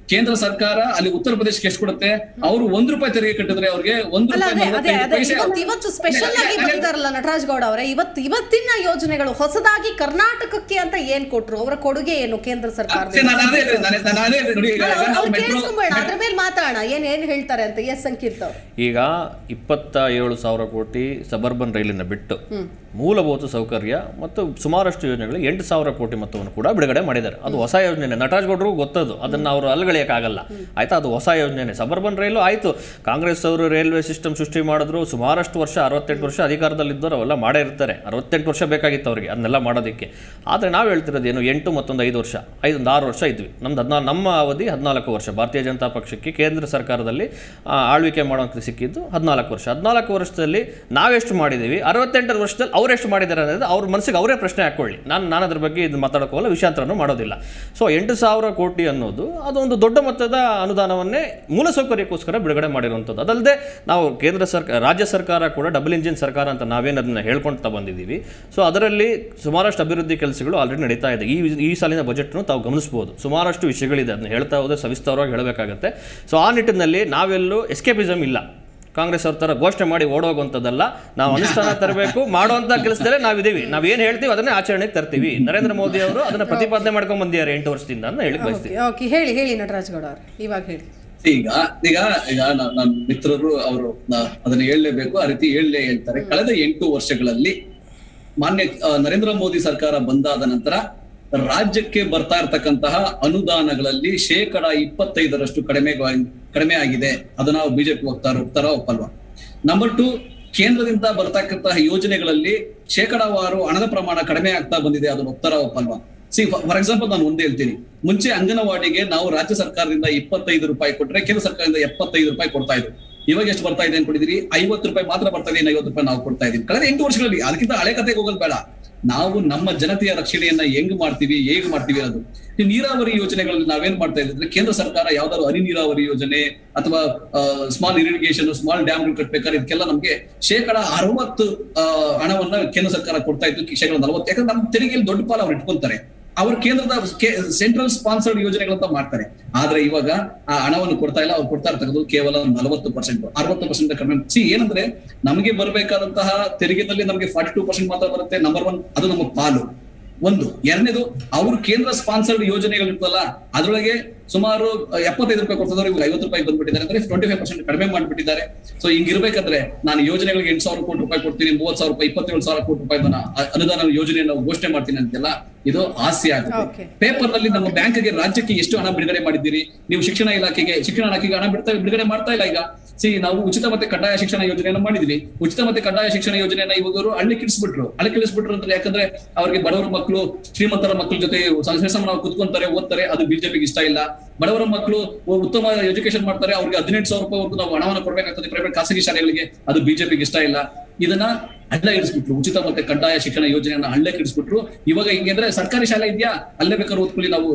ಕೇಂದ್ರ ಸರ್ಕಾರ ಅಲ್ಲಿ ಉತ್ತರ ಪ್ರದೇಶಕ್ಕೆ ಎಷ್ಟು ಕೊಡುತ್ತೆ ಅವರು ಒಂದ್ ರೂಪಾಯಿ ತೆರಿಗೆ ಕಟ್ಟಿದ್ರೆ ಅವ್ರಿಗೆ ಒಂದು ಅಲ್ಲ ರೂಪಾಯಿ ಅದೇ ಅದೇ ನಲವತ್ತೈದು ಅದೇ ಪೈಸೆ ಇವತ್ತು ಇವತ್ತು ಸ್ಪೆಷಲ್ ಆಗಿ ಹಾಗೆ- ಬಂದಿದಾರಲ್ಲ ನಟರಾಜ್ ಗೌಡ ಅವರೇ ಇವತ್ತು ಇವತ್ತಿನ ಯೋಜನೆಗಳು ಹೊಸದಾಗಿ ಕರ್ನಾಟಕಕ್ಕೆ ಅಂತ ಏನ್ ಕೊಟ್ರು ಅವರ ಕೊಡುಗೆ ಏನು ಕೇಂದ್ರ ಸರ್ಕಾರದ ಅದೇ ನಾನು ಅದೇ ಹೇಳಿದೆ, ನಾನು- ನಾನು ಅದೇ ಹೇಳಿದೆ ನೋಡಿ ಈಗ ಅಲ್ಲ, ನಾವು ಅವ್ರು ಮೆಟ್ರೋ ಕೇಳಿಸ್ಕೊಂಬೇಡ ಅದ್ರ ಮೇಲೆ ಮಾತಾಡೋಣ ಏನ್ ಏನ್ ಹೇಳ್ತಾರೆ ಅಂತ ಎಸ್ ಸಂಕೀರ್ತ ಅವ್ರು. ಈಗ ಇಪ್ಪತ್ತ ಏಳು ಸಾವಿರ ಕೋಟಿ ಸಬರ್ಬನ್ ರೈಲಿನ ಬಿಟ್ಟು ಮೂಲಭೂತ ಸೌಕರ್ಯ ಮತ್ತು ಸುಮಾರಷ್ಟು ಯೋಜನೆಗಳು ಎಂಟು ಸಾವಿರ ಕೋಟಿ ಮೊತ್ತವನ್ನು ಕೂಡ ಬಿಡುಗಡೆ ಮಾಡಿದ್ದಾರೆ ಅದು ಹೊಸ ಯೋಜನೆ ನಟರಾಜ್ ಗೌಡರು ಗೊತ್ತದು ಅದನ್ನು ಅವರು ಅಲ್ಗಳಿಯಕ್ಕಾಗಲ್ಲ ಆಯ್ತಾ ಅದು ಹೊಸ ಯೋಜನೆ ಸಬರ್ಬನ್ ರೈಲು ಆಯಿತು ಕಾಂಗ್ರೆಸ್ ಅವರು ರೈಲ್ವೆ ಸಿಸ್ಟಮ್ ಸೃಷ್ಟಿ ಮಾಡಿದ್ರು ಸುಮಾರಷ್ಟು ವರ್ಷ ಅರವತ್ತೆಂಟು ವರ್ಷ ಅಧಿಕಾರದಲ್ಲಿದ್ದವರು ಅವೆಲ್ಲ ಮಾಡೇ ಇರ್ತಾರೆ ಅರವತ್ತೆಂಟು ವರ್ಷ ಬೇಕಾಗಿತ್ತು ಅವರಿಗೆ ಅದನ್ನೆಲ್ಲ ಮಾಡೋದಕ್ಕೆ ಆದರೆ ನಾವು ಹೇಳ್ತಿರೋದು ಏನು ಎಂಟು ಮತ್ತೊಂದು ಐದು ವರ್ಷ ಐದೊಂದು ಆರು ವರ್ಷ ಇದ್ವಿ ನಮ್ದು ಹದಿನಾಲ್ಕು ನಮ್ಮ ಅವಧಿ ಹದಿನಾಲ್ಕು ವರ್ಷ ಭಾರತೀಯ ಜನತಾ ಪಕ್ಷಕ್ಕೆ ಕೇಂದ್ರ ಸರ್ಕಾರದಲ್ಲಿ ಆ, ಆಳ್ವಿಕೆ ಮಾಡೋಕ್ಕೆ ಸಿಕ್ಕಿದ್ದು ಹದಿನಾಲ್ಕು ವರ್ಷ ಹದಿನಾಲ್ಕು ವರ್ಷದಲ್ಲಿ ನಾವೆಷ್ಟು ಮಾಡಿದ್ದೀವಿ ಅರವತ್ತೆಂಟರ ವರ್ಷದಲ್ಲಿ ಅವರೆಷ್ಟು ಮಾಡಿದ್ದಾರೆ ಅನ್ನೋದು ಅವ್ರ ಮನಸ್ಸಿಗೆ ಅವರೇ ಪ್ರಶ್ನೆ ಹಾಕ್ಕೊಳ್ಳಿ ನಾನು ನಾನು ಅದ್ರ ಬಗ್ಗೆ ಇದು ಮಾತಾಡೋಕ್ಕೋಲ್ಲ ವಿಷಯಾಂತರನೂ ಮಾಡೋದಿಲ್ಲ ಸೊ ಎಂಟು ಸಾವಿರ ಕೋಟಿ ಅನ್ನೋದು ಅದೊಂದು ದೊಡ್ಡ ಮೊತ್ತದ ಅನುದಾನವನ್ನೇ ಮೂಲಸೌಕರ್ಯಕ್ಕೋಸ್ಕರ ಬಿಡುಗಡೆ ಮಾಡಿರುವಂಥದ್ದು ಅದಲ್ಲದೆ ನಾವು ಕೇಂದ್ರ ಸರ್ಕಾರ ರಾಜ್ಯ ಸರ್ಕಾರ ಕೂಡ ಡಬಲ್ ಇಂಜಿನ್ ಸರ್ಕಾರ ಅಂತ ನಾವೇನು ಅದನ್ನು ಹೇಳ್ಕೊಳ್ತಾ ಬಂದಿದ್ದೀವಿ ಸೊ ಅದರಲ್ಲಿ ಸುಮಾರಷ್ಟು ಅಭಿವೃದ್ಧಿ ಕೆಲಸಗಳು ಆಲ್ರೆಡಿ ನಡೀತಾ ಇದೆ ಈ ಈ ಸಾಲಿನ ಬಜೆಟ್ನು ತಾವು ಗಮನಿಸ್ಬೋದು ಸುಮಾರಷ್ಟು ವಿಷಯಗಳಿದೆ ಅದನ್ನ ಹೇಳ್ತಾ ಹೋದ್ರೆ ಸವಿಸ್ತಾರವಾಗಿ ಹೇಳಬೇಕಾಗತ್ತೆ ಸೊ ಆ ನಿಟ್ಟಿನಲ್ಲಿ ನಾವೆಲ್ಲೂ ಎಸ್ಕೇಪಿಸಮ್ ಇಲ್ಲ ಕಾಂಗ್ರೆಸ್ ಅವ್ರ ಥರ ಘೋಷಣೆ ಮಾಡಿ ಓಡೋಗುವಂಥದ್ದಲ್ಲ ನಾವು ಅನುಷ್ಠಾನ ತರಬೇಕು ಮಾಡುವಂಥ ಕೆಲಸದಲ್ಲೇ ನಾವಿದ್ದೀವಿ ನಾವು ಏನು ಹೇಳ್ತೀವಿ ಅದನ್ನೇ ಆಚರಣೆಗೆ ತರ್ತೀವಿ ನರೇಂದ್ರ ಮೋದಿ ಅವರು ಅದನ್ನ ಪ್ರತಿಪಾದನೆ ಮಾಡ್ಕೊಂಡು ಬಂದಿದ್ದಾರೆ ಎಂಟು ವರ್ಷದಿಂದ ಅಂತ ಹೇಳಿ ಬಯಸ್ತೀವಿ ಓಕೆ ಓಕೆ ಹೇಳಿ ಹೇಳಿ ನಟರಾಜ್ ಗೌಡ ಅವ್ರೆ ಇವಾಗ ಹೇಳಿ ಈಗ ಈಗ ಈಗ ನ- ನನ್ನ ಮಿತ್ರರು ಅವರು ಅದನ್ನ ಹೇಳಲೇಬೇಕು ಆ ರೀತಿ ಹೇಳಲೇ ಹೇಳ್ತಾರೆ ಕಳೆದ ಎಂಟು ವರ್ಷಗಳಲ್ಲಿ ಮಾನ್ಯ ಆ, ನರೇಂದ್ರ ಮೋದಿ ಸರ್ಕಾರ ಬಂದಾದ ನಂತರ ರಾಜ್ಯಕ್ಕೆ ಬರ್ತಾ ಇರತಕ್ಕಂತಹ ಅನುದಾನಗಳಲ್ಲಿ ಶೇಕಡ ಇಪ್ಪತ್ತೈದರಷ್ಟು ಕಡಿಮೆ ಕಡಿಮೆ ಆಗಿದೆ ಅದು ನಾವು ಬಿಜೆಪಿ ಹೋಗ್ತಾರ ಹೋಗ್ತಾರ ಒಪ್ಪಲ್ವಾ ನಂಬರ್ ಟು ಕೇಂದ್ರದಿಂದ ಬರ್ತಕ್ಕಂತಹ ಯೋಜನೆಗಳಲ್ಲಿ ಶೇಕಡಾವಾರು ಹಣದ ಪ್ರಮಾಣ ಕಡಿಮೆ ಆಗ್ತಾ ಬಂದಿದೆ ಅದನ್ನ ಒಪ್ತಾರ ಒಪ್ಪಲ್ವಾ ಸಿ ಫಾರ್ ಎಕ್ಸಾಂಪಲ್ ನಾನು ಒಂದೇ ಹೇಳ್ತೀನಿ ಮುಂಚೆ ಅಂಗನವಾಡಿಗೆ ನಾವು ರಾಜ್ಯ ಸರ್ಕಾರದಿಂದ ಇಪ್ಪತ್ತೈದು ರೂಪಾಯಿ ಕೊಟ್ರೆ ಕೇಂದ್ರ ಸರ್ಕಾರದಿಂದ ಎಪ್ಪತ್ತೈದು ರೂಪಾಯಿ ಕೊಡ್ತಾ ಇದ್ರು ಇವಾಗ ಎಷ್ಟು ಬರ್ತಾ ಇದೆ ಅನ್ಕೊಂಡಿದೀರಿ ಐವತ್ತು ರೂಪಾಯಿ ಮಾತ್ರ ಬರ್ತಾ ಇದೆ ಇನ್ನು ಐವತ್ತು ರೂಪಾಯಿ ನಾವು ಕೊಡ್ತಾ ಇದೀವಿ ಕಳೆದ ಎಂಟು ವರ್ಷಗಳಲ್ಲಿ ಅದಕ್ಕಿಂತ ಹಳೆ ಕತೆಗೆ ಹೋಗೋದು ಬೇಡ ನಾವು ನಮ್ಮ ಜನತೆಯ ರಕ್ಷಣೆಯನ್ನ ಹೆಂಗ್ ಮಾಡ್ತೀವಿ ಹೇಗ್ ಮಾಡ್ತೀವಿ ಅನ್ನೋದು ಈ ನೀರಾವರಿ ಯೋಜನೆಗಳಲ್ಲಿ ನಾವೇನ್ ಮಾಡ್ತಾ ಇದ್ರೆ ಕೇಂದ್ರ ಸರ್ಕಾರ ಯಾವ್ದಾದ್ರು ಹನಿ ನೀರಾವರಿ ಯೋಜನೆ ಅಥವಾ ಸ್ಮಾಲ್ ಇರಿಗೇಷನ್ ಸ್ಮಾಲ್ ಡ್ಯಾಮ್ಗಳು ಕಟ್ಬೇಕಾದ್ರೆ ಇದಕ್ಕೆಲ್ಲ ನಮ್ಗೆ ಶೇಕಡ ಅರವತ್ತು ಆ, ಹಣವನ್ನ ಕೇಂದ್ರ ಸರ್ಕಾರ ಕೊಡ್ತಾ ಇತ್ತು ಶೇಕಡ ನಲವತ್ತು ಯಾಕಂದ್ರೆ ನಮ್ಮ ತೆರಿಗೆಯಲ್ಲಿ ದೊಡ್ಡ ಪಾಲು ಅವ್ರು ಇಟ್ಕೊಂತಾರೆ ಅವ್ರ ಕೇಂದ್ರದ ಸೆಂಟ್ರಲ್ ಸ್ಪಾನ್ಸರ್ಡ್ ಯೋಜನೆಗಳಂತ ಮಾಡ್ತಾರೆ ಆದ್ರೆ ಇವಾಗ ಆ ಹಣವನ್ನು ಕೊಡ್ತಾ ಇಲ್ಲ ಅವ್ರು ಕೊಡ್ತಾ ಇರ್ತಕ್ಕಂಥದ್ದು ಕೇವಲ ನಲವತ್ತು ಪರ್ಸೆಂಟ್ ಅರವತ್ತು ಪರ್ಸೆಂಟ್ ಕಡಿಮೆ ಸಿ ಏನಂದ್ರೆ ನಮಗೆ ಬರಬೇಕಾದಂತಹ ತೆರಿಗೆದಲ್ಲಿ ನಮಗೆ ಫಾರ್ಟಿ ಟೂ ಪರ್ಸೆಂಟ್ ಮಾತ್ರ ಬರುತ್ತೆ ನಂಬರ್ ಒನ್ ಅದು ನಮ್ಮ ಪಾಲು ಒಂದು ಎರಡನೇದು ಅವರು ಕೇಂದ್ರ ಸ್ಪಾನ್ಸರ್ಡ್ ಯೋಜನೆಗಳಿರ್ತಲ್ಲ ಅದರೊಳಗೆ ಸುಮಾರು ಎಪ್ಪತ್ತೈದು ರೂಪಾಯಿ ಕೊಡ್ತಿದ್ರು ಇವಾಗ ಐವತ್ತು ರೂಪಾಯಿ ಬಂದ್ಬಿಟ್ಟಿದ್ದಾರೆ ಅಂದ್ರೆ ಟ್ವೆಂಟಿ ಫೈವ್ ಪರ್ಸೆಂಟ್ ಕಡಿಮೆ ಮಾಡ್ಬಿಟ್ಟಿದ್ದಾರೆ ಸೊ ಹಿಂಗಿರ್ಬೇಕಾದ್ರೆ ನಾನು ಯೋಜನೆಗಳಿಗೆ ಎಂಟು ಸಾವಿರ ಕೋಟಿ ರೂಪಾಯಿ ಕೊಡ್ತೀನಿ ಮೂವತ್ತು ಸಾವಿರ ರೂಪಾಯಿ ಇಪ್ಪತ್ತೇಳು ಸಾವಿರ ಕೋಟಿ ರೂಪಾಯಿ ಅನುದಾನ ಯೋಜನೆಯನ್ನು ಘೋಷಣೆ ಮಾಡ್ತೀನಿ ಅಂತೆಲ್ಲ ಇದು ಹಾಸ್ಯ Okay. ಆಗುತ್ತೆ ಪೇಪರ್ ನಲ್ಲಿ ನಮ್ಮ ಬ್ಯಾಂಕ್ಗೆ ರಾಜ್ಯಕ್ಕೆ ಎಷ್ಟು ಹಣ ಬಿಡುಗಡೆ ಮಾಡಿದ್ದೀರಿ ನೀವು ಶಿಕ್ಷಣ ಇಲಾಖೆಗೆ ಶಿಕ್ಷಣ ಇಲಾಖೆಗೆ ಹಣ ಬಿಡ್ತಾ ಬಿಡುಗಡೆ ಮಾಡ್ತಾ ಇಲ್ಲ ಈಗ ಸಿ ನಾವು ಉಚಿತ ಮತ್ತೆ ಕಡ್ಡಾಯ ಶಿಕ್ಷಣ ಯೋಜನೆಯನ್ನ ಮಾಡಿದ್ವಿ ಉಚಿತ ಮತ್ತೆ ಕಡ್ಡಾಯ ಶಿಕ್ಷಣ ಯೋಜನೆಯನ್ನ ಇವಾಗ ಹಳ್ಳಿ ಕಿಡಿಸ್ಬಿಟ್ರು ಹಳ್ಳಿ ಕಿಡಿಸ್ಬಿಟ್ರು ಅಂದ್ರೆ ಯಾಕಂದ್ರೆ ಅವ್ರಿಗೆ ಬಡವರ ಮಕ್ಕಳು ಶ್ರೀಮಂತರ ಮಕ್ಕಳ ಜೊತೆ ಸಮ ನಾವು ಕುತ್ಕೊಂತಾರೆ ಓದ್ತಾರೆ ಅದು ಬಿಜೆಪಿಗೆ ಇಷ್ಟ ಇಲ್ಲ ಬಡವರ ಮಕ್ಕಳು ಉತ್ತಮ ಎಜುಕೇಶನ್ ಮಾಡ್ತಾರೆ ಅವ್ರಿಗೆ ಹದಿನೆಂಟು ಸಾವಿರ ರೂಪಾಯಿವರೆಗೂ ನಾವು ಹಣವನ್ನು ಕೊಡಬೇಕಾಗ್ತದೆ ಪ್ರೈವೇಟ್ ಖಾಸಗಿ ಶಾಲೆಗಳಿಗೆ ಅದು ಬಿಜೆಪಿಗೆ ಇಷ್ಟ ಇಲ್ಲ ಇದನ್ನ ಹಳ್ಳ ಇಡಿಸ್ಬಿಟ್ರು ಉಚಿತ ಮತ್ತೆ ಕಡ್ಡಾಯ ಶಿಕ್ಷಣ ಯೋಜನೆಯನ್ನ ಹಳ್ಳೆ ಇಡಿಸ್ಬಿಟ್ರು ಇವಾಗ ಹಿಂಗೆ ಅಂದ್ರೆ ಸರ್ಕಾರಿ ಶಾಲೆ ಇದೆಯಾ ಅಲ್ಲೇ ಬೇಕಾದ್ರೆ ಓದ್ಕೊಳ್ಳಿ ನಾವು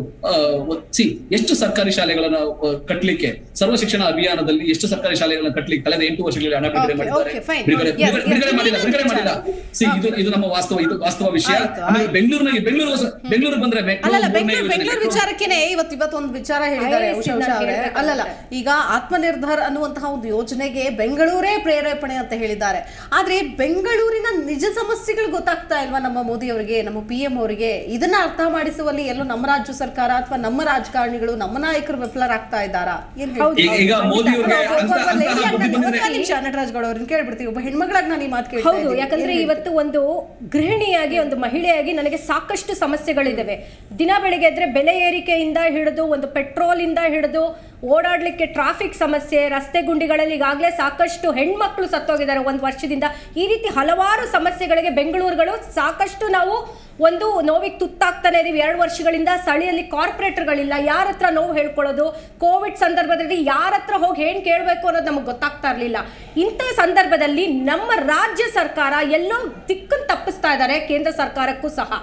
ಸಿ ಎಷ್ಟು ಸರ್ಕಾರಿ ಶಾಲೆಗಳನ್ನ ಆ, ಕಟ್ಲಿಕ್ಕೆ ಸರ್ವ ಶಿಕ್ಷಣ ಅಭಿಯಾನದಲ್ಲಿ ಎಷ್ಟು ಸರ್ಕಾರಿ ಶಾಲೆಗಳನ್ನ ಕಟ್ಲಿಕ್ಕೆ ಕಳೆದ ಎಂಟು ವರ್ಷಗಳಲ್ಲಿ ಹಣ ಬಿಡುಗಡೆ Okay, ಮಾಡಿದ್ದಾರೆ okay, fine. ಬಿಡುಗಡೆ Yes, yes, ಬಿಡುಗಡೆ ಮಾಡಿಲ್ಲ ಇನ್ನೊಂದು ಬಿಡುಗಡೆ ಮಾಡಿಲ್ಲ ಸಿ ಇದು ಇದು ನಮ್ಮ ವಾಸ್ತವ ಇದು ವಾಸ್ತವ ವಿಷಯ ಆಯ್ತು, ಆಮೇಲೆ ಬೆಂಗಳೂರಿನ ಬೆಂಗಳೂರು ಬೆಂಗಳೂರು ಬಂದ್ರೆ ಮೆಟ್ರೋ ಅಲ್ಲಲ್ಲ ಮೂರನೇ ಬೆಂಗಳೂರು ಯೋಜನೆ, ಬೆಂಗಳೂರು ಮೆಟ್ರೋ- ವಿಚಾರಕ್ಕೆನೆ ಇವತ್ತು ಇವತ್ತೊಂದು ವಿಚಾರ ಹೇಳಿದ್ದಾರೆ IISc ಉಷಾ ಉಷಾ ನಾನು ಅವರೇ ಹೇಳ್ಬೇಕು ಅಲ್ಲಲ್ಲ ಅಂದ್ರೆ. ಈಗ ಆತ್ಮನಿರ್ಭರ್ ಅನ್ನುವಂತಹ ಒಂದು ಯೋಜನೆಗೆ ಬೆಂಗಳೂರೇ ಪ್ರೇರೇಪಣೆ ಅಂತ ಹೇಳಿದ್ದಾರೆ ಆದ್ರೆ ಬೆಂಗಳೂರಿನ ನಿಜ ಸಮಸ್ಯೆಗಳು ಗೊತ್ತಾಗ್ತಾ ಇಲ್ವಾ ನಮ್ಮ ಮೋದಿ ಅವರಿಗೆ ನಮ್ಮ ಪಿ ಎಂ ಅವರಿಗೆ ಇದನ್ನ ಅರ್ಥ ಮಾಡಿಸುವಲ್ಲಿ ಎಲ್ಲೋ ನಮ್ಮ ರಾಜ್ಯ ಸರ್ಕಾರ ಅಥವಾ ನಮ್ಮ ರಾಜಕಾರಣಿಗಳು ನಮ್ಮ ನಾಯಕರು ವಿಫಲರಾಗ್ತಾ ಇದ್ದಾರಾ ಏನ್ ಹೌದು, ಈಗ ಈಗ ಮೋದಿ ಅವ್ರಿಗೆ ಒಬ್ಬ- ಅಂತ ಒಬ್ಬ lady ಅಂತಹ ಆಗಿ ಬುದ್ಧಿ ನಾನು- ಬಂದಿದೆ ಒಂದೇ ನಿಮಿಷ ನಟರಾಜ್ ಗೌಡ ಅವ್ರನ್ನ ಕೇಳ್ಬಿಡ್ತೀವಿ ಒಬ್ಬ ಹೆಣ್ಮಗಳಾಗಿ ನಾನು ಈ ಮಾತು ಕೇಳ್ತಾ ಹೌದು ಇದ್ದೀನಿ. ಯಾಕಂದ್ರೆ ಏನ್ ಇವತ್ತು ಒಂದು ಗೃಹಿಣಿಯಾಗಿ ಒಂದು ಮಹಿಳೆಯಾಗಿ ನನಗೆ ಸಾಕಷ್ಟು ಸಮಸ್ಯೆಗಳಿದ್ದಾವೆ ದಿನ ಬೆಳಿಗ್ಗೆ ಎದ್ರೆ ಬೆಲೆ ಏರಿಕೆಯಿಂದ ಹಿಡಿದು ಒಂದು ಪೆಟ್ರೋಲ್ ಇಂದ ಹಿಡಿದು ಓಡಾಡ್ಲಿಕ್ಕೆ ಟ್ರಾಫಿಕ್ ಸಮಸ್ಯೆ ರಸ್ತೆ ಗುಂಡಿಗಳಲ್ಲಿ ಈಗಾಗಲೇ ಸಾಕಷ್ಟು ಹೆಣ್ಮಕ್ಳು ಸತ್ತೋಗಿದ್ದಾರೆ ಒಂದು ವರ್ಷದಿಂದ ಈ ರೀತಿ ಹಲವಾರು ಸಮಸ್ಯೆಗಳಿಗೆ ಬೆಂಗಳೂರುಗಳು ಸಾಕಷ್ಟು ನಾವು ಒಂದು ನೋವಿಗೆ ತುತ್ತಾಗ್ತಾನೆ ಇದೀವಿ ಎರಡು ವರ್ಷಗಳಿಂದ ಸ್ಥಳೀಯಲ್ಲಿ ಕಾರ್ಪೊರೇಟರ್ಗಳಿಲ್ಲ ಯಾರ ಹತ್ರ ನೋವು ಹೇಳ್ಕೊಳ್ಳೋದು ಕೋವಿಡ್ ಸಂದರ್ಭದಲ್ಲಿ ಯಾರ ಹತ್ರ ಹೋಗಿ ಏನ್ ಕೇಳಬೇಕು ಅನ್ನೋದು ನಮಗೆ ಗೊತ್ತಾಗ್ತಾ ಇರಲಿಲ್ಲ ಇಂಥ ಸಂದರ್ಭದಲ್ಲಿ ನಮ್ಮ ರಾಜ್ಯ ಸರ್ಕಾರ ಎಲ್ಲೋ ದಿಕ್ಕನ್ನು ತಪ್ಪಿಸ್ತಾ ಇದ್ದಾರೆ ಕೇಂದ್ರ ಸರ್ಕಾರಕ್ಕೂ ಸಹ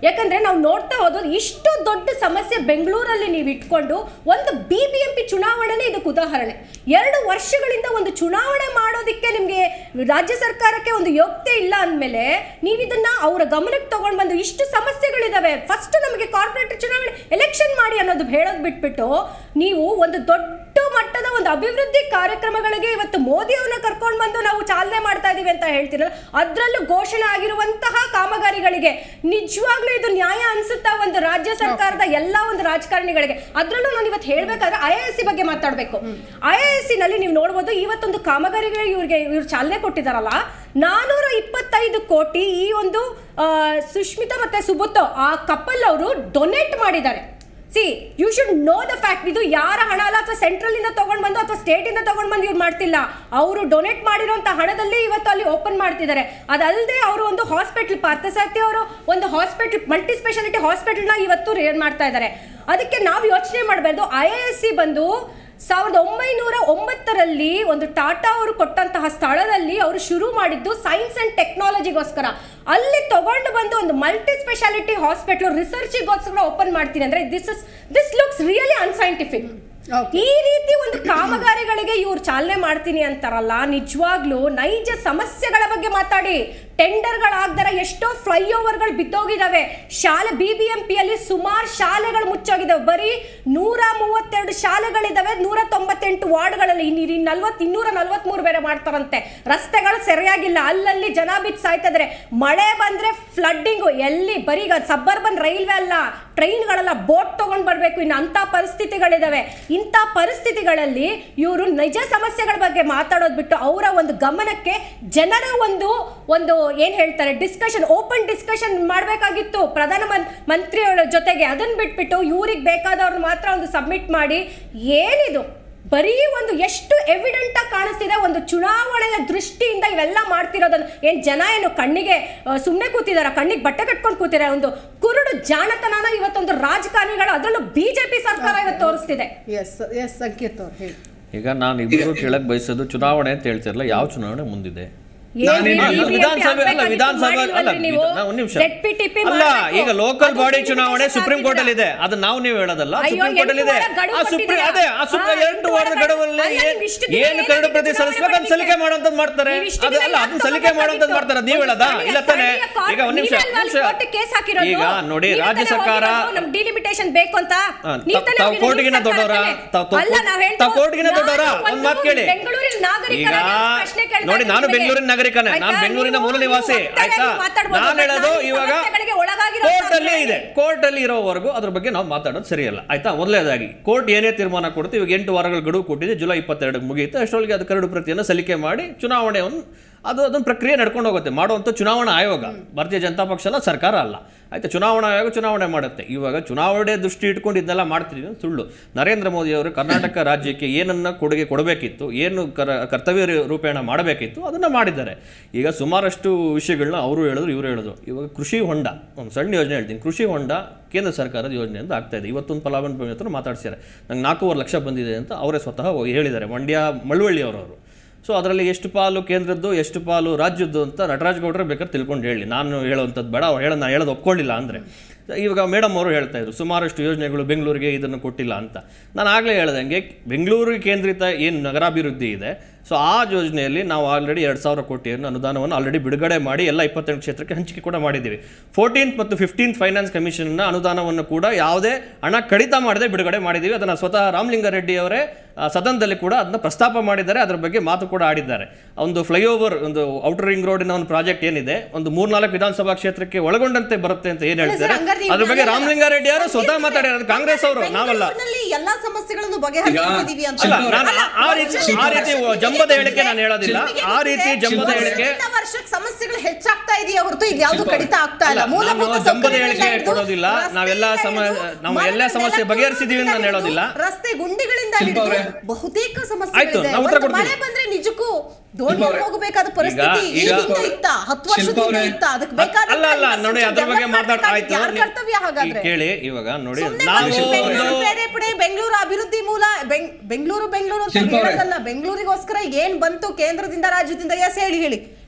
ಯಾಕಂದ್ರೆ ನಾವು ನೋಡ್ತಾ ಹೋದ್ರೆ ಇಷ್ಟು ದೊಡ್ಡ ಸಮಸ್ಯೆ ಬೆಂಗಳೂರಲ್ಲಿ ನೀವು ಇಟ್ಕೊಂಡು ಒಂದು ಬಿ ಬಿ ಎಂ ಪಿ ಚುನಾವಣೆನೇ ಇದಕ್ಕೆ ಉದಾಹರಣೆ ಎರಡು ವರ್ಷಗಳಿಂದ ಒಂದು ಚುನಾವಣೆ ಮಾಡೋದಕ್ಕೆ ನಿಮಗೆ ರಾಜ್ಯ ಸರ್ಕಾರಕ್ಕೆ ಒಂದು ಯೋಗ್ಯತೆ ಇಲ್ಲ ಅಂದಮೇಲೆ ನೀವು ಇದನ್ನ ಅವರ ಗಮನಕ್ಕೆ ತಗೊಂಡು ಬಂದು ಇಷ್ಟು ಸಮಸ್ಯೆಗಳಿದಾವೆ ಫಸ್ಟ್ ನಮಗೆ ಕಾರ್ಪೊರೇಟ್ ಚುನಾವಣೆ ಎಲೆಕ್ಷನ್ ಮಾಡಿ ಅನ್ನೋದು ಹೇಳೋದು ಬಿಟ್ಬಿಟ್ಟು ನೀವು ಒಂದು ದೊಡ್ಡ ಮಟ್ಟದ ಒಂದು ಅಭಿವೃದ್ಧಿ ಕಾರ್ಯಕ್ರಮಗಳಿಗೆ ಇವತ್ತು ಮೋದಿ ಅವ್ರನ್ನ ಕರ್ಕೊಂಡು ಬಂದು ನಾವು ಚಾಲನೆ ಮಾಡ್ತಾ ಇದೀವಿ ಅಂತ ಹೇಳ್ತೀರಲ್ಲ ಅದರಲ್ಲೂ ಘೋಷಣೆ ಆಗಿರುವಂತಹ ಕಾಮಗಾರಿಗಳಿಗೆ ನಿಜವಾಗ್ಲೂ ಇದು ನ್ಯಾಯ ಅನ್ಸುತ್ತಾ ಒಂದು ರಾಜ್ಯ ಸರ್ಕಾರದ ಎಲ್ಲ ಒಂದು ರಾಜಕಾರಣಿಗಳಿಗೆ ಅದರಲ್ಲೂ ನಾನು ಇವತ್ತು ಹೇಳ್ಬೇಕಾದ್ರೆ ಐ ಎಸ್ ಸಿ ಬಗ್ಗೆ ಮಾತಾಡಬೇಕು ಐ ಎಸ್ ಸಿ ನಲ್ಲಿ ನೀವು ನೋಡ್ಬೋದು ಇವತ್ತೊಂದು ಕಾಮಗಾರಿಗೆ ಇವ್ರಿಗೆ ಇವ್ರು ಚಾಲನೆ ಕೊಟ್ಟಿದ್ದಾರಲ್ಲ ನಾನೂರ ಇಪ್ಪತ್ತೈದು ಕೋಟಿ ಈ ಒಂದು ಆ, ಸುಷ್ಮಿತಾ ಮತ್ತೆ ಸುಬುತ್ತೋ ಆ ಕಪಲ್ ಅವರು ಡೊನೇಟ್ ಮಾಡಿದ್ದಾರೆ see you should know the fact ಇದು ಯಾರ ಹಣ ಅಲ್ಲ ಅಥವಾ ಸೆಂಟ್ರಲ್ ಇಂದ ತಗೊಂಡ್ ಬಂದು ಅಥವಾ ಸ್ಟೇಟ್ ಇಂದ ತಗೊಂಡ್ ಬಂದು ಇವ್ರು ಮಾಡ್ತಿಲ್ಲ ಅವರು ಡೊನೇಟ್ ಮಾಡಿರುವಂತ ಹಣದಲ್ಲಿ ಇವತ್ತು ಅಲ್ಲಿ ಓಪನ್ ಮಾಡ್ತಿದ್ದಾರೆ ಅದಲ್ಲದೆ ಅವರು ಒಂದು ಹಾಸ್ಪಿಟಲ್ ಪಾರ್ಥಸಾರಥಿ ಅವರು ಒಂದು ಹಾಸ್ಪಿಟಲ್ ಮಲ್ಟಿ ಸ್ಪೆಷಾಲಿಟಿ ಹಾಸ್ಪಿಟಲ್ನ ಇವತ್ತು ರೇರ್ ಮಾಡ್ತಾ ಇದ್ದಾರೆ ಅದಕ್ಕೆ ನಾವು ಯೋಚನೆ ಮಾಡಬಾರ್ದು ಐ ಎ ಎಸ್ ಸಿ ಬಂದು ಸಾವಿರದ ಒಂಬೈನೂರ ಒಂಬತ್ತರಲ್ಲಿ ಒಂದು ಟಾಟಾ ಅವರು ಕೊಟ್ಟಂತಹ ಸ್ಥಳದಲ್ಲಿ ಅವರು ಶುರು ಮಾಡಿದ್ದು ಸೈನ್ಸ್ ಅಂಡ್ ಟೆಕ್ನಾಲಜಿಗೋಸ್ಕರ ಅಲ್ಲಿ ತಗೊಂಡು ಬಂದು ಒಂದು ಮಲ್ಟಿ ಸ್ಪೆಷಾಲಿಟಿ ಹಾಸ್ಪಿಟಲ್ ರಿಸರ್ಚಿಗೋಸ್ಕರ ಓಪನ್ ಮಾಡ್ತೀನಿ ಅಂದ್ರೆ this is this looks really unscientific ಈ ರೀತಿ ಒಂದು ಕಾಮಗಾರಿಗಳಿಗೆ ಇವ್ರು ಚಾಲನೆ ಮಾಡ್ತೀನಿ ಅಂತಾರಲ್ಲ ನಿಜವಾಗ್ಲೂ ನೈಜ ಸಮಸ್ಯೆಗಳ ಬಗ್ಗೆ ಮಾತಾಡಿ ಟೆಂಡರ್ಗಳಾಗ್ದರ ಎಷ್ಟೋ ಫ್ಲೈಓವರ್ಗಳು ಬಿದ್ದೋಗಿದಾವೆ ಶಾಲೆ ಬಿ ಬಿ ಎಂ ಪಿಯಲ್ಲಿ ಸುಮಾರು ಶಾಲೆಗಳು ಮುಚ್ಚೋಗಿದಾವೆ ಬರೀ ನೂರ ಮೂವತ್ತೆರಡು ಶಾಲೆಗಳಿದಾವೆ ನೂರ ತೊಂಬತ್ತೆಂಟು ವಾರ್ಡ್ಗಳಲ್ಲಿ ಇನ್ನು ನಲ್ವತ್ತು ಇನ್ನೂರ ನಲ್ವತ್ಮೂರು ಬೇರೆ ಮಾಡ್ತಾರಂತೆ ರಸ್ತೆಗಳು ಸರಿಯಾಗಿಲ್ಲ ಅಲ್ಲಲ್ಲಿ ಜನ ಬಿದ್ದು ಸಾಯ್ತಿದ್ರೆ ಮಳೆ ಬಂದ್ರೆ ಫ್ಲಡ್ಡಿಂಗು ಎಲ್ಲಿ ಬರೀ ಸಬ್ಬರ್ಬನ್ ರೈಲ್ವೆ ಅಲ್ಲ ಟ್ರೈನ್ಗಳೆಲ್ಲ ಬೋಟ್ ತಗೊಂಡ್ ಬರ್ಬೇಕು ಇನ್ನು ಅಂತ ಪರಿಸ್ಥಿತಿಗಳಿದಾವೆ ಇಂಥ ಪರಿಸ್ಥಿತಿಗಳಲ್ಲಿ ಇವರು ನಿಜ ಸಮಸ್ಯೆಗಳ ಬಗ್ಗೆ ಮಾತಾಡೋದು ಬಿಟ್ಟು ಅವರ ಒಂದು ಗಮನಕ್ಕೆ ಜನರ ಒಂದು ಒಂದು ಏನ್ ಹೇಳ್ತಾರೆ ಡಿಸ್ಕಷನ್ ಓಪನ್ ಡಿಸ್ಕಷನ್ ಮಾಡಬೇಕಾಗಿತ್ತು ಪ್ರಧಾನ ಮನ್- ಮಂತ್ರಿಯವರ ಜೊತೆಗೆ ಅದನ್ನ ಬಿಟ್ಬಿಟ್ಟು ಇವ್ರಿಗೆ ಬೇಕಾದವ್ರನ್ನ ಮಾತ್ರ ಒಂದು ಸಬ್ಮಿಟ್ ಮಾಡಿ ಏನಿದು ಬರೀ ಒಂದು ಎಷ್ಟು ಎವಿಡೆಂಟ್ ಆಗಿ ಕಾಣಿಸ್ತಿದೆ ಒಂದು ಚುನಾವಣೆಯ ದೃಷ್ಟಿಯಿಂದ ಇವೆಲ್ಲ ಮಾಡ್ತಿರೋದನ್ನು ಏನ್ ಜನ ಏನು ಕಣ್ಣಿಗೆ ಸುಮ್ಮನೆ ಕೂತಿದಾರ ಕಣ್ಣಿಗೆ ಬಟ್ಟೆ ಕಟ್ಕೊಂಡು ಕೂತಿದ್ದಾರೆ ಒಂದು ಕುರುಡು ಜಾಣತನನ ಇವತ್ತೊಂದು ರಾಜಕಾರಣಿಗಳು ಅದರಲ್ಲೂ ಬಿಜೆಪಿ ಸರ್ಕಾರ ಇವತ್ತು ತೋರಿಸ್ತಿದೆ ಎಸ್ ಎಸ್ ಸಂಕೇತ್ ಅವ್ರು ಹೇಳಿ ಈಗ ನಾನು ಇಬ್ಬರು ಕೇಳಕ್ ಬಯಸೋದು ಚುನಾವಣೆ ಅಂತ ಹೇಳ್ತಿರಲ್ಲ ಯಾವ ಚುನಾವಣೆ ಮುಂದಿದೆ ಏನ್ ನಾನೇನ್ BBMP ಹೇಳೋದು? ವಿಧಾನಸಭೆ ಅಲ್ಲ ಆಗ್ಬೇಕಾಗಿತ್ತು ವಿಧಾನಸಭೆ ಅಲ್ಲ ಮಾಡಿಲ್ವಲ್ರಿ ನೀವು? ನಾ- ಒಂದ್ ನಿಮಿಷ ZPTP ಅಲ್ಲ ಮಾಡ್ಬೇಕು. ಈಗ ಲೋಕಲ್ ಅದು ಬಾಡಿ limitation ಚುನಾವಣೆ ಸುಪ್ರೀಂ ಕೋರ್ಟ್ ಅಲ್ಲಿ ಇದೆ ಹಾಕಿದ್ದೀರಾ? ಅದು ನಾವು ನೀವು ಹೇಳೋದಲ್ಲ ಅಯ್ಯೋ, ಸುಪ್ರೀಂ ಕೋರ್ಟ್ ಅಲ್ಲಿ ಇದೆ ಎಂಟು ವಾರ ಗಡುವು ಆ ಸುಪ್ರೀಂ ಕೊಟ್ಟಿದ್ದೀರಾ? ಅದೇ ಆ ಸುಪ್ರೀಂ ಹಾ, ಎಂಟು ಎಂಟು ವಾರದ ವಾರ ಗಡುವಲ್ಲಿ ಅಲ್ಲ, ಏನ್- ನೀವು ಇಷ್ಟು ದಿನ ಏನು ಕರಡು ಪ್ರತಿ ಚುನಾವಣೆ ಸಲ್ಲಿಸ್ಬೇಕು ಅಂತ ಸಲ್ಲಿಕೆ ಮಾಡ್ಲಿಕ್ಕೆ ಮಾಡುವಂತದ್ದು ಮಾಡ್ತಾರೆ ನೀವು ಇಷ್ಟು ಅದಲ್ಲ ದಿನ ಅದನ್ನ ಯಾಕೆ ಸಲ್ಲಿಕೆ ಮಾಡುವಂತದ್ದು ತಗೋಬೇಕಾಗಿತ್ತು? ಮಾಡ್ತಾರೆ ನೀವು ಹೇಳೋದಾ ಒಂದು ಇಲ್ಲ ತಾನೆ ಸ್ಥಳೀಯ court ಈಗ ಒಂದ್ ನಿಮಿಷ ನೀವೇ ಅಲ್ವಾ ಅಲ್ಲಿ ನಿಮಿಷ court ಗೆ case ಹಾಕಿರೋದು? ಈಗ ನೋಡಿ ನೀವೇ ರಾಜ್ಯ ತಾನೇ ಸರ್ಕಾರ ಹೋಗಿರೋದು, ನಮ್ಗೆ ಡಿಲಿಮಿಟೇಷನ್ ಬೇಕು ಅಂತ ಹಾ, ನೀವು ತಾವ್- ತಾನೇ ತಾವ್ ಹೋಗಿರೋದು, ಕೋರ್ಟಿಗಿನ ನಿಮ್ಮ ಸರ್ಕಾರ ದೊಡ್ಡವರಾ? ತಾನೇ. ತಾವ್- ತಾವ್ ಅಲ್ಲ, ಕೋರ್ಟ್- ನಾವ್ ಹೇಳ್ತಾ ತಾವ್ ಕೋರ್ಟಿಗಿನ ನಾನು ದೊಡ್ಡವರಾ? ಒಂದು ಒಂದ್ ಮಾತ್ ಕೇಳಿ. ಬೆಂಗಳೂರಿನ ನಾಗರಿಕರಾಗಿ ಈಗ ನಾನು ಪ್ರಶ್ನೆ ಕೇಳ್ತಾ ನೋಡಿ ನಾನು ಇದ್ದೀನಿ ಬೆಂಗಳೂರಿನ ನಾಗರಿಕನೇ ನಾನು ಆಯ್ತಾ? ಬೆಂಗಳೂರಿನ ನೀವು- ಮೂಲ ನಿವಾಸಿ ನೀವು ಒತ್ತಾಯ ಆಯ್ತಾ ಮಾತಾಡ್ಬೋದು, ನಾನು but ಹೇಳೋದು ನಾನು ಈ ಇವಾಗ ಸಮಸ್ಯೆಗಳಿಗೆ ಒಳಗಾಗಿರೋ ಕೋರ್ಟ್ ಅಲ್ಲಿ ಸಾಕ್ಷಿ ಇದೆ ಕೋರ್ಟ್ ಅಲ್ಲಿ ಇರೋವರೆಗೂ ಅದ್ರ ಬಗ್ಗೆ ನಾವು ಮಾತಾಡೋದು ಸರಿಯಲ್ಲ ಆಯ್ತಾ ಮೊದಲನೇದಾಗಿ ಕೋರ್ಟ್ ಏನೇ ತೀರ್ಮಾನ ಕೊಡುತ್ತೆ ಇವಾಗ ಎಂಟು ವಾರಗಳ ಗಡುವು ಕೊಟ್ಟಿದೆ ಜುಲೈ ಇಪ್ಪತ್ತೆರಡು ಮುಗಿಯುತ್ತೆ ಅಷ್ಟರೊಳಗೆ ಅದು ಕರಡು ಪ್ರತಿಯನ್ನು ಸಲ್ಲಿಕೆ ಮಾಡಿ ಚುನಾವಣೆಯನ್ನು ಅದು ಅದೊಂದು ಪ್ರಕ್ರಿಯೆ ನಡ್ಕೊಂಡು ಹೋಗುತ್ತೆ ಮಾಡುವಂಥ ಚುನಾವಣಾ ಆಯೋಗ ಭಾರತೀಯ ಜನತಾ ಪಕ್ಷ ಅಲ್ಲ ಸರ್ಕಾರ ಅಲ್ಲ ಆಯ್ತಾ ಚುನಾವಣಾ ಆಯೋಗ ಚುನಾವಣೆ ಮಾಡುತ್ತೆ ಇವಾಗ ಚುನಾವಣೆ ದೃಷ್ಟಿ ಇಟ್ಕೊಂಡು ಇದನ್ನೆಲ್ಲ ಮಾಡ್ತಿದ್ದೀವಿ ಅಂತ ಸುಳ್ಳು ನರೇಂದ್ರ ಮೋದಿ ಅವರು ಕರ್ನಾಟಕ ರಾಜ್ಯಕ್ಕೆ ಏನನ್ನ ಕೊಡುಗೆ ಕೊಡಬೇಕಿತ್ತು ಏನು ಕರ ಕರ್ತವ್ಯ ರೂ- ರೂಪೇಣ ಮಾಡಬೇಕಿತ್ತು ಅದನ್ನು ಮಾಡಿದ್ದಾರೆ ಈಗ ಸುಮಾರಷ್ಟು ವಿಷಯಗಳನ್ನ ಅವರು ಹೇಳಿದ್ರು ಇವರು ಹೇಳಿದ್ರು ಇವಾಗ ಕೃಷಿ ಹೊಂಡ ಒಂದು ಸಣ್ಣ ಯೋಜನೆ ಹೇಳ್ತೀನಿ ಕೃಷಿ ಹೊಂಡ ಕೇಂದ್ರ ಸರ್ಕಾರದ ಯೋಜನೆ ಅಂತ ಆಗ್ತಾ ಇದೆ ಇವತ್ತೊಂದು ಫಲಾನುಭವಿ ಹತ್ರ ಮಾತಾಡ್ಸಿದ್ದಾರೆ ನಂಗೆ ನಾಲ್ಕೂವರೆ ಲಕ್ಷ ಬಂದಿದೆ ಅಂತ ಅವರೇ ಸ್ವತಃ ಹೋಗಿ ಹೇಳಿದ್ದಾರೆ ಮಂಡ್ಯ ಮಳವಳ್ಳಿ ಅವರವರು ಸೊ ಅದರಲ್ಲಿ ಎಷ್ಟು ಪಾಲು ಕೇಂದ್ರದ್ದು ಎಷ್ಟು ಪಾಲು ರಾಜ್ಯದ್ದು ಅಂತ ನಟರಾಜ್ ಗೌಡ್ರೆ ಬೇಕಾದ್ರೆ ತಿಳ್ಕೊಂಡು ಹೇಳಿ ನಾನು ಹೇಳುವಂಥದ್ದು ಬೇಡ ಅವ್ರು ಹೇಳೋ ನಾನು ಹೇಳೋದು ಒಪ್ಕೊಳ್ಳಿಲ್ಲ ಅಂದರೆ ಇವಾಗ ಮೇಡಮ್ ಅವರು ಹೇಳ್ತಾ ಇದ್ರು ಸುಮಾರಷ್ಟು ಯೋಜನೆಗಳು ಬೆಂಗಳೂರಿಗೆ ಇದನ್ನು ಕೊಟ್ಟಿಲ್ಲ ಅಂತ ನಾನು ಆಗಲೇ ಹೇಳ್ದಂಗೆ ಬೆಂಗಳೂರಿಗೆ ಕೇಂದ್ರಿತ ಏನು ನಗರಾಭಿವೃದ್ಧಿ ಇದೆ ಸೊ ಆ ಯೋಜನೆಯಲ್ಲಿ ನಾವು ಆಲ್ರೆಡಿ ಎರಡು ಸಾವಿರ ಕೋಟಿಯನ್ನು ಅನುದಾನವನ್ನು ಆಲ್ರೆಡಿ ಬಿಡುಗಡೆ ಮಾಡಿ ಎಲ್ಲ ಇಪ್ಪತ್ತೆಂಟು ಕ್ಷೇತ್ರಕ್ಕೆ ಹಂಚಿಕೆ ಕೂಡ ಮಾಡಿದ್ದೀವಿ ಫೋರ್ಟೀನ್ತ್ ಮತ್ತು ಫಿಫ್ಟೀನ್ತ್ ಫೈನಾನ್ಸ್ ಕಮಿಷನ್ನ ಅನುದಾನವನ್ನು ಕೂಡ ಯಾವುದೇ ಹಣ ಕಡಿತ ಮಾಡದೆ ಬಿಡುಗಡೆ ಮಾಡಿದ್ದೀವಿ ಅದನ್ನು ಸ್ವತಃ ರಾಮಲಿಂಗಾರೆಡ್ಡಿ ಅವರೇ ಆ, ಸದನದಲ್ಲಿ ಕೂಡ ಅದನ್ನ ಪ್ರಸ್ತಾಪ ಮಾಡಿದ್ದಾರೆ ಅದರ ಬಗ್ಗೆ ಮಾತು ಕೂಡ ಆಡಿದ್ದಾರೆ ಒಂದು ಫ್ಲೈಓವರ್ ಒಂದು ಔಟರ್ ರಿಂಗ್ ರೋಡಿನ ಒಂದು ಪ್ರಾಜೆಕ್ಟ್ ಏನಿದೆ ಒಂದು ಮೂರ್ನಾಲ್ಕು ವಿಧಾನಸಭಾ ಕ್ಷೇತ್ರಕ್ಕೆ ಒಳಗೊಂಡಂತೆ ಬರುತ್ತೆ ಅಂತ ಏನು ಹೇಳ್ತಾರೆ ಹಂಗಾರೆ ನೀವು ಅದ್ರ ಬಗ್ಗೆ ನಾವೆಲ್ಲ- ರಾಮಲಿಂಗಾರೆಡ್ಡಿ ಅವರು ಸ್ವತಃ ಮಾತಾಡಿರೋದು ಕಾಂಗ್ರೆಸ್ ಅವರು ನಾವಲ್ಲ ಬೆಂಗಳೂರಿನಲ್ಲಿ ಎಲ್ಲಾ ಸಮಸ್ಯೆಗಳನ್ನು ಬಗೆಹರಿಸಿದ್ದೀವಿ ಅಂತ ಅಲ್ಲ ಶಿಲ್ಪ ನಾನು ಆ- ಆ ರೀತಿ ಆ ರೀತಿ ಜಂಬದ ಹೇಳಿಕೆ ನಾನು ಹೇಳೋದಿಲ್ಲ ಆ ರೀತಿ ಜಂಬದ ಹೇಳಿಕೆ ವರ್ಷದಿಂದ ವರ್ಷಕ್ಕೆ ಸಮಸ್ಯೆಗಳು ಹೆಚ್ಚಾಗ್ತಾ ಇದೆಯಾ ಹೊರತು ಈಗ ಯಾವ್ದು ಶಿಲ್ಪ ಕಡಿತ ಆಗ್ತಾ ಇಲ್ಲ ಅಲ್ಲ, ಮೂಲಭೂತ ನಾನು ಜಂಬದ ಸೌಕರ್ಯಗಳಿಂದ ಹೇಳಿಕೆ ಹಿಡಿದು ಕೊಡೋದಿಲ್ಲ. ರಸ್ತೆಯಿಂದ ನಾವೆಲ್ಲ ಸಮ- ಹಿಡಿದು ನಾವು ಮನೆ ಎಲ್ಲ ಸಮಸ್ಯೆ ನೆಲ ಬಗೆಹರಿಸಿದ್ದೀವಿ ಅಂತ ನಾನು ಹಿಡಿದು ಹೇಳೋದಿಲ್ಲ. ರಸ್ತೆ ಗುಂಡಿಗಳಿಂದ ಶಿಲ್ಪ ಹಿಡಿದು ಅವ್ರೆ. ಬಹುತೇಕ ಆಯ್ತು, ಸಮಸ್ಯೆಗಳಿದೆ ನಾನು ಉತ್ತರ ಒಂದು ಕೊಡ್ತೀನಿ. ಮಳೆ ಬಂದ್ರೆ ನಿಜಕ್ಕೂ ಶಿಲ್ಪ ದೋಣಿ ಅವ್ರೆ. ಹೋಗಬೇಕಾದ ಪರಿಸ್ಥಿತಿ ಈಗ- ಈಗಿಂದ ಇತ್ತ ಹತ್ತು ಶಿಲ್ಪ ವರ್ಷದಿಂದ ಅವ್ರೆ. ಇತ್ತ ಅದಕ್ಕೆ ಬೇಕಾದ ಅಲ್ಲ ಅಲ್ಲ ನೋಡಿ ಅದ್ರ ಬಗ್ಗೆ ಮಾತಾಡ್ ಆಯ್ತು ಯಾರ ನೀವು- ಕರ್ತವ್ಯ ಹಾಗಾದ್ರೆ ಈಗ ಕೇಳಿ ಇವಾಗ ನೋಡಿ ಸುಮ್ನೆ ನಾವು ಮನುಷ್ಯ ಬೆಂಗಳೂರು ಒಂದು ಪ್ರೇರೇಪಣೆ ಬೆಂಗಳೂರು ಅಭಿವೃದ್ಧಿ ಮೂಲ ಬೆಂಗ್- ಬೆಂಗಳೂರು ಬೆಂಗಳೂರು ಅಂತ ಶಿಲ್ಪ ಅವ್ರೆ. ಹೇಳೋದಲ್ಲ ಬೆಂಗಳೂರಿಗೋಸ್ಕರ ಏನ್ ಬಂತು ಕೇಂದ್ರದಿಂದ ರಾಜ್ಯದಿಂದ ಎಸ್ ಹೇಳಿ ಹೇಳಿ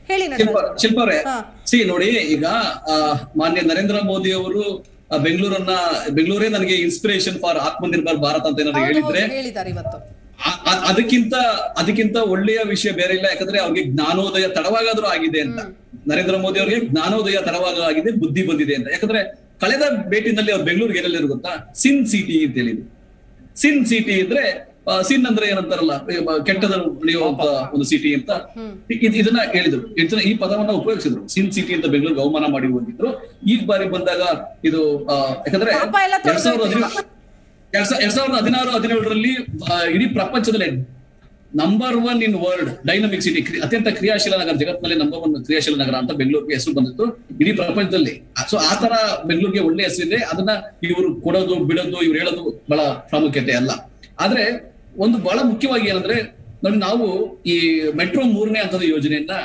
ಹೇಳಿ ಶಿಲ್ಪ ನಟರಾಜ್ ಶಿಲ್ಪ ಅವರೇ ಹಾ. ಸಿ ನೋಡಿ ಈಗ ಆ, ಮಾನ್ಯ ನರೇಂದ್ರ ಮೋದಿ ಅವರು ಆ, ಬೆಂಗಳೂರನ್ನ ಬೆಂಗಳೂರೇ ನನಗೆ ಇನ್ಸ್ಪಿರೇಷನ್ ಫಾರ್ ಆತ್ಮನಿರ್ಭರ್ ಭಾರತ್ ಅಂತ ಏನಾದ್ರು ಹೌದು, ಹೇಳಿದ್ರೆ ಹೌದು, ಹೇಳಿದ್ದಾರೆ ಇವತ್ತು ಆ- ಆ- ಅದಕ್ಕಿಂತ ಅದಕ್ಕಿಂತ ಒಳ್ಳೆಯ ವಿಷಯ ಬೇರೆ ಇಲ್ಲ ಯಾಕಂದ್ರೆ ಅವ್ರಿಗೆ ಜ್ಞಾನೋದಯ ತಡವಾಗಾದ್ರೂ ಆಗಿದೆ ಅಂತ ನರೇಂದ್ರ ಮೋದಿ ಅವರಿಗೆ ಜ್ಞಾನೋದಯ ತಡವಾಗ ಆಗಿದೆ ಬುದ್ಧಿ ಬಂದಿದೆ ಅಂತ ಯಾಕಂದ್ರೆ ಕಳೆದ ಭೇಟಿನಲ್ಲಿ ಅವ್ರು ಬೆಂಗಳೂರಿಗೆ ಎಲ್ಲೆಲ್ಲಿ ಗೊತ್ತಾ ಸಿನ್ ಸಿಟಿ ಅಂತ ಹೇಳಿದ್ರು ಸಿನ್ ಸಿಟಿ ಇದ್ರೆ ಆ, ಸಿನ್ ಅಂದ್ರೆ ಏನಂತಾರಲ್ಲ ಈ ಬ- ಕೆಟ್ಟದ ಉಳಿಯುವಂತ ಒಂದು ಸಿಟಿ ಅಂತ ಇದ್- ಇದನ್ನ ಹೇಳಿದ್ರು ಇದನ್ನ ಈ ಪದವನ್ನ ಉಪಯೋಗಿಸಿದ್ರು ಸಿನ್ ಸಿಟಿ ಅಂತ ಬೆಂಗಳೂರಿಗೆ ಅವಮಾನ ಮಾಡಿ ಹೋಗಿದ್ರು ಈ ಬಾರಿ ಬಂದಾಗ ಇದು ಆ, ಯಾಕಂದ್ರೆ ಪಾಪ ಎಲ್ಲ ಎರಡ್ ಸಾವಿರದ ತೊಳ್ದೋಯ್ತು. ಹದಿನೇಳು ಎರಡ್ ಸಾವಿರದ ಎರಡ್ ಸಾವಿರದ ಹದಿನಾರು ಹದಿನೇಳರಲ್ಲಿ ಆ, ಇಡೀ ಪ್ರಪಂಚದಲ್ಲಿ number one in world dynamic city ಅತ್ಯಂತ ಕ್ರಿಯಾಶೀಲ ನಗರ ಜಗತ್ತಿನಲ್ಲಿ ನಂಬರ್ ಒನ್ ಕ್ರಿಯಾಶೀಲ ನಗರ ಅಂತ ಬೆಂಗಳೂರಿಗೆ ಹೆಸರು ಬಂದಿತ್ತು ಇಡೀ ಪ್ರಪಂಚದಲ್ಲಿ ಸೊ ಆ ತರ ಬೆಂಗಳೂರಿಗೆ ಒಳ್ಳೆ ಹೆಸರಿದೆ ಅದನ್ನ ಇವರು ಕೊಡೋದು ಬಿಡೋದು ಇವ್ರು ಹೇಳೋದು ಬಹಳ ಪ್ರಾಮುಖ್ಯತೆ ಅಲ್ಲ ಆದ್ರೆ ಒಂದು ಬಹಳ ಮುಖ್ಯವಾಗಿ ಏನಂದ್ರೆ ನೋಡಿ ನಾವು ಈ ಮೆಟ್ರೋ ಮೂರನೇ ಹಂತದ ಯೋಜನೆಯನ್ನ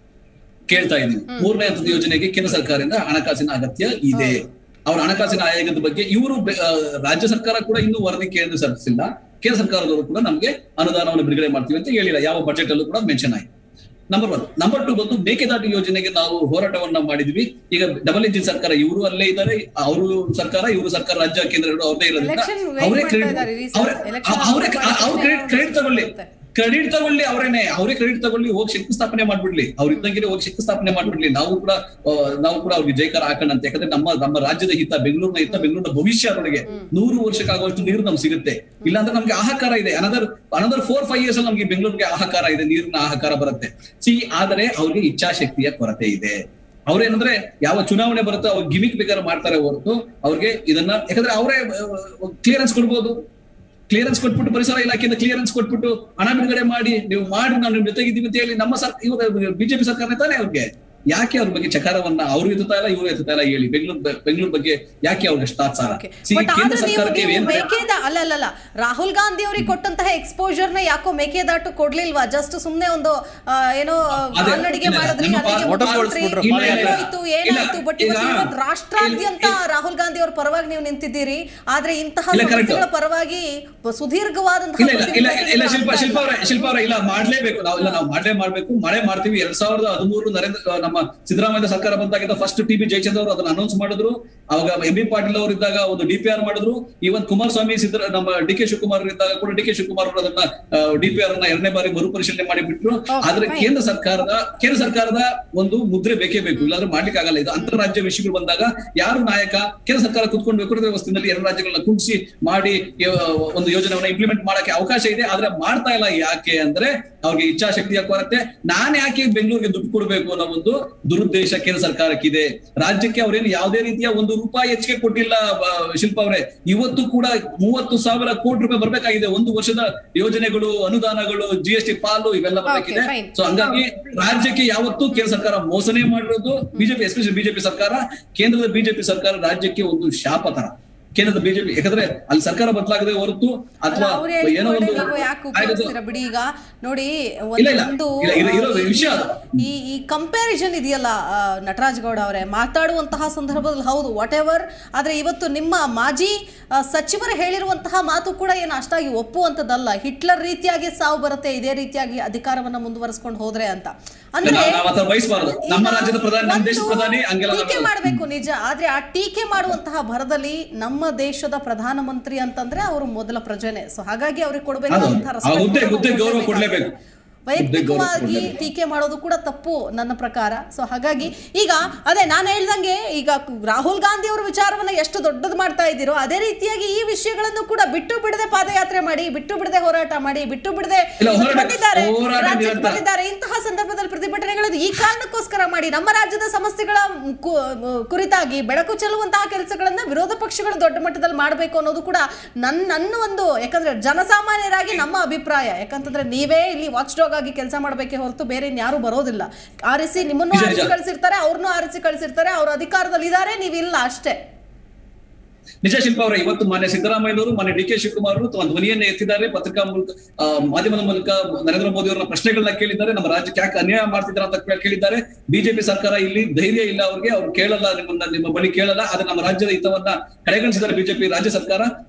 ಕೇಳ್ತಾ ಇದೀವಿ ಮೂರನೇ ಹಂತದ ಯೋಜನೆಗೆ ಕೇಂದ್ರ ಸರ್ಕಾರದಿಂದ ಹಣಕಾಸಿನ ಅಗತ್ಯ ಇದೆ ಅವರ ಹಣಕಾಸಿನ ಆಯೋಗದ ಬಗ್ಗೆ ಇವರು ರಾಜ್ಯ ಸರ್ಕಾರ ಕೂಡ ಇನ್ನೂ ವರದಿ ಕೇಂದ್ರ ಸಲ್ಲಿಸಿಲ್ಲ ಕೇಂದ್ರ ಸರ್ಕಾರದವರು ಕೂಡ ನಮಗೆ ಅನುದಾನವನ್ನು ಬಿಡುಗಡೆ ಮಾಡ್ತೀವಿ ಅಂತ ಹೇಳಿಲ್ಲ ಯಾವ ಬಜೆಟ್ ಅಲ್ಲೂ ಕೂಡ ಮೆನ್ಷನ್ ಆಯ್ತು ನಂಬರ್ ಒನ್ ನಂಬರ್ ಟು ಬಂದು ಮೇಕೆದಾಟು ಯೋಜನೆಗೆ ನಾವು ಹೋರಾಟವನ್ನ ಮಾಡಿದ್ವಿ ಈಗ ಡಬಲ್ ಇಂಜಿನ್ ಸರ್ಕಾರ ಇವರು ಅಲ್ಲೇ ಇದ್ದಾರೆ ಅವರು ಸರ್ಕಾರ ಇವರು ಸರ್ಕಾರ ರಾಜ್ಯ ಕೇಂದ್ರಗಳು ಅವ್ರದೇ ಇರೋದ್ರಿಂದ Election wait ಅವರೇ ಮಾಡ್ತಾ ಕ್ರೆಡಿಟ್ ಇದ್ದಾರೆ ಈ ಸಲ. ಅವರೇ Election ಅವರೇ ಮಾಡ್ತಾ ಅವ್ರ ಕ್ರೆಡಿಟ್ ಕ್ರೆಡಿಟ್ ತಗೊಳ್ಳಿ ಇರುತ್ತೆ. ಕ್ರೆಡಿಟ್ ತಗೊಳ್ಳಿ ಅವರೇನೆ ಅವರೇ ಕ್ರೆಡಿಟ್ ತಗೊಳ್ಳಿ ಹೋಗಿ ಶಂಕುಸ್ಥಾಪನೆ ಮಾಡ್ಬಿಡ್ಲಿ ಅವ್ರ ಇದ್ದಂಗೆ ಹೋಗಿ ಶಂಕುಸ್ಥಾಪನೆ ಮಾಡ್ಬಿಡ್ಲಿ ನಾವು ಕೂಡ ಆ, ನಾವು ಕೂಡ ಅವ್ರಿಗೆ ಜೈಕಾರ ಹಾಕೋಣ ಅಂತ ಯಾಕಂದ್ರೆ ನಮ್ಮ ನಮ್ಮ ರಾಜ್ಯದ ಹಿತ ಬೆಂಗಳೂರಿನ ಹಿತ ಬೆಂಗಳೂರಿನ ಭವಿಷ್ಯ ಅದರೊಳಗೆ ನೂರು ವರ್ಷಕ್ಕಾಗುವಷ್ಟು ನೀರು ನಮ್ಗೆ ಸಿಗುತ್ತೆ ಇಲ್ಲಾಂದ್ರೆ ನಮ್ಗೆ ಆಹಾಕಾರ ಇದೆ another another four five years ಅಲ್ಲಿ ನಮ್ಗೆ ಬೆಂಗಳೂರಿಗೆ ಆಹಾಕಾರ ಇದೆ ನೀರಿನ ಆಹಾಕಾರ ಬರುತ್ತೆ ಸಿ ಆದರೆ ಅವ್ರಿಗೆ ಇಚ್ಛಾಶಕ್ತಿಯ ಕೊರತೆ ಇದೆ ಅವ್ರೇನಂದ್ರೆ ಯಾವ ಚುನಾವಣೆ ಬರುತ್ತೋ ಅವ್ರು ಗಿಮಿಕ್ ಬೇಕಾದ್ರೆ ಮಾಡ್ತಾರೆ ಹೊರತು ಅವ್ರಿಗೆ ಇದನ್ನ ಯಾಕಂದ್ರೆ ಅವರೇ ಕ್ಲಿಯರೆನ್ಸ್ ಕೊಡ್ಬೋದು ಕ್ಲಿಯರೆನ್ಸ್ ಕೊಟ್ಬಿಟ್ಟು ಪರಿಸರ ಇಲಾಖೆಯಿಂದ ಕ್ಲಿಯರೆನ್ಸ್ ಕೊಟ್ಬಿಟ್ಟು ಹಣ ಬಿಡುಗಡೆ ಮಾಡಿ ನೀವು ಮಾಡಿ ನಾವು ನಿಮ್ ಜೊತೆಗಿದ್ದೀವಿ ಅಂತ ಹೇಳಿ ನಮ್ಮ ಸರ್ ಇವಾಗ ಬಿಜೆಪಿ ಸರ್ಕಾರನೇ ತಾನೇ ಅವ್ರಿಗೆ ಯಾಕೆ ಅವ್ರ ಬಗ್ಗೆ ಚಕಾರವನ್ನ ಅವ್ರು ಎತ್ತುತ್ತಾ ಇಲ್ಲ ಇವ್ರು ಎತ್ತುತ್ತಾ ಇಲ್ಲ ಹೇಳಿ ಬೆಂಗಳೂರು ಬೆಂಗಳೂರು ಬಗ್ಗೆ ಯಾಕೆ ಅವ್ರಿಗೆ ಅಷ್ಟು ತಾತ್ಸಾರ Okay. See, But ಕೇಂದ್ರ ಆದ್ರೆ ನೀವು ಸರ್ಕಾರಕ್ಕೆ ನೀವು ಏನ್ ಮೇಕೆದ ಅಲ್ಲ ಅಲ್ಲ ಅಲ್ಲ ರಾಹುಲ್ ಗಾಂಧಿ ಅವರಿಗೆ ಕೊಟ್ಟಂತಹ ಎಕ್ಸ್ಪೋಜರ್ ನ ಯಾಕೋ ಮೇಕೆದಾಟು ಕೊಡ್ಲಿಲ್ವಾ ಜಸ್ಟ್ ಸುಮ್ನೆ ಒಂದು ಆ, ಏನೋ ಅದೇ, ಕಾಲ್ನಡಿಗೆ ಇಲ್ಲ, ಮಾಡಿದ್ರಿ ನಮ್ಮ ಅಲ್ಲಿಗೆ ಪಾದ- ಮುಗಿಸ್ಬಿಟ್ರಿ. ಇಲ್ಲ, ಇಲ್ಲ, ಇಲ್ಲ. ಏನಾಯ್ತು ಏನಾಯ್ತು ಬಟ್ ಇಲ್ಲ, ಇವತ್ತು ಈಗ- ಇವತ್ತು ರಾಷ್ಟ್ರಾದ್ಯಂತ ಇಲ್ಲ, ರಾಹುಲ್ ಗಾಂಧಿ ಅವ್ರ ಪರವಾಗಿ ನೀವು ನಿಂತಿದ್ದೀರಿ ಆದ್ರೆ ಇಂತಹ ಇಲ್ಲ, correct. ಸಮಸ್ಯೆಗಳ ಪರವಾಗಿ ಪ- ಸುದೀರ್ಘವಾದಂತಹ ಇಲ್ಲ ಇಲ್ಲ ಇಲ್ಲ ಇಲ್ಲ ಪ್ರತಿಭಟನೆಗಳು ಶಿಲ್ಪ ಆಗ್ತಾ ಶಿಲ್ಪ ಇಲ್ಲ. ಅವರೇ ಶಿಲ್ಪ ಅವರೇ ಇಲ್ಲ ಮಾಡ್ಲೇಬೇಕು ನಾವು ಇಲ್ಲ ನಾವು ಮಾಡ್ಲೇ ಮಾಡ್ಬೇಕು ಮಳೆ ಮಾಡ್ತೀವಿ ಎರಡ್ ಸಾವಿರದ ಹದಿಮೂರು ನರೇಂದ್ರ ನಮ್ಮ ಸಿದ್ದರಾಮಯ್ಯ ಸರ್ಕಾರ ಬಂದಾಗಿದ್ದ ಫಸ್ಟ್ ಟಿ ಬಿ ಜಯಚಂದ್ರ ಅವರು ಅದನ್ನ ಅನೌನ್ಸ್ ಮಾಡಿದ್ರು ಅವಾಗ ಎಂ ಬಿ ಪಾಟೀಲ್ ಅವರು ಇದ್ದಾಗ ಒಂದು ಡಿ ಪಿ ಆರ್ ಮಾಡಿದ್ರು ಈವನ್ ಕುಮಾರಸ್ವಾಮಿ ಸಿದ್ದರ ನಮ್ಮ ಡಿ ಕೆ ಶಿವಕುಮಾರ್ ಇದ್ದಾಗ ಕೂಡ ಡಿ ಕೆ ಶಿವಕುಮಾರ್ ಅವರು ಅದನ್ನ ಡಿ ಪಿ ಆರ್ ಅನ್ನ ಎರಡನೇ ಬಾರಿ ಮರುಪರಿಶೀಲನೆ ಮಾಡಿ ಬಿಟ್ರು ಆದ್ರೆ fine. ಕೇಂದ್ರ ಸರ್ಕಾರದ ಕೇಂದ್ರ ಸರ್ಕಾರದ ಒಂದು ಮುದ್ರೆ ಬೇಕೇ ಬೇಕು ಇಲ್ಲಾಂದ್ರೆ ಮಾಡ್ಲಿಕ್ಕೆ ಆಗಲ್ಲ ಇದು ಅಂತಾರಾಜ್ಯ ವಿಷಯಗಳು ಬಂದಾಗ ಯಾರು ನಾಯಕ ಕೇಂದ್ರ ಸರ್ಕಾರ ಕುತ್ಕೊಂಡು ವಿಕೃತ ವ್ಯವಸ್ಥೆಯಲ್ಲಿ ಎರಡು ರಾಜ್ಯಗಳನ್ನ ಕುಣಿಸಿ ಮಾಡಿ ಆ, ಒಂದು ಯೋಜನೆವನ್ನ ಇಂಪ್ಲಿಮೆಂಟ್ ಮಾಡಕ್ಕೆ ಅವಕಾಶ ಇದೆ ಆದ್ರೆ ಮಾಡ್ತಾ ಇಲ್ಲ ಯಾಕೆ ಅಂದ್ರೆ ಅವ್ರಿಗೆ ಇಚ್ಛಾಶಕ್ತಿಯ ಕೊರತೆ ನಾನ್ ಯಾಕೆ ಬೆಂಗಳೂರಿಗೆ ದುಡ್ಡು ಕೊಡಬೇಕು ಅನ್ನೋ ಒಂದು ದುರುದ್ದೇಶ ಕೇಂದ್ರ ಸರ್ಕಾರಕ್ಕಿದೆ ರಾಜ್ಯಕ್ಕೆ ಅವ್ರೇನು ಯಾವುದೇ ರೀತಿಯ ಒಂದು ರೂಪಾಯಿ ಹೆಚ್ಚಿಗೆ ಕೊಟ್ಟಿಲ್ಲ ಆ, ಶಿಲ್ಪ ಅವರೇ ಇವತ್ತು ಕೂಡ ಮೂವತ್ತು ಸಾವಿರ ಕೋಟಿ ರೂಪಾಯಿ ಬರ್ಬೇಕಾಗಿದೆ ಒಂದು ವರ್ಷದ ಯೋಜನೆಗಳು ಅನುದಾನಗಳು ಜಿ ಎಸ್ ಟಿ ಪಾಲು ಇವೆಲ್ಲ ಬರ್ಬೇಕಿದೆ Okay, fine. ಸೊ ಹಂಗಾಗಿ ರಾಜ್ಯಕ್ಕೆ ಯಾವತ್ತೂ ಕೇಂದ್ರ ಸರ್ಕಾರ ಮೋಸನೆ ಮಾಡಿರೋದು ಬಿಜೆಪಿ ಎಸ್ಪೆಷಲಿ ಬಿಜೆಪಿ ಸರ್ಕಾರ ಕೇಂದ್ರದ ಬಿಜೆಪಿ ಸರ್ಕಾರ ರಾಜ್ಯಕ್ಕೆ ಒಂದು ಶಾಪ ತರ ಕೇಂದ್ರದ ಬಿಜೆಪಿ ಯಾಕಂದ್ರೆ ಅಲ್ಲಿ ಸರ್ಕಾರ ಬದಲಾಗದೆ ಹೊರತು ಅಥವಾ ಅವ್ರು ಏನೋ ಒಂದು ಹೇಳಿದ್ರೆ ಯಾಕೆ ಆಯ್ತು. ಉಪಯೋಗಿಸ್ತೀರಾ ಬಿಡಿ ಈಗ ನೋಡಿ ಇಲ್ಲ, ಇಲ್ಲ. ಒಂದು ಇಲ್ಲ, ಇರೋ- ಇರೋ ವಿಷಯ ಅದು. ಈ ಈ ಕಂಪ್ಯಾರಿಸನ್ ಇದೆಯಲ್ಲ ಆ, ನಟರಾಜ್ ಗೌಡ ಅವರೇ ಮಾತಾಡುವಂತಹ ಸಂದರ್ಭದಲ್ಲಿ ಹೌದು ವಾಟ್ ಎವರ್ ಆದ್ರೆ ಇವತ್ತು ನಿಮ್ಮ ಮಾಜಿ ಆ, ಸಚಿವರು ಹೇಳಿರುವಂತಹ ಮಾತು ಕೂಡ ಏನು ಅಷ್ಟಾಗಿ ಒಪ್ಪುವಂತದ್ದಲ್ಲ ಹಿಟ್ಲರ್ ರೀತಿಯಾಗಿ ಸಾವು ಬರುತ್ತೆ ಇದೇ ರೀತಿಯಾಗಿ ಅಧಿಕಾರವನ್ನ ಮುಂದುವರಿಸ್ಕೊಂಡು ಹೋದ್ರೆ ಅಂತ ಅಂದ್ರೆ ನಾವು- ನಾವು ಆತರ ಬಯಸಬಾರದು ನಮ್ಮ ಈಗ ರಾಜ್ಯದ ಪ್ರಧಾನಿ ನಮ್ಮ ದೇಶದ ಒಂದು ಪ್ರಧಾನಿ ಹಂಗೆಲ್ಲ ಟೀಕೆ ಮಾಡಬೇಕು ನಿಜ ಆದ್ರೆ ಆ ಟೀಕೆ ಮಾಡುವಂತಹ ಭರದಲ್ಲಿ ನಮ್ಮ ದೇಶದ ಪ್ರಧಾನಮಂತ್ರಿ ಅಂತಂದ್ರೆ ಅವರು ಮೊದಲ ಪ್ರಜೆನೆ ಸೊ ಹಾಗಾಗಿ ಅವ್ರಿಗೆ ಕೊಡಬೇಕಾದಂತಹ ಅದು- ಆ ಹುದ್ದೆ- ಹುದ್ದೆ ಗೌರವ ಕೊಡ್ಲೇಬೇಕು. ವೈಯಕ್ತಿಕವಾಗಿ ಟೀಕೆ ಮಾಡೋದು ಕೂಡ ತಪ್ಪು ನನ್ನ ಪ್ರಕಾರ ಸೊ ಹಾಗಾಗಿ ಈಗ ಅದೇ ನಾನು ಹೇಳ್ದಂಗೆ ಈಗ ರಾಹುಲ್ ಗಾಂಧಿ ಅವರ ವಿಚಾರವನ್ನ ಎಷ್ಟು ದೊಡ್ಡದು ಮಾಡ್ತಾ ಇದ್ದೀರೋ ಅದೇ ರೀತಿಯಾಗಿ ಈ ವಿಷಯಗಳನ್ನು ಕೂಡ ಬಿಟ್ಟು ಬಿಡದೆ ಪಾದಯಾತ್ರೆ ಮಾಡಿ ಬಿಟ್ಟು ಬಿಡದೆ ಹೋರಾಟ ಮಾಡಿ ಬಿಟ್ಟು ಬಿಡದೆ ಇಲ್ಲ, ಇವತ್ತು ಹೋರಾಟ- ಬಂದಿದ್ದಾರೆ ಹೋರಾಟ ರಾಜ್ಯಕ್ಕೆ ನಿರಂತರ. ಬಂದಿದ್ದಾರೆ ಇಂತಹ ಸಂದರ್ಭದಲ್ಲಿ ಪ್ರತಿಭಟನೆಗಳು ಈ ಕಾರಣಕ್ಕೋಸ್ಕರ ಮಾಡಿ ನಮ್ಮ ರಾಜ್ಯದ ಸಮಸ್ಯೆಗಳ ಕು- ಕುರಿತಾಗಿ ಬೆಳಕು ಚೆಲ್ಲುವಂತಹ ಕೆಲಸಗಳನ್ನ ವಿರೋಧ ಪಕ್ಷಗಳು ದೊಡ್ಡ ಮಟ್ಟದಲ್ಲಿ ಮಾಡಬೇಕು ಅನ್ನೋದು ಕೂಡ ನನ್ನ ನನ್ನ ಒಂದು ಯಾಕಂದ್ರೆ ಜನಸಾಮಾನ್ಯರಾಗಿ ನಮ್ಮ ಅಭಿಪ್ರಾಯ ಯಾಕಂತಂದ್ರೆ ನೀವೇ ಇಲ್ಲಿ ವಾಚ್ ಡಾಗ್ ಆಗಿ ಕೆಲಸ ಮಾಡಬೇಕೆ ಹೊರತು ಬೇರೆ ಇನ್ಯಾರು ಬರೋದಿಲ್ಲ ಆರಿಸಿ ನಿಮ್ಮನ್ನು ನಿಜ, ಆರಿಸಿ ನಿಜ. ಕಳಿಸಿರ್ತಾರೆ ಅವ್ರನ್ನೂ ಆರಿಸಿ ಕಳಿಸಿರ್ತಾರೆ ಅವ್ರ ಅಧಿಕಾರದಲ್ಲಿ ಇದ್ದಾರೆ ನೀವಿಲ್ಲ ಅಷ್ಟೇ ನಿಜ ಶಿಲ್ಪ ಅವರ ಇವತ್ತು ಮಾನ್ಯ ಸಿದ್ದರಾಮಯ್ಯನವರು ಮಾನ್ಯ ಡಿ ಕೆ ಶಿವಕುಮಾರ್ ಅವರು ತಮ್ಮ ಧ್ವನಿಯನ್ನ ಎತ್ತಿದ್ದಾರೆ ಪತ್ರಿಕಾ ಮೂಲಕ ಆ, ಮಾಧ್ಯಮದ ಮೂಲಕ ನರೇಂದ್ರ ಮೋದಿ ಅವರ ಪ್ರಶ್ನೆಗಳನ್ನ ಕೇಳಿದ್ದಾರೆ ನಮ್ಮ ರಾಜ್ಯಕ್ಕೆ ಯಾಕೆ ಅನ್ಯಾಯ ಮಾಡ್ತಿದ್ದಾರೆ ಅಂತ ಕೇ- ಕೇಳಿದ್ದಾರೆ ಬಿಜೆಪಿ ಸರ್ಕಾರ ಇಲ್ಲಿ ಧೈರ್ಯ ಇಲ್ಲ ಅವ್ರಿಗೆ ಅವ್ರು ಕೇಳಲ್ಲ ನಿಮ್ಮನ್ನ ನಿಮ್ಮ ಬಳಿ ಕೇಳಲ್ಲ ಆದ್ರೆ ನಮ್ಮ ರಾಜ್ಯದ ಹಿತವನ್ನ ಕಡೆಗಣಿಸಿದ್ದಾರೆ ಬಿಜೆಪಿ ರಾಜ್ಯ ಸರ್ಕಾರ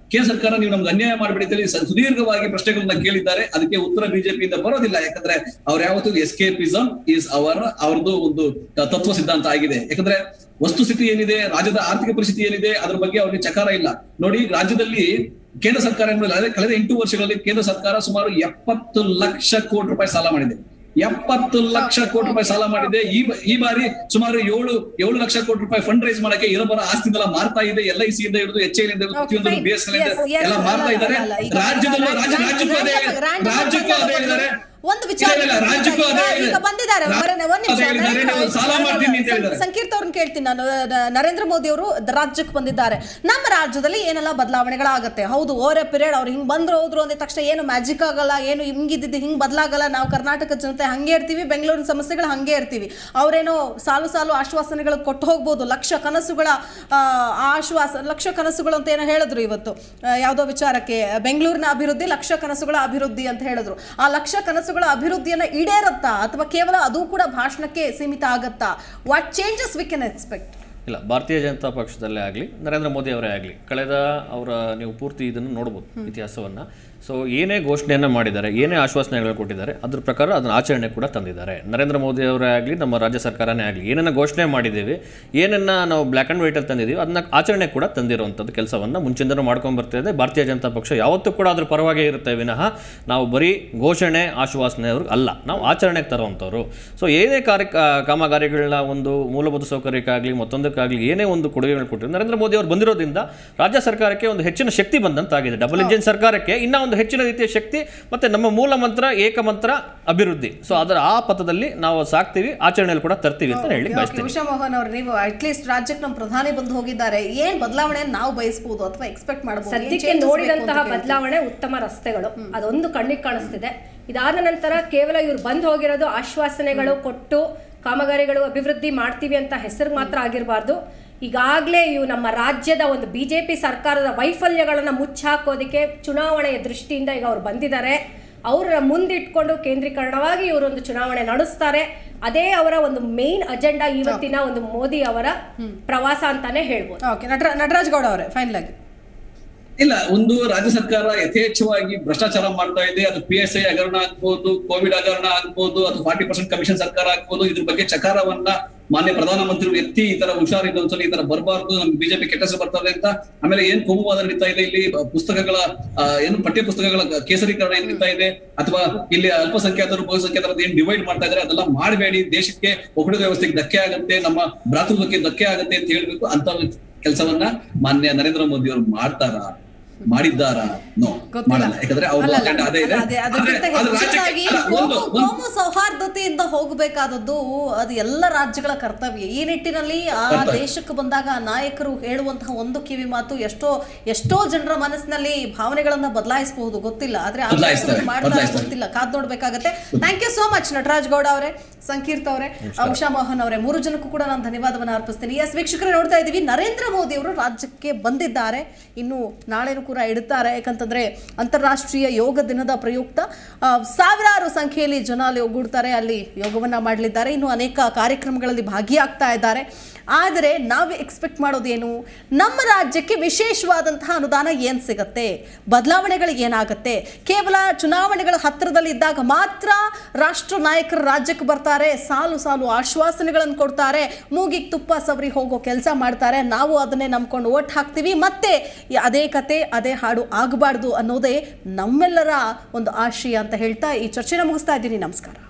ಕೇಂದ್ರ ಸರ್ಕಾರ ನೀವು ನಮ್ಗೆ ಅನ್ಯಾಯ ಮಾಡಬೇಡಿ ಅಂತ ಹೇಳಿ ಸ- ಸುದೀರ್ಘವಾಗಿ ಪ್ರಶ್ನೆಗಳನ್ನ ಕೇಳಿದ್ದಾರೆ ಅದಕ್ಕೆ ಉತ್ತರ ಬಿಜೆಪಿಯಿಂದ ಬರೋದಿಲ್ಲ ಯಾಕಂದ್ರೆ ಅವ್ರು ಯಾವತ್ತೂ ಎಸ್ಕೇಪಿಸಮ್ ಈಸ್ ಅವರ ಅವ್ರದ್ದು ಒಂದು ತತ್ವ ಸಿದ್ಧಾಂತ ಆಗಿದೆ ಯಾಕಂದ್ರೆ ವಸ್ತುಸ್ಥಿತಿ ಏನಿದೆ ರಾಜ್ಯದ ಆರ್ಥಿಕ ಪರಿಸ್ಥಿತಿ ಏನಿದೆ ಅದ್ರ ಬಗ್ಗೆ ಅವ್ರಿಗೆ ಚಕಾರ ಇಲ್ಲ ನೋಡಿ ರಾಜ್ಯದಲ್ಲಿ ಕೇಂದ್ರ ಸರ್ಕಾರ ಏನು ಮಾಡಿಲ್ಲ, ಕಳೆದ ಎಂಟು ವರ್ಷಗಳಲ್ಲಿ ಕೇಂದ್ರ ಸರ್ಕಾರ ಸುಮಾರು ಎಪ್ಪತ್ತು ಲಕ್ಷ ಕೋಟಿ ರೂಪಾಯಿ ಸಾಲ ಮಾಡಿದೆ ಎಪ್ಪತ್ತು ಲಕ್ಷ ಕೋಟಿ ರೂಪಾಯಿ ಸಾಲ ಮಾಡಿದೆ ಈ ಬ- ಈ ಬಾರಿ ಸುಮಾರು ಏಳು ಏಳು ಲಕ್ಷ ಕೋಟಿ ರೂಪಾಯಿ ಫಂಡ್ ರೈಸ್ ಮಾಡಕ್ಕೆ ಇರಬರ ಆಸ್ತಿನೆಲ್ಲ ಮಾರ್ತಾ ಇದೆ ಎಲ್ ಐ ಸಿ ಇಂದ ಹಿಡಿದು ಎಚ್ ಐ Okay, ಪ್ರತಿಯೊಂದು fine. B S Yes, yes. ಎಲ್ಲ ಮಾರ್ತಾ ಇದ್ದಾರೆ ಅಲ್ಲ, ಅಲ್ಲ, ಈಗ ರಾಜ್ಯದಲ್ಲೂ ರಾಜ್ಯ ರಾಜ್ಯ- ರಾಜ್ಯಕ್ಕೂ ಅದೇ ರಾಜ್ಯ- ರಾಜ್ಯ- ರಾಜ್ಯಕ್ಕೂ ಅದೇ ಹೇಳಿದ್ದಾರೆ ಒಂದು ವಿಚಾರ ಇಲ್ಲ, ಇಲ್ಲ, ರಾಜ್ಯಕ್ಕೂ ಅದೇ ಈಗ- ಈಗ ಹೇಳಿದ್ದಾರೆ. ಬಂದಿದ್ದಾರೆ ಬರೋಣ, ಒಂದ್ ನಿಮಿಷ. ಅದೇ ಹೇಳಿದ್ದಾರೆ, ನರೇಂದ್ರ ನೀವು ಸಾಲ ಮಾಡ್ತೀನಿ ಅಂತ ಸಂ- ಹೇಳಿದ್ದಾರೆ. ಸಂಕೀರ್ತ ಅವ್ರನ್ನ ಕೇಳ್ತೀನಿ ನಾನು ನ- ನರೇಂದ್ರ ಮೋದಿ ಅವರು ರಾಜ್ಯಕ್ಕೆ ಬಂದಿದ್ದಾರೆ ನಮ್ಮ ರಾಜ್ಯದಲ್ಲಿ ಏನೆಲ್ಲ ಬದಲಾವಣೆಗಳಾಗತ್ತೆ ಹೌದು ಓವರ್ ಎ ಪೀರಿಯಡ್ ಅವ್ರು ಹಿಂಗ್ ಬಂದ್ರು ಹೋದ್ರು ಅಂದ ತಕ್ಷಣ ಏನು ಮ್ಯಾಜಿಕ್ ಆಗಲ್ಲ ಏನು ಹಿಂಗಿದ್ದು ಹಿಂಗ್ ಬದಲಾಗಲ್ಲ ನಾವು ಕರ್ನಾಟಕ ಜನತೆ ಹಂಗೆ ಇರ್ತೀವಿ ಬೆಂಗಳೂರಿನ ಸಮಸ್ಯೆಗಳು ಹಂಗೆ ಇರ್ತೀವಿ ಅವ್ರೇನೋ ಸಾಲು ಸಾಲು ಆಶ್ವಾಸನೆಗಳು ಕೊಟ್ಟು ಹೋಗ್ಬೋದು ಲಕ್ಷ ಕನಸುಗಳ ಆ, ಆಶ್ವಾಸ ಲಕ್ಷ ಕನಸುಗಳು ಅಂತ ಏನೋ ಹೇಳಿದ್ರು ಇವತ್ತು ಆ, ಯಾವುದೋ ವಿಚಾರಕ್ಕೆ ಬೆಂಗಳೂರಿನ ಅಭಿವೃದ್ಧಿ ಲಕ್ಷ ಕನಸುಗಳ ಅಭಿವೃದ್ಧಿ ಅಂತ ಹೇಳಿದ್ರು ಆ ಲಕ್ಷ ಕನಸುಗಳ ಅಭಿವೃದ್ಧಿಯನ್ನ ಈಡೇರುತ್ತಾ ಅಥವಾ ಕೇವಲ ಅದು ಕೂಡ ಭಾಷಣಕ್ಕೆ ಸೀಮಿತ ಆಗತ್ತಾ what changes we can expect ಇಲ್ಲ ಭಾರತೀಯ ಜನತಾ ಪಕ್ಷದಲ್ಲೇ ಆಗಲಿ ನರೇಂದ್ರ ಮೋದಿ ಅವರೇ ಆಗಲಿ ಕಳೆದ ಅವರ ನೀವು ಪೂರ್ತಿ ಇದನ್ನು ನೋಡ್ಬೋದು ಇತಿಹಾಸವನ್ನು ಸೊ ಏನೇ ಘೋಷಣೆಯನ್ನು ಮಾಡಿದ್ದಾರೆ ಏನೇ ಆಶ್ವಾಸನೆಗಳು ಕೊಟ್ಟಿದ್ದಾರೆ ಅದ್ರ ಪ್ರಕಾರ ಅದನ್ನು ಆಚರಣೆ ಕೂಡ ತಂದಿದ್ದಾರೆ ನರೇಂದ್ರ ಮೋದಿ ಅವರೇ ಆಗಲಿ ನಮ್ಮ ರಾಜ್ಯ ಸರ್ಕಾರನೇ ಆಗಲಿ ಏನನ್ನ ಘೋಷಣೆ ಮಾಡಿದ್ದೀವಿ ಏನನ್ನ ನಾವು ಬ್ಲ್ಯಾಕ್ ಆ್ಯಂಡ್ ವೈಟಲ್ಲಿ ತಂದಿದ್ದೀವಿ ಅದನ್ನ ಆಚರಣೆ ಕೂಡ ತಂದಿರುವಂಥದ್ದು ಕೆಲಸವನ್ನು ಮುಂಚಿಂದನೂ ಮಾಡ್ಕೊಂಡು ಬರ್ತಾ ಇದೆ ಭಾರತೀಯ ಜನತಾ ಪಕ್ಷ ಯಾವತ್ತೂ ಕೂಡ ಅದ್ರ ಪರವಾಗೇ ಇರುತ್ತೆ ವಿನಃ ನಾವು ಬರೀ ಘೋಷಣೆ ಆಶ್ವಾಸನೆ ಅವ್ರಿಗೆ ಅಲ್ಲ ನಾವು ಆಚರಣೆಗೆ ತರುವಂಥವ್ರು ಸೊ ಏನೇ ಕಾರ್ಯ ಕಾ- ಕಾಮಗಾರಿಗಳನ್ನ ಒಂದು ಮೂಲಭೂತ ಸೌಕರ್ಯಕ್ಕಾಗಲಿ ಮತ್ತೊಂದಕ್ಕಾಗಲಿ ಏನೇ ಒಂದು ಕೊಡುಗೆಗಳು ಕೊಟ್ಟರು ನರೇಂದ್ರ ಮೋದಿ ಅವರು ಬಂದಿರೋದ್ರಿಂದ ರಾಜ್ಯ ಸರ್ಕಾರಕ್ಕೆ ಒಂದು ಹೆಚ್ಚಿನ ಶಕ್ತಿ ಬಂದಂತಾಗಿದೆ ಡಬಲ್ ಇಂಜಿನ್ ಸರ್ಕಾರಕ್ಕೆ ಇನ್ನೂ ಒಂದು ಹೆಚ್ಚಿನ ರೀತಿಯ ಶಕ್ತಿ ಮತ್ತೆ ನಮ್ಮ ಮೂಲ ಮಂತ್ರ ಏಕಮಂತ್ರ ಅಭಿವೃದ್ಧಿ ಸೊ ಅದರ ಆ ಪಥದಲ್ಲಿ ನಾವು ಸಾಕ್ತೀವಿ ಆಚರಣೆಯಲ್ಲಿ ಕೂಡ ತರ್ತೀವಿ ಅಂತ ಹೇಳಿ ಬಯಸ್ತೀನಿ ಉಷಾ ಮೋಹನ್ ಅವರು ನೀವು ಅಟ್ಲೀಸ್ಟ್ ರಾಜ್ಯಕ್ಕೆ ನಮ್ಮ ಪ್ರಧಾನಿ ಬಂದು ಹೋಗಿದ್ದಾರೆ ಏನ್ ಬದಲಾವಣೆ ನಾವು ಬಯಸಬಹುದು ಅಥವಾ ಎಕ್ಸ್ಪೆಕ್ಟ್ ಮಾಡಬಹುದು ಸದ್ಯಕ್ಕೆ ನೋಡಿದಂತಹ ಬದಲಾವಣೆ ಉತ್ತಮ ರಸ್ತೆಗಳು ಅದೊಂದು ಕಣ್ಣಿಗೆ ಕಾಣಿಸ್ತಿದೆ ಇದಾದ ನಂತರ ಕೇವಲ ಇವ್ರು ಬಂದ್ ಹೋಗಿರೋದು ಆಶ್ವಾಸನೆಗಳು ಕೊಟ್ಟು ಕಾಮಗಾರಿಗಳು ಅಭಿವೃದ್ಧಿ ಮಾಡ್ತೀವಿ ಅಂತ ಹೆಸರು ಮಾತ್ರ ಆಗಿರಬಾರ್ದು ಈಗಾಗಲೇ ಇವು ನಮ್ಮ ರಾಜ್ಯದ ಒಂದು ಬಿಜೆಪಿ ಸರ್ಕಾರದ ವೈಫಲ್ಯಗಳನ್ನು ಮುಚ್ಚಾಕೋದಕ್ಕೆ ಚುನಾವಣೆಯ ದೃಷ್ಟಿಯಿಂದ ಈಗ ಅವ್ರು ಬಂದಿದ್ದಾರೆ ಅವರ ಮುಂದಿಟ್ಕೊಂಡು ಕೇಂದ್ರೀಕರಣವಾಗಿ ಇವರೊಂದು ಚುನಾವಣೆ ನಡೆಸ್ತಾರೆ ಅದೇ ಅವರ ಒಂದು ಮೇನ್ ಅಜೆಂಡಾ ಇವತ್ತಿನ ಒಂದು ಮೋದಿ ಅವರ ಪ್ರವಾಸ ಅಂತಾನೆ ಹೇಳ್ಬೋದು ಓಕೆ ನಟರ ನಟರಾಜ್ ಗೌಡ ಅವರೇ ಫೈನಲ್ ಆಗಿ ಇಲ್ಲ ಒಂದು ರಾಜ್ಯ ಸರ್ಕಾರ ಯಥೇಚ್ಛವಾಗಿ ಭ್ರಷ್ಟಾಚಾರ ಮಾಡ್ತಾ ಇದೆ ಅದು ಪಿ ಎಸ್ ಐ ಹಗರಣ ಆಗ್ಬೋದು ಕೋವಿಡ್ ಹಗರಣ ಆಗ್ಬೋದು ಅಥವಾ ಫಾರ್ಟಿ ಪರ್ಸೆಂಟ್ ಕಮಿಷನ್ ಸರ್ಕಾರ ಆಗ್ಬೋದು ಇದ್ರ ಬಗ್ಗೆ ಚಕಾರವನ್ನ ಮಾನ್ಯ ಪ್ರಧಾನಮಂತ್ರಿಗಳು ಎತ್ತಿ ಈ ತರ ಹುಷಾರಿದ್ದು ಒಂದ್ಸಲ ಈ ತರ ಬರಬಾರ್ದು ನಮ್ಗೆ ಬಿಜೆಪಿ ಕೆಟ್ಟ ಹೆಸರು ಬರ್ತದೆ ಅಂತ ಆಮೇಲೆ ಏನ್ ಕೋಮುವಾದ ನಡೀತಾ ಇದೆ ಇಲ್ಲಿ ಪುಸ್ತಕಗಳ ಆ, ಏನು ಪಠ್ಯ ಪುಸ್ತಕಗಳ ಕೇಸರೀಕರಣ ಏನ್ ನಡೀತಾ ಇದೆ ಅಥವಾ ಇಲ್ಲಿ ಅಲ್ಪಸಂಖ್ಯಾತರು ಬಹುಸಂಖ್ಯಾತರ ಏನ್ ಡಿವೈಡ್ ಮಾಡ್ತಾ ಇದಾರೆ ಅದೆಲ್ಲ ಮಾಡಬೇಡಿ ದೇಶಕ್ಕೆ ಒಕ್ಕೂಟದ ವ್ಯವಸ್ಥೆಗೆ ಧಕ್ಕೆ ಆಗುತ್ತೆ ನಮ್ಮ ಭ್ರಾತೃತ್ವಕ್ಕೆ ಧಕ್ಕೆ ಆಗುತ್ತೆ ಅಂತ ಹೇಳ್ಬೇಕು ಅಂತ ಕೆಲಸವನ್ನ ಮಾನ್ಯ ನರೇಂದ್ರ ಮೋದಿ ಅವರು ಮಾಡ್ತಾರ ಮಾಡಿದ್ದಾರಾ ನೋ ಗೊತ್ತಿಲ್ಲ. ಮಾಡಲ್ಲ ಯಾಕಂದ್ರೆ ಅವ್ರ ಅಲ್ಲಲ್ಲ, ಅಜೆಂಡಾ ಅದೇ ಇದೆ ಅಲ್ಲ, ಅದೇ- ಅದಕ್ಕಿಂತ ಆದ್ರೆ- ಆದ್ರೆ ರಾಜ್ಯಕ್ಕೆ- ಹೆಚ್ಚಾಗಿ ಅಲ್ಲ, ಒಂದು ಕೋಮು- ಒಂದು ಕೋಮು ಸೌಹಾರ್ದತೆಯಿಂದ ಹೋಗಬೇಕಾದದ್ದು ಅದು ಎಲ್ಲ ರಾಜ್ಯಗಳ ಕರ್ತವ್ಯ ಈ ನಿಟ್ಟಿನಲ್ಲಿ ಆ ಕರ್ತವ್ಯ. ದೇಶಕ್ಕೆ ಬಂದಾಗ ಆ ನಾಯಕರು ಹೇಳುವಂತಹ ಒಂದು ಕಿವಿ ಮಾತು ಎಷ್ಟೋ ಎಷ್ಟೋ ಜನರ ಮನಸ್ಸಿನಲ್ಲಿ ಭಾವನೆಗಳನ್ನ ಬದಲಾಯಿಸಬಹುದು ಗೊತ್ತಿಲ್ಲ ಆದ್ರೆ ಆ ಬದಲಾಯಿಸ್ತಾರೆ, ಕೆಲಸವನ್ನ ಮಾಡ್ತಾರೆ ಬದಲಾಯಿಸ್ತಾರೆ. ಗೊತ್ತಿಲ್ಲ ಕಾದ್ ನೋಡ್ಬೇಕಾಗತ್ತೆ thank you so much Nataraj Gowda ಅವರೇ ಸಂಕೀರ್ತ ಅವರೇ ಉಷಾ ಮೋಹನ್ ಅವರೇ ಮೂರು ಜನಕ್ಕೂ ಕೂಡ ನಾನು ಧನ್ಯವಾದವನ್ನು ಅರ್ಪಿಸ್ತೀನಿ ಎಸ್ ವೀಕ್ಷಕರೇ ನೋಡ್ತಾ ಇದ್ದೀವಿ ನರೇಂದ್ರ ಮೋದಿ ಅವರು ರಾಜ್ಯಕ್ಕೆ ಬಂದಿದ್ದಾರೆ ಇನ್ನು ನಾಳೆನೂ ಕೂಡ ಇಡುತ್ತಾರೆ ಯಾಕಂತಂದ್ರೆ ಅಂತಾರಾಷ್ಟ್ರೀಯ ಯೋಗ ದಿನದ ಪ್ರಯುಕ್ತ ಆ, ಸಾವಿರಾರು ಸಂಖ್ಯೆಯಲ್ಲಿ ಜನ ಅಲ್ಲಿ ಒಗ್ಗೂಡ್ತಾರೆ ಅಲ್ಲಿ ಯೋಗವನ್ನ ಮಾಡಲಿದ್ದಾರೆ ಇನ್ನು ಅನೇಕ ಕಾರ್ಯಕ್ರಮಗಳಲ್ಲಿ ಭಾಗಿಯಾಗ್ತಾ ಇದ್ದಾರೆ ಆದರೆ ನಾವು ಎಕ್ಸ್ಪೆಕ್ಟ್ ಮಾಡೋದೇನು ನಮ್ಮ ರಾಜ್ಯಕ್ಕೆ ವಿಶೇಷವಾದಂತಹ ಅನುದಾನ ಏನು ಸಿಗತ್ತೆ ಬದಲಾವಣೆಗಳು ಏನಾಗುತ್ತೆ ಕೇವಲ ಚುನಾವಣೆಗಳ ಹತ್ತಿರದಲ್ಲಿ ಇದ್ದಾಗ ಮಾತ್ರ ರಾಷ್ಟ್ರ ನಾಯಕರು ರಾಜ್ಯಕ್ಕೆ ಬರ್ತಾರೆ ಸಾಲು ಸಾಲು ಆಶ್ವಾಸನೆಗಳನ್ನು ಕೊಡ್ತಾರೆ ಮೂಗಿಗೆ ತುಪ್ಪ ಸವರಿ ಹೋಗೋ ಕೆಲಸ ಮಾಡ್ತಾರೆ ನಾವು ಅದನ್ನೇ ನಂಬ್ಕೊಂಡು ಓಟ್ ಹಾಕ್ತೀವಿ ಮತ್ತೆ ಈ ಅದೇ ಕತೆ ಅದೇ ಹಾಡು ಆಗಬಾರ್ದು ಅನ್ನೋದೇ ನಮ್ಮೆಲ್ಲರ ಒಂದು ಆಶಯ ಅಂತ ಹೇಳ್ತಾ ಈ ಚರ್ಚೆನ ಮುಗಿಸ್ತಾ ಇದ್ದೀನಿ ನಮಸ್ಕಾರ